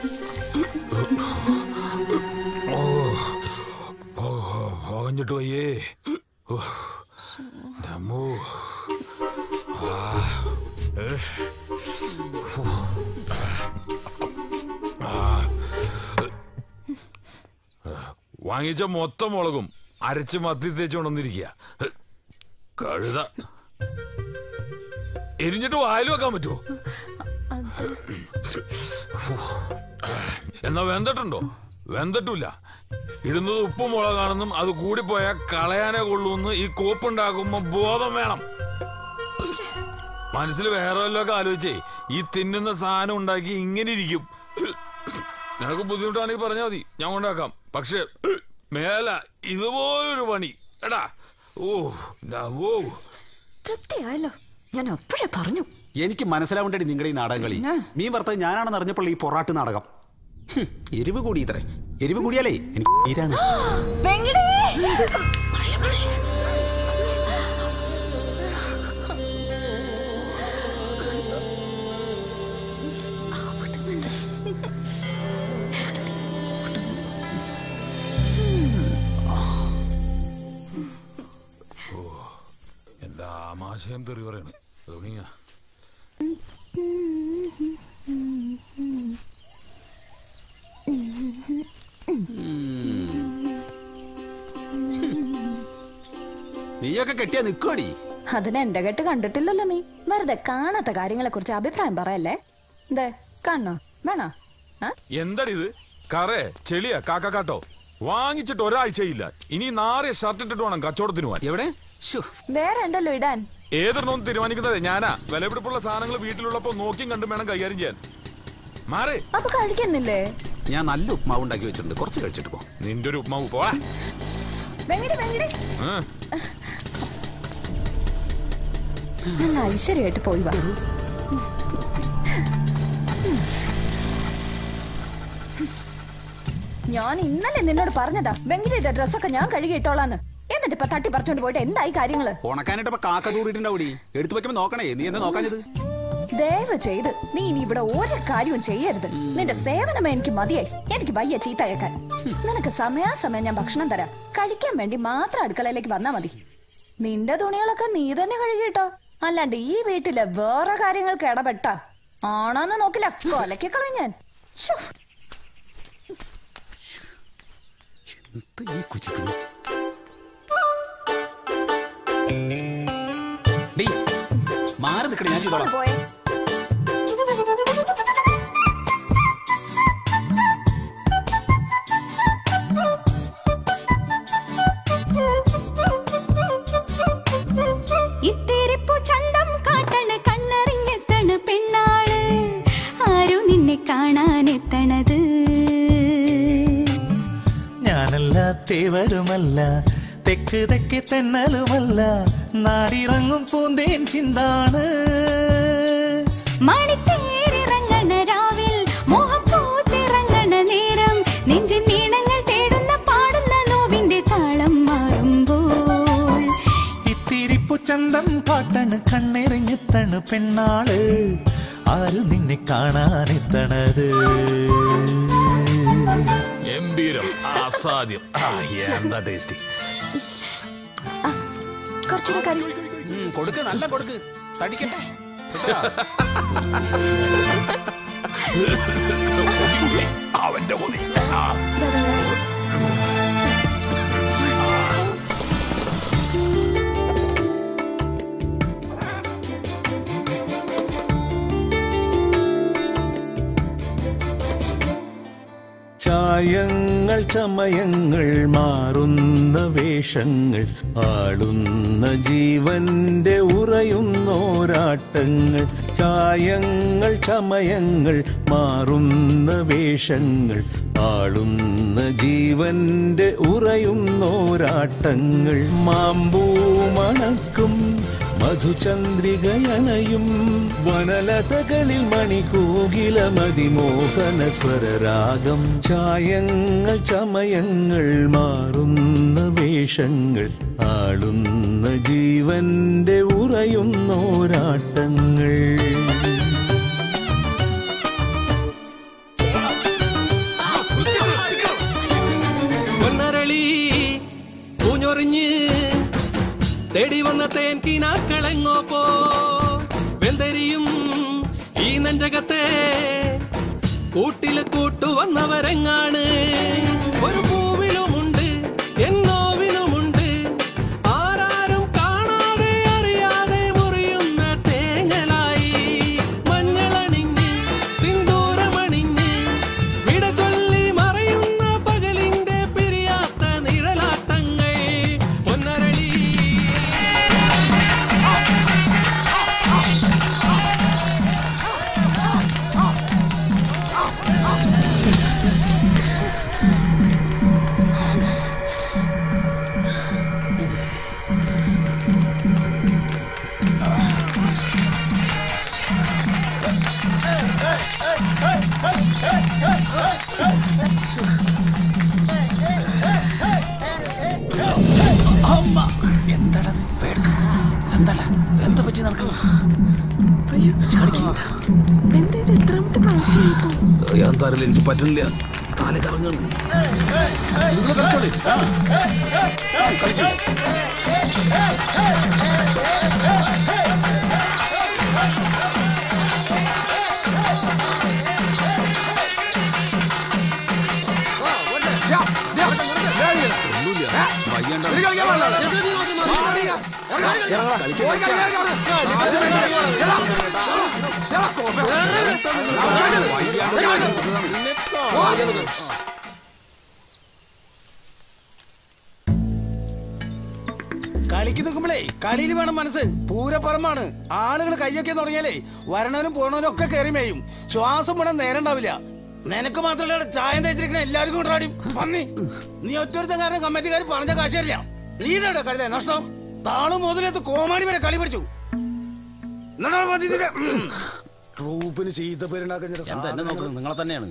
ഓ ഓ പോകഞ്ഞിട്ട് വയ്യേ ഓ, എൻ്റെ അമ്മോ. ആ, ഏ. ഫു. ആ. വാങ്ങിച്ച മൊത്തം മുളകും അരച്ച് മത്തി തേച്ച് കൊണ്ടുവന്നിരിക്കുക കഴുത എരിഞ്ഞിട്ട് വായിൽ വെക്കാൻ പറ്റുമോ എന്നാ വെന്തട്ടുണ്ടോ വെന്തട്ടില്ല ഇടുന്നത് ഉപ്പും മുളകാണെന്നും അത് കൂടിപ്പോയാൽ കളയാനേ കൊള്ളൂന്ന് ഈ കോപ്പുണ്ടാക്കുമ്പോ ബോധം വേണം മനസ്സിൽ വേറെ വല്ലതൊക്കെ ആലോചിച്ചേ ഈ തിന്നുന്ന സാധനം ഉണ്ടാക്കി ഇങ്ങനെ ഇരിക്കും നിനക്ക് ബുദ്ധിമുട്ടാണെങ്കിൽ പറഞ്ഞാൽ മതി ഞാൻ കൊണ്ടാക്കാം പക്ഷെ മേല ഇതുപോലൊരു പണി എടാ ഓ എൻ്റെ അമ്മോ. തൃപ്തിയായല്ലോ ഞാൻ അപ്പോഴേ പറഞ്ഞു എനിക്ക് മനസ്സിലാവേണ്ടടി നിങ്ങളുടെ ഈ നാടകം കളി ഉം. മീൻ വറുത്തത് ഞാനാണെന്ന് അറിഞ്ഞപ്പോൾ ഈ പൊറാട്ട് നാടകം ഹും, എരിവ് കൂടി ഇത്രേ എരിവ് കൂടിയാലേ എനിക്ക് തീരാണ് വെങ്കിടേ എന്താ ആമാശയം തെറി പറയണ് തുടങ്ങിയ നീയൊക്കെ കെട്ടിയാ നിക്കോടി അതിന് എന്റെ കെട്ട് കണ്ടിട്ടില്ലല്ലോ നീ വെറുതെ കാണാത്ത കാര്യങ്ങളെ കുറിച്ച് അഭിപ്രായം പറയല്ലേ ദേ കാണണോ വേണോ ആ? എന്താടി ഇത് കറേ ചെളിയാ കാക്കാട്ടോ വാങ്ങിച്ചിട്ട് ഒരാഴ്ചയില്ല ഇനി നാറിയ ഷർട്ട് ഇട്ടിട്ട് വേണം കച്ചവടത്തിന് പോവാൻ എവിടെ വേറെ ഉണ്ടല്ലോ ഇടാൻ ഏതൊരെണ്ണം തീരുമാനിക്കുന്നത് ഞാനാ വിലപിടിപ്പുള്ള സാധനങ്ങൾ വീട്ടിലുള്ളപ്പോ നോക്കിയും കണ്ടും വേണം കൈകാര്യം ചെയ്യാൻ മാറേ അപ്പൊ കഴിക്കുന്നില്ലേ ഞാൻ നല്ല ഉപ്മാവ് ഉണ്ടാക്കി വെച്ചിട്ടുണ്ട് കുറച്ച് കഴിച്ചിട്ട് പോ നിന്റെ ഒരു ഉപ്മാവ് പോവാ വെങ്കിടി വെങ്കിടി ആ. നല്ല ഐശ്വര്യമായിട്ട് പോയി വാ ഞാൻ ഇന്നലെ നിന്നോട് പറഞ്ഞതാ വെങ്കിലിയുടെ ഡ്രസ്സൊക്കെ ഞാൻ കഴുകിയിട്ടോളാന്ന് എന്നിട്ട് ഇപ്പൊ തട്ടി പറിച്ചോണ്ട് പോയിട്ട് എന്തായി കാര്യങ്ങള് ഉണക്കാനായിട്ട് കാക്ക തൂറിയിട്ടുണ്ടാവൂടി എടുത്തു വെക്കുമ്പോ നോക്കണേ നീ എന്താ നോക്കാഞ്ഞത് ദയവ് ചെയ്ത് നീ ഇനി ഇവിടെ ഒരു കാര്യവും ചെയ്യരുത് നിന്റെ സേവനം എനിക്ക് മതിയായി എനിക്ക് വയ്യ ചീത്തയക്കാൻ നിനക്ക് സമയാസമയം ഞാൻ ഭക്ഷണം തരാം കഴിക്കാൻ വേണ്ടി മാത്രം അടുക്കളയിലേക്ക് വന്നാ മതി നിന്റെ തുണികളൊക്കെ നീ തന്നെ കഴുകിട്ടോ അല്ലാണ്ട് ഈ വീട്ടിലെ വേറെ കാര്യങ്ങൾക്ക് ഇടപെട്ട ആണോന്ന് നോക്കില്ല കൊലക്കി കളയും ഞാൻ ശ്ശോ. ഈ കുച്ചിക്കുന്നു ഡേയ് മാറി നിൽക്കണേ ഞാൻ ചെയ്തോളാം പോയെ തെക്ക് തെക്ക് തെന്നലുമല്ല നാടിറങ്ങും പൂന്തേൻ ചിന്താണ് മണിത്തേരിറങ്ങണ രാവിൽ മോഹം പൂത്തിറങ്ങണ നേരം നെഞ്ചിൻ നീണങ്ങൾ തേടുന്ന പാടുന്ന നോവിന്റെ താളം മാറുമ്പോൾ ഇത്തിരിപ്പു ചന്തം കാട്ടണ് കണ്ണെറിഞ്ഞെത്തണ് പെണ്ണാള് ആരു നിന്നെ കാണാനെത്തണത് ഗംഭീരം അസാധ്യം ആ, എന്താ ടേസ്റ്റി കുറച്ചുകൂടെ കറി ഉം, കൊടുക്ക് നല്ല കൊടുക്ക് തടിക്കട്ടെ കേട്ടോ? അവന്റെ കൊതി ചായങ്ങൾ ചമയങ്ങൾ മാറുന്ന വേഷങ്ങൾ ആളുന്ന ജീവന്റെ ഉറയുന്നോരാട്ടങ്ങൾ ചായങ്ങൾ ചമയങ്ങൾ മാറുന്ന വേഷങ്ങൾ ആളുന്ന ജീവന്റെ ഉറയുന്നോരാട്ടങ്ങൾ മാമ്പൂ മണക്കും മധുചന്ദ്രികയണയും വനലതകളിൽ മണികൂകില മതിമോഹന സ്വരരാഗം ചായങ്ങൾ ചമയങ്ങൾ മാറുന്ന വേഷങ്ങൾ ആളുന്ന ജീവന്റെ ഉറയുന്നോരാട്ടങ്ങൾ പൊന്നരളി പൂഞ്ഞൊറിഞ്ഞ് തേടി വന്ന തേൻ കിനാക്കളെങ്ങോ പോ വെന്തരിയും ഈ നെഞ്ചകത്തെ കൂട്ടില് കൂട്ടുവന്നവരെങ്ങാണ് ഒരു പൂവിലുമുണ്ട് എന്നോവിലുമുണ്ട് ആരാരും കാണാതെ അറിയാതെ മുറിയുന്ന തേങ്ങലായി മഞ്ഞളണിഞ്ഞ് സിന്ദൂരമണിഞ്ഞ് വിട ചൊല്ലി മറയുന്ന പകലിന്റെ പിരിയാത്ത നിഴലാട്ടങ്ങൾ പൊന്നരളി അമ്മ എന്താടാ ഇത്? പേടിക്ക. എന്താടാ എന്താ പറ്റി നടക്കുക എന്താ അറിയില്ല എനിക്ക് പറ്റുന്നില്ല തല കറങ്ങുന്നു നിങ്ങൾ കളിച്ചോളി. ആ. കളിച്ചോ. ഒന്നുമില്ല. വയ്യാണ്ടാ. കളിക്ക് നിൽക്കുമ്പോഴേ കളിയിൽ വേണം മനസ്സ് പൂരപ്പറമ്പാണ് ആളുകൾ കയ്യൊക്കെ തുടങ്ങിയാലേ വരണവനും പോണവനും ഒക്കെ കയറി മേയും ശ്വാസം വിടാൻ നേരം ഉണ്ടാവില്ല നിനക്ക് മാത്രമല്ല ചായം തേച്ചിരിക്കുന്ന എല്ലാവർക്കും കൊണ്ടാടി പന്നി നീ ഒറ്റൊരുത്തൻ കാരണം കമ്മിറ്റിക്കാർ പറഞ്ഞ കാശ് തരില്ല നീ ഇതവിടെ കഴുതേ നഷ്ടം താളും മുതലെത്ത് കോമാടി വരെ കളി പിടിച്ചു എന്നിട്ടാണ് മതി ഇതിന്റെ, ഉം. ട്രൂപ്പിന് ചീത്ത പേരുണ്ടാക്കാൻ ചില എന്താ എന്നെ നോക്കുന്നത് നിങ്ങളെ തന്നെയാണ്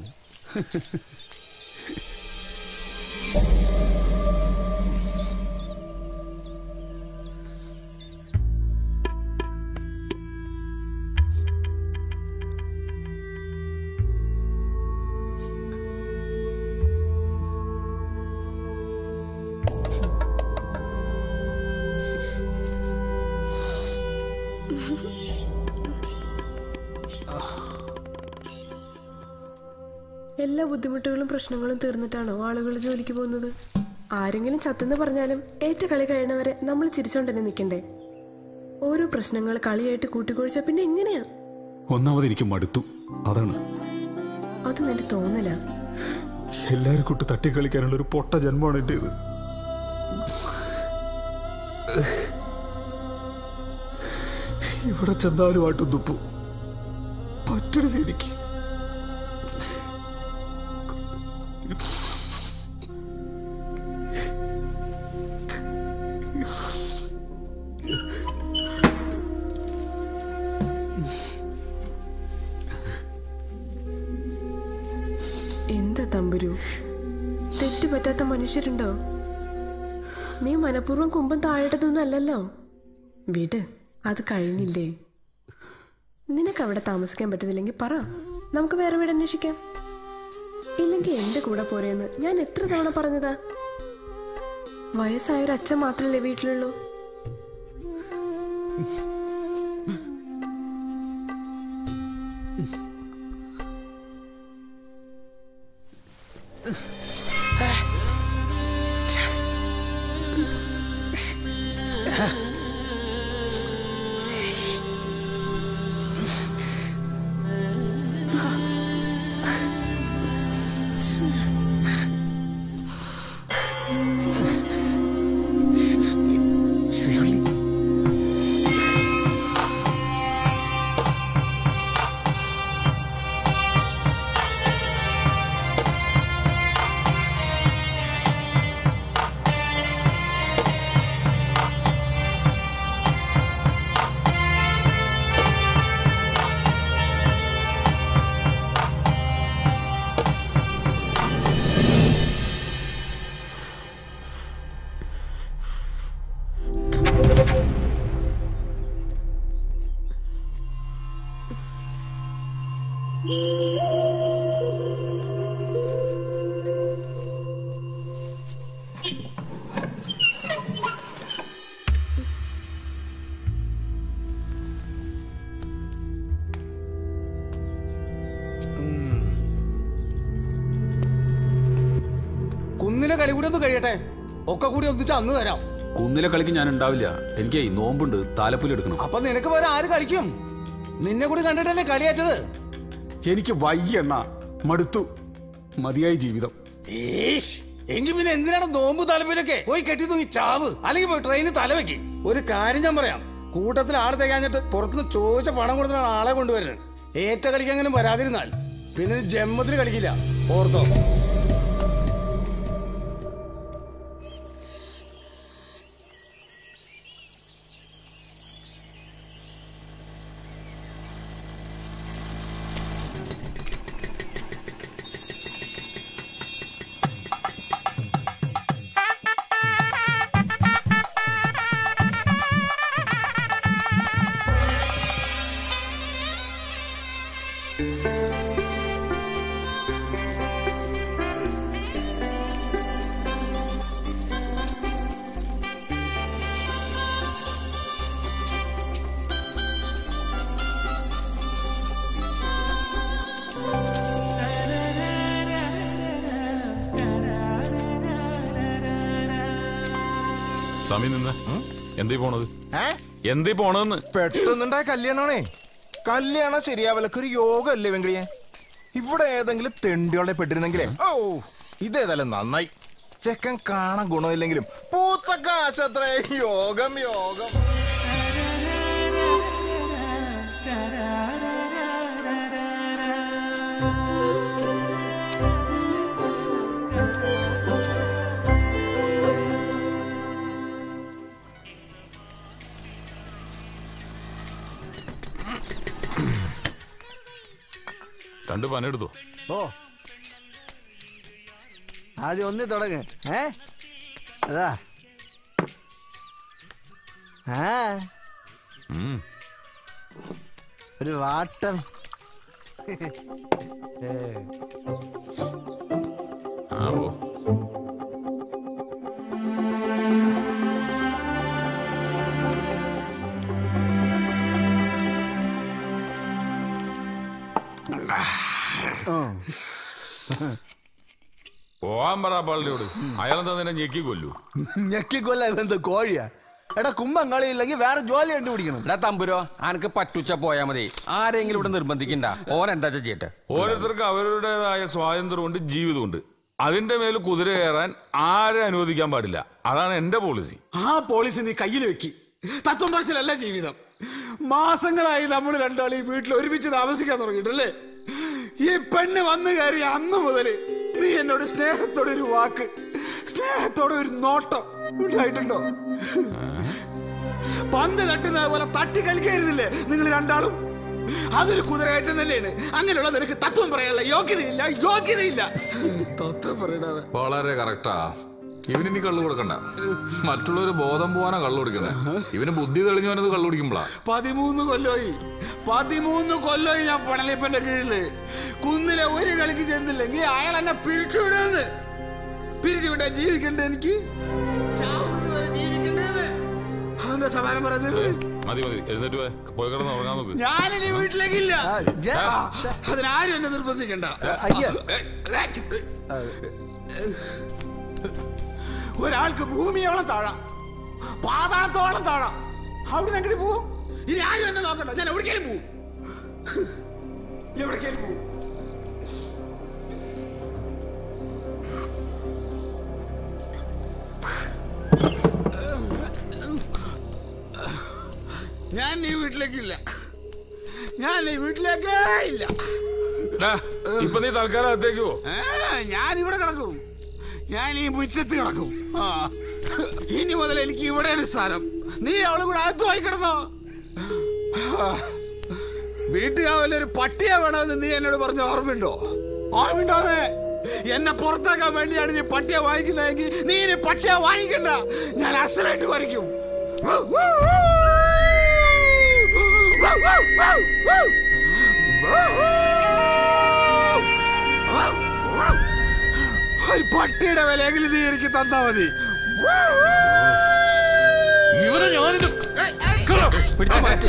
എല്ലാ ബുദ്ധിമുട്ടുകളും പ്രശ്നങ്ങളും തീർന്നിട്ടാണോ ആളുകൾ ജോലിക്ക് പോകുന്നത് ആരെങ്കിലും ചത്തെന്ന് പറഞ്ഞാലും ഏറ്റ കളി കഴിയണവരെ നമ്മൾ ചിരിച്ചോണ്ട് തന്നെ നിൽക്കണ്ടേ ഓരോ പ്രശ്നങ്ങൾ കളിയായിട്ട് കൂട്ടിക്കൊഴിച്ച പിന്നെ എങ്ങനെയാ ഒന്നാമത് എനിക്ക് മടുത്തു അതാണ് അത് നിന്റെ തോന്നല എല്ലാരും കൂട്ട് തട്ടിക്കളിക്കാനുള്ള ഒരു പൊട്ട ജന്മമാണ് എന്റേത് ഇവിടെ ചെന്നാലും ആട്ടും തുപ്പു പറ്റണത് എനിക്ക് തമ്പുരു തെറ്റ് പറ്റാത്ത മനുഷ്യരുണ്ടോ നീ മനഃപൂർവ്വം കുമ്പം താഴേട്ടതൊന്നും അല്ലല്ലോ വിട് അത് കഴിഞ്ഞില്ലേ നിനക്ക് അവിടെ താമസിക്കാൻ പറ്റുന്നില്ലെങ്കിൽ പറ നമുക്ക് വേറെ വീട് അന്വേഷിക്കാം ഇല്ലെങ്കിൽ എന്റെ കൂടെ പോരെന്ന് ഞാൻ എത്ര തവണ പറഞ്ഞതാ വയസ്സായ ഒരു അച്ഛൻ മാത്രമല്ലേ വീട്ടിലുള്ളൂ കുന്നിലെ കളി കൂടി ഒന്ന് കഴിയട്ടെ ഒക്കെ കൂടി ഒന്നിച്ച് അന്ന് തരാം കുന്നിലെ കളിക്ക് ഞാൻ ഉണ്ടാവില്ല എനിക്ക് നോമ്പുണ്ട് താലപ്പൊലി എടുക്കണം അപ്പൊ നിനക്ക് പോലെ ആര് കളിക്കും നിന്നെ കൂടി കണ്ടിട്ടല്ലേ കളിയാച്ചത് എനിക്ക് വയ്യണ്ണ മടുത്തു മതിയായി ജീവിതം ഈശ് എങ്കിൽ പിന്നെ എന്തിനാണ് നോമ്പ് തലപ്പിലൊക്കെ പോയി കെട്ടി തൂങ്ങി ചാവ് അല്ലെങ്കിൽ പോയി ട്രെയിനിൽ തലവെക്ക് ഒരു കാര്യം ഞാൻ പറയാം കൂട്ടത്തിൽ ആള് തികഞ്ഞിട്ട് പുറത്തുനിന്ന് ചോദിച്ച പണം കൊടുത്തിട്ടാണ് ആളെ കൊണ്ടുവരുന്നത് ഏറ്റ കളിക്കെങ്കിലും വരാതിരുന്നാൽ പിന്നെ ഇത് ജന്മത്തിൽ കളിക്കില്ല ഓർത്തോ സമയം നിന്ന് എന്തീ പോണത് എന്തീ പോണതെന്ന് പെട്ടെന്നുണ്ടായ കല്യാണമാണേ കല്യാണം ശരിയാവലക്ക് ഒരു യോഗ അല്ലേ വെങ്കിളിയെ ഇവിടെ ഏതെങ്കിലും തെണ്ടികളെ പെട്ടിരുന്നെങ്കിലേ ഓ ഇതേതായാലും നന്നായി ചെക്കൻ കാണാൻ ഗുണമില്ലെങ്കിലും പൂച്ചക്കാശത്രേ യോഗം യോഗം രണ്ട് പനെടുത്തു ഓ ആദ്യം ഒന്ന് തുടങ്ങ് ഏ അതാ ആ ഒരു വാട്ടം ഏ. ആവോ പോവാൻ പറ പള്ളിയോട് അയാളെന്താ നിന്നെ ഞെക്കി കൊല്ലു ഞെക്കിക്കൊല്ല ഇതെന്ത് കോഴിയാ എടാ കുമ്പം കളിയില്ലെങ്കിൽ വേറെ ജോലി കണ്ടുപിടിക്കണം എടാ തമ്പുരോ അനക്ക് പറ്റുച്ച പോയാ മതി ആരെങ്കിലും ഇവിടെ നിർബന്ധിക്കണ്ട ഓൻ എന്താ ചെയ്യട്ടെ ഓരോരുത്തർക്ക് അവരുടേതായ സ്വാതന്ത്ര്യമുണ്ട് ജീവിതമുണ്ട് അതിന്റെ മേൽ കുതിര കയറാൻ ആരെ അനുവദിക്കാൻ പാടില്ല അതാണ് എന്റെ പോളിസി ആ പോളിസി നീ കയ്യിൽ വെക്കി തത്വം പറച്ചിലല്ല ജീവിതം മാസങ്ങളായി നമ്മൾ രണ്ടാളും ഈ വീട്ടിൽ ഒരുമിച്ച് താമസിക്കാൻ തുടങ്ങിയിട്ടല്ലേ ഈ പെണ്ണ് വന്നു കയറി അന്ന് മുതൽ നീ എന്നോട് സ്നേഹത്തോടെ ഒരു വാക്ക് സ്നേഹത്തോടെ ഒരു നോട്ടം ഉണ്ടായിട്ടുണ്ടോ പന്ത് തട്ടുന്നത് പോലെ തട്ടി കളിക്കരുതില്ലേ നിങ്ങൾ രണ്ടാളും അതൊരു കുതിരകയറ്റം തന്നെയാണ് അങ്ങനെയുള്ള നിനക്ക് തത്വം പറയാനുള്ള യോഗ്യതയില്ല യോഗ്യതയില്ല തത്വം പറയണത് വളരെ കറക്റ്റാ ഇവനിനി കള്ളു കൊടുക്കണ്ട മറ്റുള്ളവര് ബോധം പോവാനാ കള്ളു കൊടുക്കുന്നത് ഇവന് ബുദ്ധി തെളിഞ്ഞു വന്നത് കള്ളു കുടിക്കുമ്പോളാ പതിമൂന്ന് കൊല്ലമായി പതിമൂന്ന് കൊല്ലമായി ഞാൻ പടലിപ്പന്റെ കീഴില് കുന്നിലെ ഒരു കളിക്ക് ചെന്നില്ലെങ്കിൽ അയാൾ എന്നെ പിരിച്ചുവിടുന്നത് പിരിച്ചുവിട്ടാ ജീവിക്കണ്ടേ എനിക്ക് ചാവുന്നത് വരെ ജീവിക്കണ്ടേന്ന് അതെന്താ സമാനം പറയുന്നത് മതി മതി എഴുന്നേറ്റ് പോയി പോയി കിടന്ന് ഉറങ്ങാൻ നോക്ക് ഞാനിനി വീട്ടിലേക്കില്ല ആ, അതിനാരും എന്നെ നിർബന്ധിക്കണ്ട ഒരാൾക്ക് ഭൂമിയോളം താഴാം പാതാളത്തോളം താഴാം അവിടുന്ന് എങ്ങനെ പോവും ഇനി ആരും എന്നെ നോക്കണ്ട ഞാൻ എവിടേക്കാലും പോവും എവിടേക്കാലും പോവും ഞാൻ ഈ വീട്ടിലേക്കില്ല ഞാൻ ഈ വീട്ടിലേക്കേ ഇല്ല ഡാ, ഇപ്പൊ നീ തൽക്കാലം അകത്തേക്ക് പോ ഏ, ഞാൻ ഇവിടെ കിടക്കും ഞാൻ ഈ മുറ്റത്ത് കിടക്കും ആ. ഇനി മുതൽ എനിക്ക് ഇവിടെയാണ് സ്ഥാനം നീ അവളും കൂടെ അകത്ത് പോയി കിടന്നോ ആ. വീട്ടുകാവലൊരു പട്ടിയെ വേണമെന്ന് നീ എന്നോട് പറഞ്ഞ ഓർമ്മയുണ്ടോ ഓർമ്മയുണ്ടോ അത് എന്നെ പുറത്താക്കാൻ വേണ്ടിയാണ് നീ പട്ടിയെ വാങ്ങിക്കുന്നതെങ്കിൽ നീ ഇനി പട്ടിയെ വാങ്ങിക്കണ്ട ഞാൻ അസലായിട്ട് വരയ്ക്കും ഒരു പട്ടിയുടെ വിലയെങ്കിലും നീ എനിക്ക് തന്നാ മതി ഇവനെ ഞാനിത് പിടിച്ചു മാറ്റി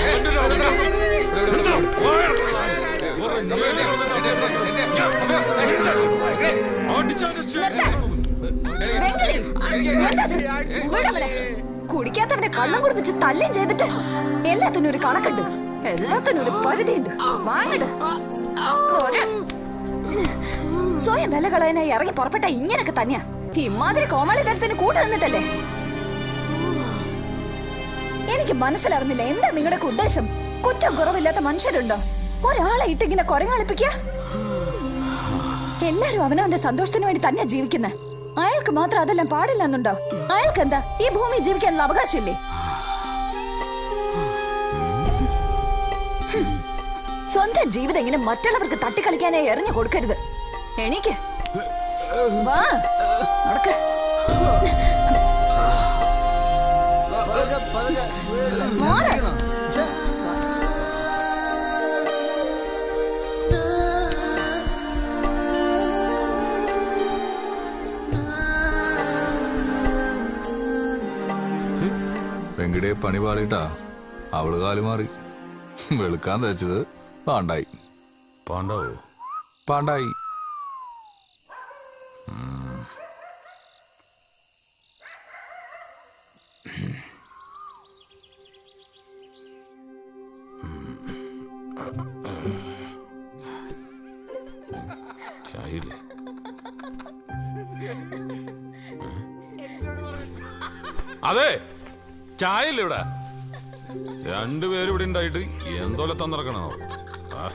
കുടിക്കാത്തവനെ കള്ളം കുടിപ്പിച്ച് തല്ലും ചെയ്തിട്ട് എല്ലാത്തിനും ഒരു കണക്കുണ്ട് എല്ലാത്തിനും ഒരു പരിധിയുണ്ട് വാങ്ങട് ഒരു- സ്വയം വില കളയാനായി ഇറങ്ങി പുറപ്പെട്ട ഇങ്ങനൊക്കെ തന്നെയാ ഇമാതിരി കോമാളി തരത്തിന് കൂട്ടു നിന്നിട്ടല്ലേ എനിക്ക് മനസ്സിലാവുന്നില്ല എന്താ നിങ്ങളുടെ ഉദ്ദേശം കുറ്റം കുറവില്ലാത്ത മനുഷ്യരുണ്ടോ ഒരാളെ ഇട്ടിങ്ങനെ കൊരങ്ങളിപ്പിക്ക എല്ലാരും അവനവന്റെ സന്തോഷത്തിന് വേണ്ടി തന്നെയാ ജീവിക്കുന്നത് അയാൾക്ക് മാത്രം അതെല്ലാം പാടില്ലെന്നുണ്ടോ അയാൾക്ക് എന്താ ഈ ഭൂമി ജീവിക്കാനുള്ള അവകാശമില്ലേ ഹും. സ്വന്തം ജീവിതം ഇങ്ങനെ മറ്റുള്ളവർക്ക് തട്ടിക്കളിക്കാനായി എറിഞ്ഞു കൊടുക്കരുത് എണീക്ക് വാ നടക്ക് മോനെ വെങ്കിടെ പണി പാളിട്ടാ അവള് കാല് മാറി വെളുക്കാൻ തേച്ചത് പാണ്ടായി പാണ്ടാവോ പാണ്ടായി ചായയില്ലേ അതെ ചായയില്ല ഇവിടെ രണ്ടുപേരും ഇവിടെ ഉണ്ടായിട്ട് എന്തോലെ തന്നിറക്കണോ ആ.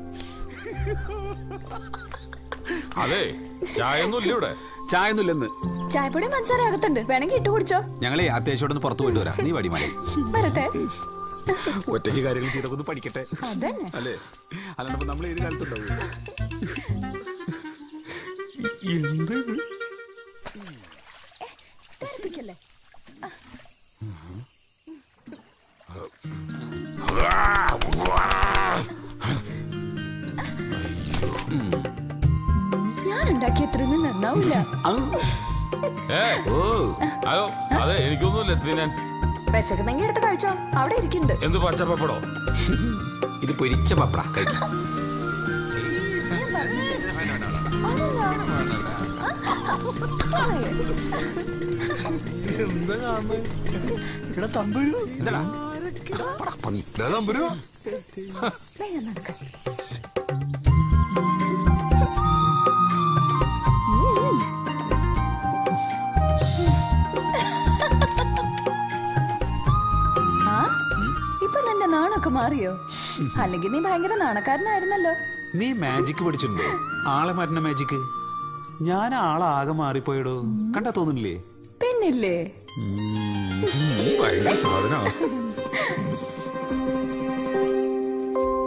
അതെ ചായ ഒന്നും ഇല്ല ഇവിടെ ചായ ഒന്നുമില്ലെന്ന് ചായപ്പൊടി മനസ്സാര അകത്തുണ്ട് വേണമെങ്കിൽ ഇട്ട് കുടിച്ചോ ഞങ്ങളെ അത്യാവശ്യം ഒന്ന് പുറത്തു പോയിട്ട് വരാം നീ വടി മതി വരട്ടെ ഒറ്റയ്ക്ക് കാര്യങ്ങൾ ചെയ്തൊക്കെ ഒന്ന് പഠിക്കട്ടെ അതന്നെ അല്ലേ അല്ലാണ്ട് നമ്മൾ ഏത് കാലത്തുണ്ടാവും എന്ത് തെറിപ്പിക്കല്ലേ ഞാൻ ഉണ്ടാക്കിയ അത്ര നന്നാവില്ല ഏ ഓ അയ്യോ അതെ എനിക്കൊന്നുമില്ല തിന്നാൻ വിശക്കുന്നെങ്കിൽ എടുത്ത് കഴിച്ചോ അവിടെ ഇരിക്കുന്നുണ്ട് എന്ത് പച്ചപ്പപ്പടോ ഇത് പൊരിച്ച പപ്പട കഴിക്കും വേഗം നടക്ക ആ ഇപ്പൊ നിന്റെ നാണൊക്കെ മാറിയോ അല്ലെങ്കിൽ നീ ഭയങ്കര നാണക്കാരനായിരുന്നല്ലോ നീ മാജിക് പഠിച്ചിട്ടുണ്ടോ ആളെ മരണ മാജിക് ഞാൻ ആളാകെ മാറിപ്പോയടോ കണ്ടാ തോന്നുന്നില്ലേ പെണ്ണില്ലേ നീ ഭയങ്കര സാധനാ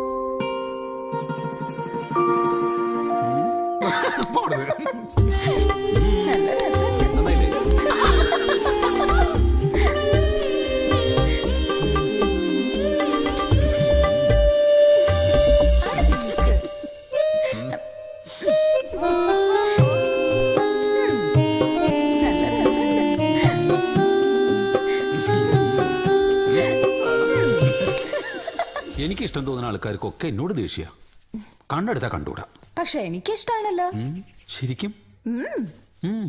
എനിക്ക് ഇഷ്ടം തോന്നുന്ന ആൾക്കാർക്കൊക്കെ എന്നോട് ദേഷ്യ കണ്ടെടുത്താ കണ്ടുകൂടാ പക്ഷെ എനിക്കിഷ്ടാണല്ലോ ഉം, ശരിക്കും ഉം. ഉം.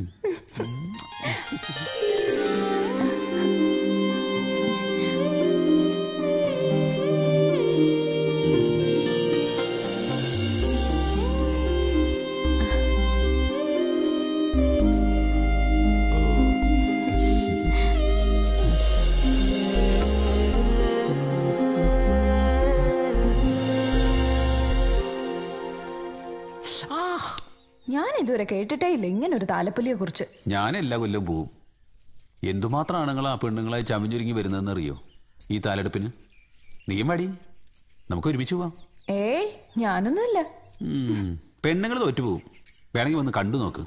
ഞാൻ ഇതുവരെ കേട്ടിട്ടേ ഇല്ല ഇങ്ങനെ ഒരു താലപ്പൊലിയെ കുറിച്ച് ഞാൻ എല്ലാ കൊല്ലം പോവും എന്തുമാത്രം ആണുങ്ങൾ ആ പെണ്ണുങ്ങളായി ചമഞ്ഞൊരുങ്ങി വരുന്നതെന്ന് അറിയോ ഈ താലെടുപ്പിന് നീയും മടി നമുക്ക് ഒരുമിച്ച് പോവാം ഏയ് ഞാനൊന്നുമില്ല പെണ്ണുങ്ങൾ തോറ്റുപോകും വേണമെങ്കിൽ വന്ന് കണ്ടു നോക്ക്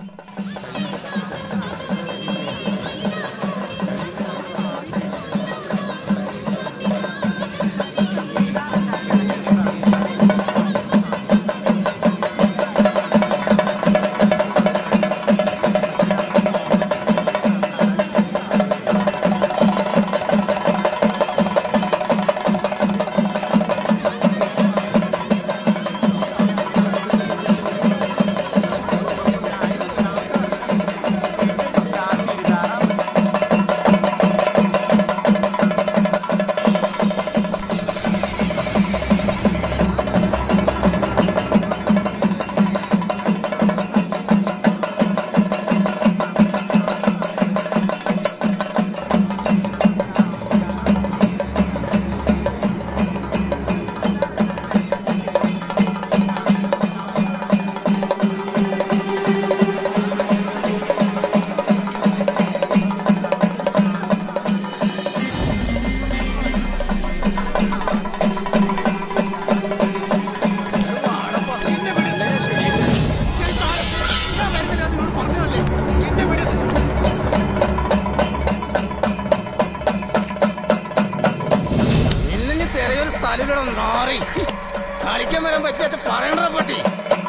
ഇന്നിനി തെരയൊരു സ്ഥലം മാറി കളിക്കാൻ വരാൻ പറ്റിയ പറയണ പറ്റി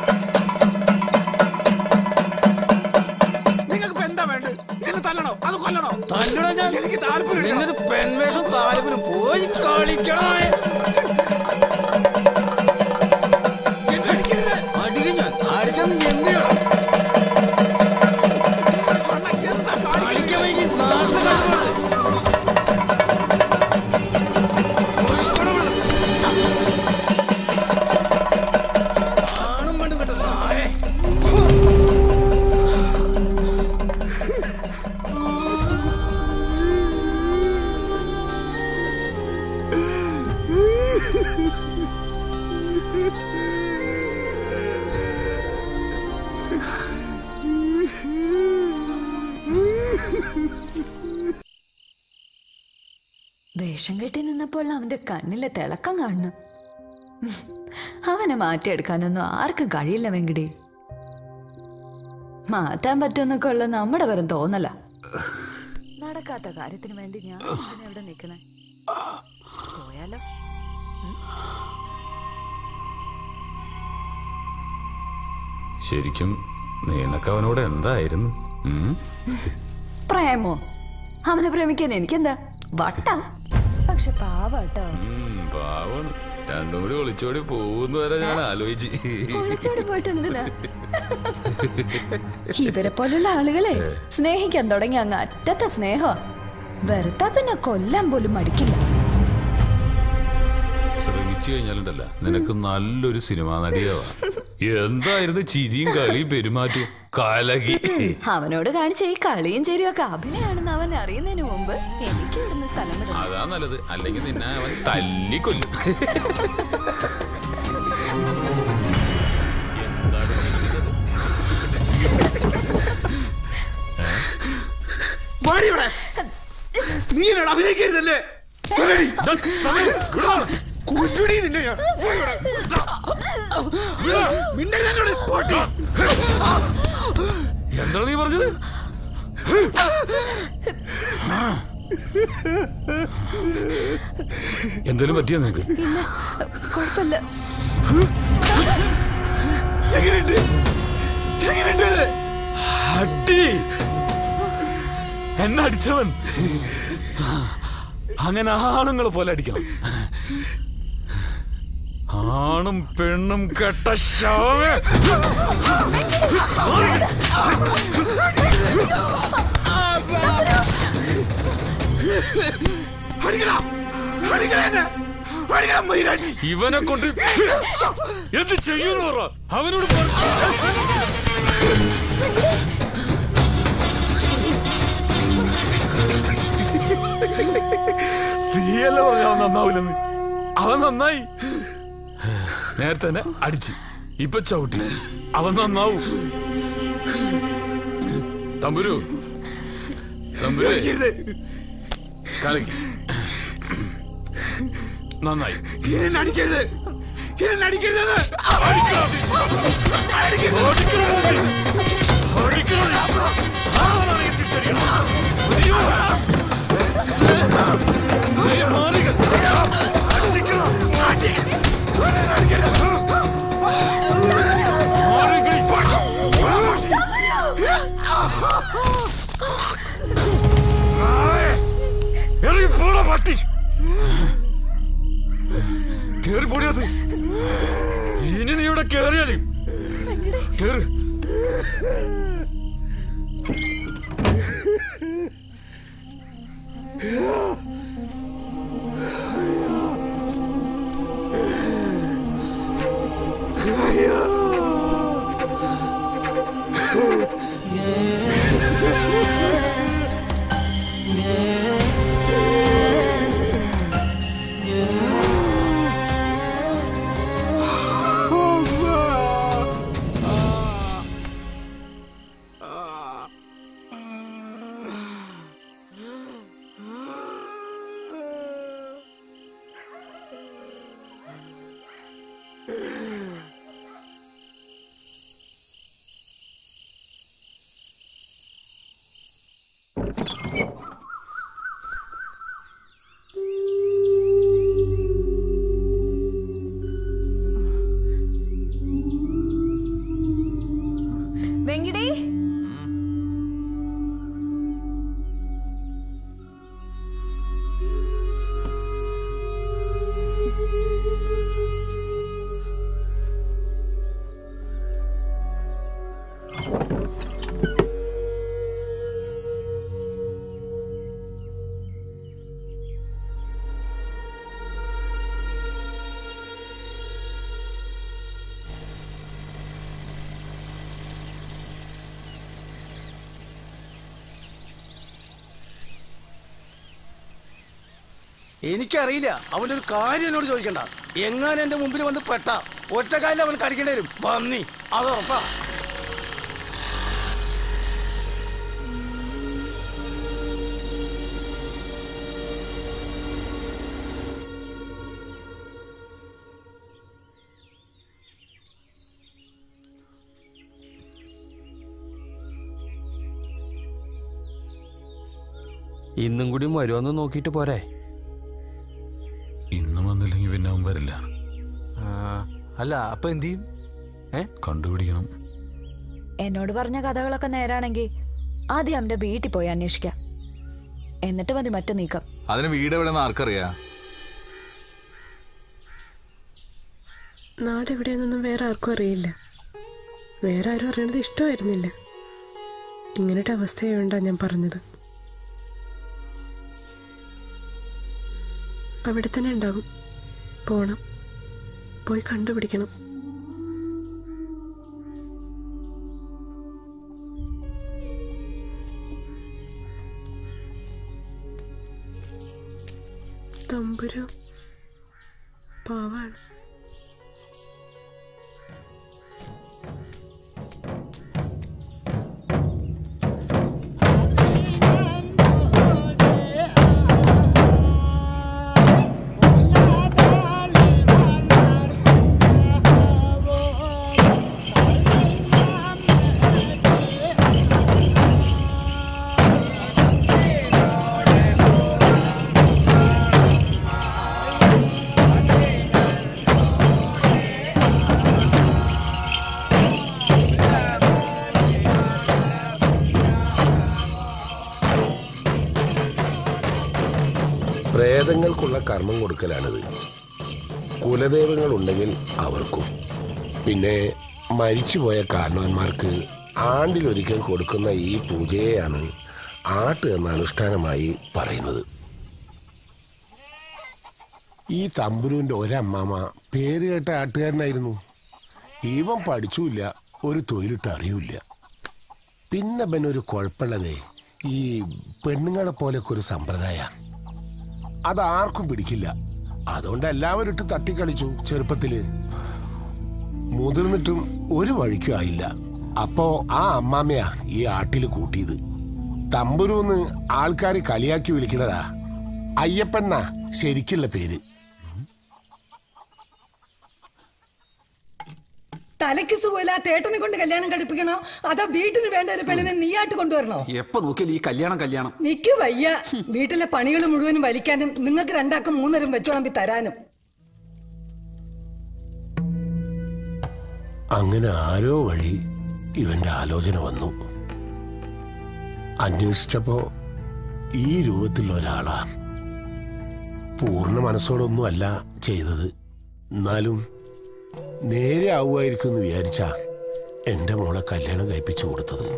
നിങ്ങൾക്ക് എന്താ വേണ്ടത് എന്നെ തല്ലണോ അത് കൊല്ലണോ തല്ലണോ ഞാൻ എനിക്ക് താല്പര്യം നിന്നൊരു പെൺവേഷം താലപ്പിനും പോയി കളിക്കണോ അടിക്കും ഞാൻ അടിച്ചെന്ന് എന്ത് ചെയ്യണം കളിക്കാൻ വൈകി നാട്ടിൽ കളിക്കണം ആണും പെണ്ണും കെട്ട നായേ വേഷം കെട്ടി നിന്നപ്പോൾ അവന്റെ കണ്ണിലെ തിളക്കം കാണുന്നു അവനെ മാറ്റിയെടുക്കാനൊന്നും ആർക്കും കഴിയില്ല വെങ്കടി മാറ്റാൻ പറ്റുമെന്നൊക്കെ ഉള്ള നമ്മുടെ വെറും തോന്നല നടക്കാത്ത കാര്യത്തിന് വേണ്ടി ഞാൻ എന്തിനാ ഇവിടെ നിൽക്കണേ പോയാലോ ശരിക്കും നിനക്ക് അവനോട് എന്തായിരുന്നു ഉം? പ്രേമോ അവനെ പ്രേമിക്കാൻ എനിക്കെന്താ വട്ട പക്ഷെ പാവാട്ടോ ഉം, പാവാണ് രണ്ടും കൂടി ഒളിച്ചോടി പോകുന്ന വരെ ഞാൻ ആലോചിച്ച് ഒളിച്ചോടി പോയിട്ട് എന്തിനാ ഇവരെ പോലുള്ള ആളുകളെ സ്നേഹിക്കാൻ തുടങ്ങി അങ്ങ് അറ്റത്തെ സ്നേഹം വെറുത്താ പിന്നെ കൊല്ലാൻ പോലും മടിക്കില്ല ശ്രമിച്ചു കഴിഞ്ഞാലുണ്ടല്ല നിനക്ക് നല്ലൊരു സിനിമാ നടിയാവാ എന്തായിരുന്നു ചിരിയും കളിയും പെരുമാറ്റവും കലകി അവനോട് കാണിച്ച ഈ കളിയും ചേരിയും ഒക്കെ അഭിനയാണെന്ന് അവൻ അറിയുന്നതിന് മുമ്പ് എനിക്ക് ഇവിടുന്ന് സ്ഥലം വിടണം. അതാ നല്ലത് അല്ലെങ്കിൽ നിന്നെ അവൻ തല്ലിക്കൊല്ലും വാടിയോടെ നീ എന്നോട് അഭിനയിക്കരുതല്ലേ കുഞ്ഞുടി നിന്നെ ഞാൻ മിണ്ടരുത് എന്നോട് പൊട്ടി എന്താണ് നീ പറഞ്ഞത് എന്തേലും പറ്റിയാ നിനക്ക് ഇല്ല കുഴപ്പമില്ല എങ്ങനെയുണ്ട് എങ്ങനെയുണ്ട് ഇത്? അടി എന്നെ അടിച്ചവൻ അങ്ങനെ ആണുങ്ങളെ പോലെ അടിക്കണം ആണും പെണ്ണും കെട്ട ശവമേ ഇവനെ കൊണ്ട് എന്ത് ചെയ്യുന്നു പറ അവനോട് പറ. നീയല്ലേ പറഞ്ഞ അവൻ നന്നാവില്ലെന്ന് അവൻ നന്നായി നേരത്തെ തന്നെ അടിച്ച് ഇപ്പൊ ചവിട്ടി അവൻ നന്നാവും തമ്പുരു തമ്പുരു കളിക്ക് നന്നായി എന്നെ അടിക്കരുത് എന്നെ അടിക്കരുത് ഇറങ്ങി പോടാ പട്ടി കേറി പോടിയത് ഇനി നീ ഇവിടെ കേറിയാലും കേറ് വെങ്കിടി എനിക്കറിയില്ല അവന്റെ ഒരു കാര്യം എന്നോട് ചോദിക്കണ്ട എങ്ങാനും എന്റെ മുമ്പിൽ വന്ന് പെട്ട ഒറ്റക്കാലിൽ അവൻ കടിക്കേണ്ടി വരും പന്നി അത് ഉറപ്പാ ഇന്നും കൂടി വരുമെന്ന് നോക്കിയിട്ട് പോരെ ഇന്നും വന്നില്ലെങ്കിൽ പിന്നെ അവൻ വരില്ല അല്ല അപ്പൊ എന്ത് ചെയ്യും കണ്ടുപിടിക്കണം എന്നോട് പറഞ്ഞ കഥകളൊക്കെ നേരാണെങ്കിൽ ആദ്യം അവന്റെ വീട്ടിൽ പോയി അന്വേഷിക്കാം എന്നിട്ട് മതി മറ്റു നീക്കം അതിന് വീട് എവിടെന്ന് ആർക്കറിയാ നാട് എവിടെയെന്നൊന്നും വേറെ ആർക്കും അറിയില്ല വേറെ ആരും അറിയണത് ഇഷ്ടമായിരുന്നില്ല ഇങ്ങനത്തെ അവസ്ഥയായോണ്ടാ ഞാൻ പറഞ്ഞത് അവിടെ തന്നെ ഉണ്ടാകും പോണം പോയി കണ്ടുപിടിക്കണം തമ്പുരു പാവാണ് പ്രേതങ്ങൾക്കുള്ള കർമ്മം കൊടുക്കലാണിത് കുലദൈവങ്ങൾ ഉണ്ടെങ്കിൽ അവർക്കും പിന്നെ മരിച്ചുപോയ കാരണവന്മാർക്ക് ആണ്ടിലൊരിക്കൽ കൊടുക്കുന്ന ഈ പൂജയെയാണ് ആട്ട് എന്ന അനുഷ്ഠാനമായി പറയുന്നത് ഈ തമ്പുരുവിന്റെ ഒരമ്മാമ പേര് കേട്ട ആട്ടുകാരനായിരുന്നു ഇവൻ പഠിച്ചുമില്ല ഒരു തൊഴിലിട്ട് അറിയൂല പിന്നെ പിന്നെ ഒരു കുഴപ്പമുള്ളതേ ഈ പെണ്ണുങ്ങളെ പോലൊക്കെ ഒരു സമ്പ്രദായ അതാർക്കും പിടിക്കില്ല അതുകൊണ്ട് എല്ലാവരും ഇട്ട് തട്ടിക്കളിച്ചു ചെറുപ്പത്തില് മുതിർന്നിട്ടും ഒരു വഴിക്കും ആയില്ല അപ്പോ ആ അമ്മാമ്മയാ ഈ ആട്ടില് കൂട്ടിയത് തമ്പുരൂന്ന് ആൾക്കാർ കളിയാക്കി വിളിക്കണതാ അയ്യപ്പണ്ണ ശരിക്കുള്ള പേര് തലയ്ക്ക് സുഖമില്ലാത്ത ഏട്ടനെ കൊണ്ട് കല്യാണം കഴിപ്പിക്കണോ അതോ വീട്ടിന് വേണ്ട ഒരു പെണ്ണിനെ നീയായിട്ട് കൊണ്ടുവരണോ എപ്പോ നോക്കിയാലും ഈ കല്യാണം കല്യാണം നിക്ക് വയ്യ വീട്ടിലെ പണികൾ മുഴുവനും വലിക്കാനും നിങ്ങൾക്ക് രണ്ടാക്കും മൂന്നരും വെച്ചോളമ്പി തരാനും അങ്ങനെ ആരോ വഴി ഇവന്റെ ആലോചന വന്നു അന്വേഷിച്ചപ്പോ ഈ രൂപത്തിലുള്ള ഒരാളാ പൂർണ്ണ മനസ്സോടൊന്നും അല്ല ചെയ്തത് എന്നാലും നേരെ ആവുമായിരിക്കും എന്ന് വിചാരിച്ചാ എന്റെ മോളെ കല്യാണം കഴിപ്പിച്ചു കൊടുത്തത്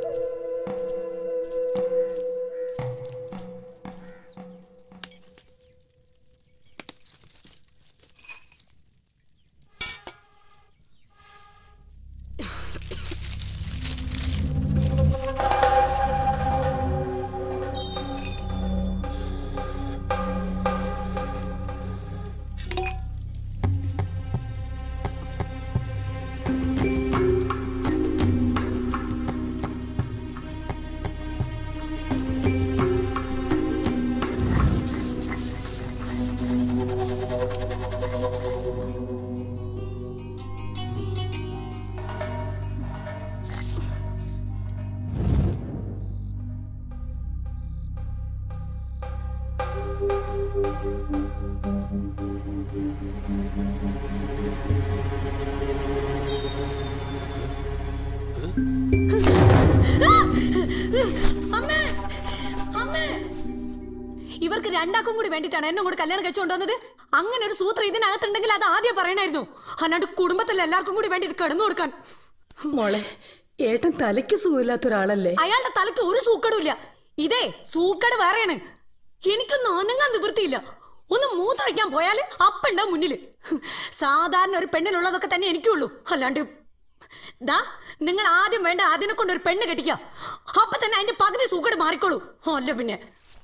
അമ്മേ അമ്മേ ഇവർക്ക് രണ്ടാക്കും കൂടി വേണ്ടിയിട്ടാണ് എന്നെ കൂടി കല്യാണം കഴിച്ചു കൊണ്ടുവന്നത് അങ്ങനെ ഒരു സൂത്രം ഇതിനകത്തുണ്ടെങ്കിൽ അത് ആദ്യം പറയണായിരുന്നു അല്ലാണ്ട് കുടുംബത്തിൽ എല്ലാവർക്കും കൂടി വേണ്ടി ഇത് കിടന്നു കൊടുക്കാൻ മോളെ ഏട്ടൻ തലയ്ക്ക് സുഖമില്ലാത്ത ഒരാളല്ലേ അയാളുടെ തലയ്ക്ക് ഒരു സൂക്കടും ഇതേ സൂക്കട് വേറെയാണ് എനിക്കൊന്നും അനങ്ങാൻ നിവൃത്തിയില്ല ഒന്ന് മൂത്രഴിക്കാൻ പോയാൽ അപ്പുണ്ടാവും മുന്നില് സാധാരണ ഒരു പെണ്ണിനുള്ളതൊക്കെ തന്നെ എനിക്കുള്ളൂ അല്ലാണ്ട് ദാ നിങ്ങൾ ആദ്യം വേണ്ട അതിനെ കൊണ്ട് ഒരു പെണ്ണ് കെട്ടിക്കാം അപ്പൊ തന്നെ അതിന്റെ പകുതി സൂക്കട് മാറിക്കോളൂ അല്ല പിന്നെ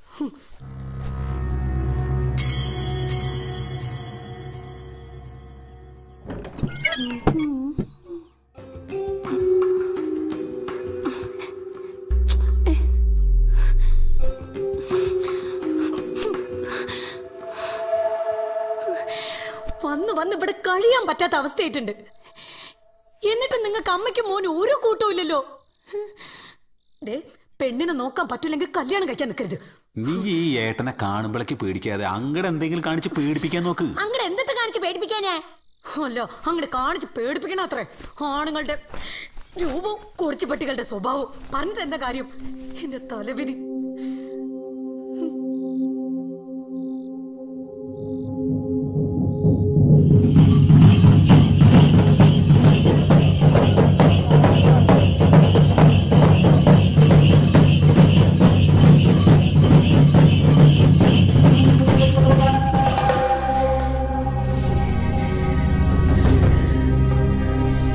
വന്ന് വന്ന് ഇവിടെ കഴിയാൻ പറ്റാത്ത അവസ്ഥയായിട്ടുണ്ട് എന്നിട്ട് നിങ്ങൾക്ക് അമ്മയ്ക്കും മോനും ഒരു കൂട്ടവും ഇല്ലല്ലോ ദേ പെണ്ണിനെ നോക്കാൻ പറ്റില്ലെങ്കിൽ കല്യാണം കഴിക്കാൻ നിൽക്കരുത് നീ ഈ ഏട്ടനെ കാണുമ്പോഴേക്ക് പേടിക്കാതെ അങ്ങടെ എന്തെങ്കിലും കാണിച്ച് പേടിപ്പിക്കാൻ നോക്ക് അങ്ങനെ എന്തൊക്കെ കാണിച്ച് പേടിപ്പിക്കാനേ അല്ല അങ്ങനെ കാണിച്ച് പേടിപ്പിക്കണ അത്രേ ആണുങ്ങളുടെ രൂപവും കുറിച്ചുപട്ടികളുടെ സ്വഭാവവും പറഞ്ഞിട്ട് എന്താ കാര്യം എന്റെ തലവിധി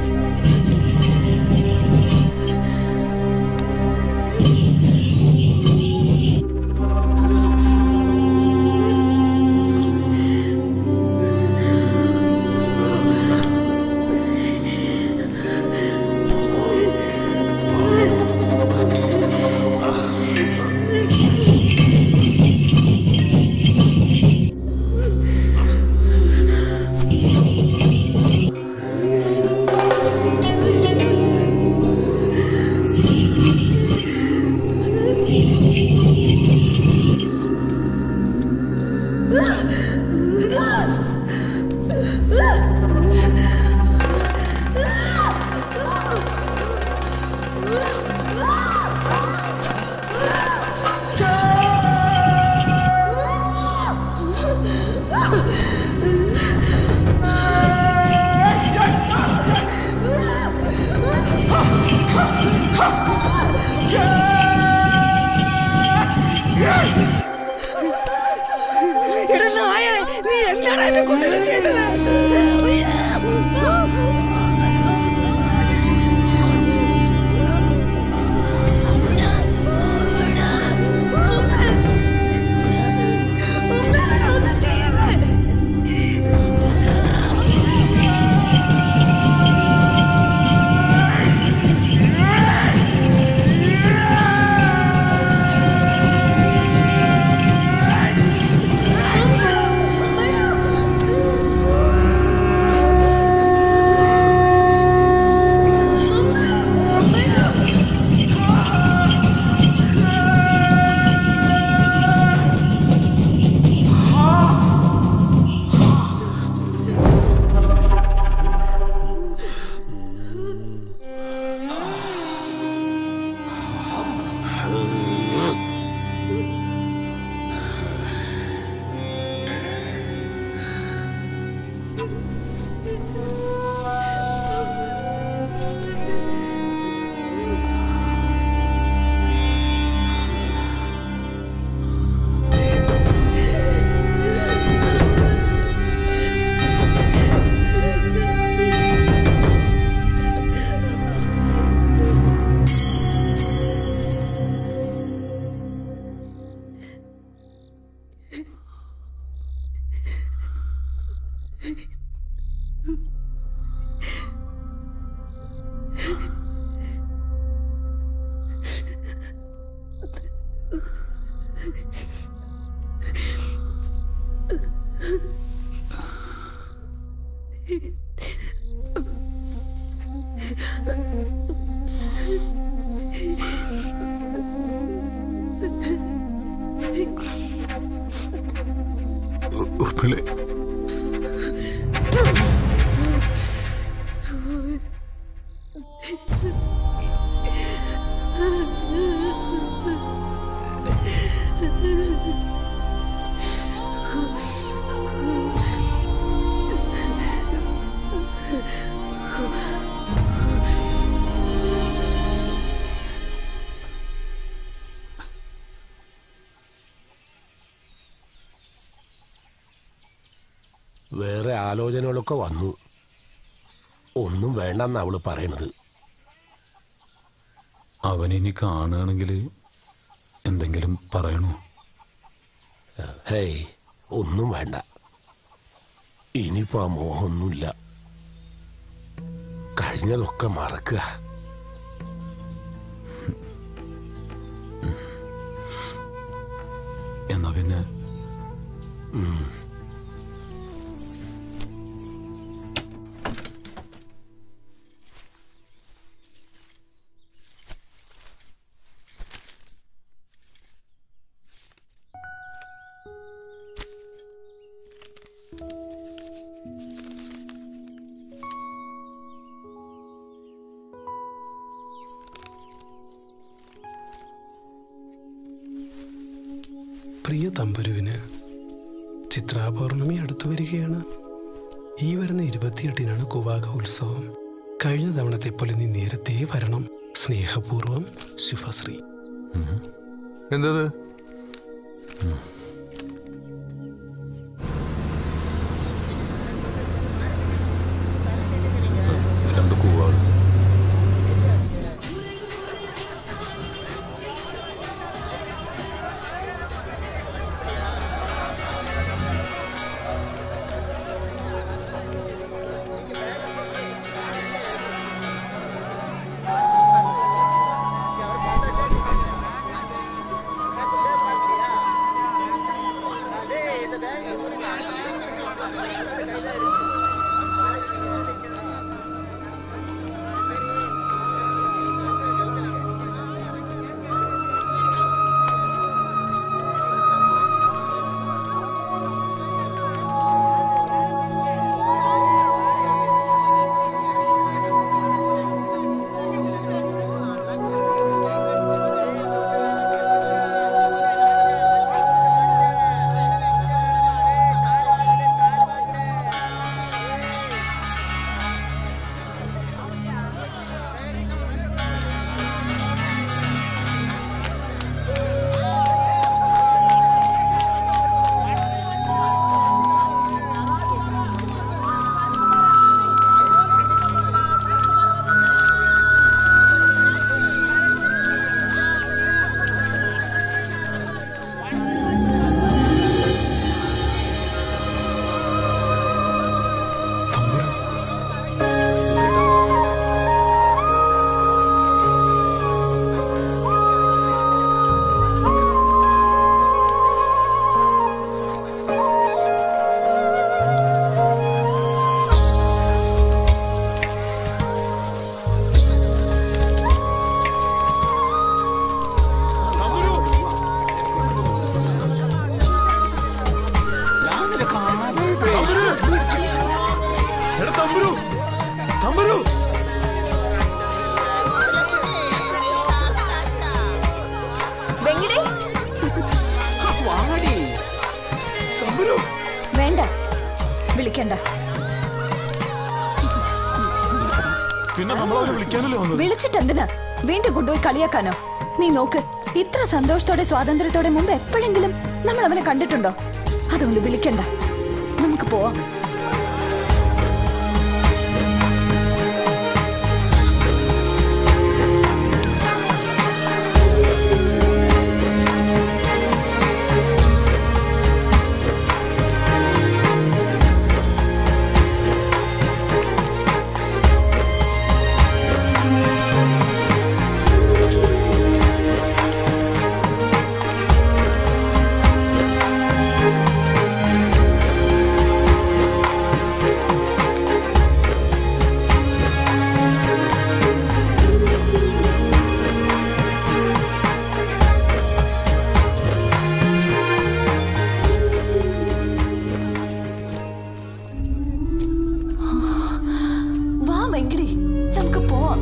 ആ എന്താണ് എന്റെ കുട്ടീനെ ചെയ്തത് ഉർപ്പിളെ വേറെ ആലോചനകളൊക്കെ വന്നു ഒന്നും വേണ്ടെന്നാ അവള് പറയണത് അവനിനി കാണുകയാണെങ്കിൽ എന്തെങ്കിലും പറയണോ ഹേയ് ഒന്നും വേണ്ട ഇനിയിപ്പോ ആ മോഹമൊന്നുമില്ല കഴിഞ്ഞതൊക്കെ മറക്കുക എന്നാ പിന്നെ ഉം. പ്രിയ തമ്പുരുവിന് ചിത്രാപൗർണമി അടുത്തു വരികയാണ് ഈ വരുന്ന ഇരുപത്തിയെട്ടിനാണ് കുവാക ഉത്സവം കഴിഞ്ഞ തവണത്തെ പോലെ നീ നേരത്തെ വരണം സ്നേഹപൂർവം ശുഭശ്രീ എന്തത് രണ്ട് കൂവാണ് തമ്പുരു തമ്പുരു വെങ്കിടേ വാടി തമ്പുരു വേണ്ട വിളിക്കണ്ട പിന്നെ നമ്മളവരെ വിളിക്കാനല്ലേ വന്നത് വിളിച്ചിട്ട് എന്തിനാ വീണ്ടും കൊണ്ടുപോയി കളിയാക്കാനോ നീ നോക്ക് ഇത്ര സന്തോഷത്തോടെ സ്വാതന്ത്ര്യത്തോടെ മുമ്പ് എപ്പോഴെങ്കിലും നമ്മൾ അവനെ കണ്ടിട്ടുണ്ടോ അതുകൊണ്ട് വിളിക്കണ്ട നമുക്ക് പോവാം വാ വെങ്കിടി നമുക്ക് പോവാം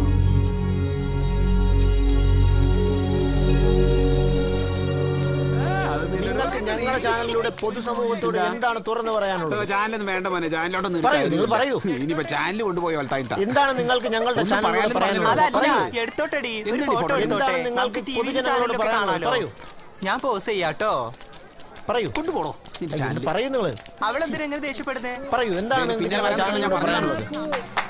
നിങ്ങൾക്ക് ഞങ്ങളുടെ ചാനലിലൂടെ പൊതുസമൂഹത്തോട് എന്താണ് തുറന്നു പറയാനുള്ളത് ചാനലൊന്നും വേണ്ട മോനെ ചാനലോട്ടൊന്നും പറയൂ, നിങ്ങൾ പറയൂ. ഇനിയിപ്പോ ചാനൽ കൊണ്ടുപോയി വലത്തായിട്ടാ എന്താണ് നിങ്ങൾക്ക് ഞങ്ങളുടെ ഒന്നും ചാനലിലൂടെ പറയാനും പറയാനുള്ളത് പറഞ്ഞില്ല. പറയൂ. എടുത്തോട്ടെടി ഒരു എന്തിനാ ഈ ഫോട്ടോ photo? എടുത്തോട്ടെ എന്താണ് നിങ്ങൾക്ക് നമുക്ക് ടി വി പൊതുജനങ്ങളോട് ചാനലിലൊക്കെ പറയാനുള്ളത്? കാണാലോ പറയൂ. ഞാൻ പോസ് ചെയ്യാട്ടോ പറയൂ കൊണ്ടുപോടോ പറയൂ നിങ്ങള് അവളെന്തിനാ എങ്ങനെ ദേഷ്യപ്പെടുന്നേ പറയൂ എന്താണ് നിങ്ങൾക്ക് പിന്നെ ഞങ്ങളുടെ വരാൻ ചാനലിലൂടെ പറഞ്ഞാ പറയാനുള്ളത്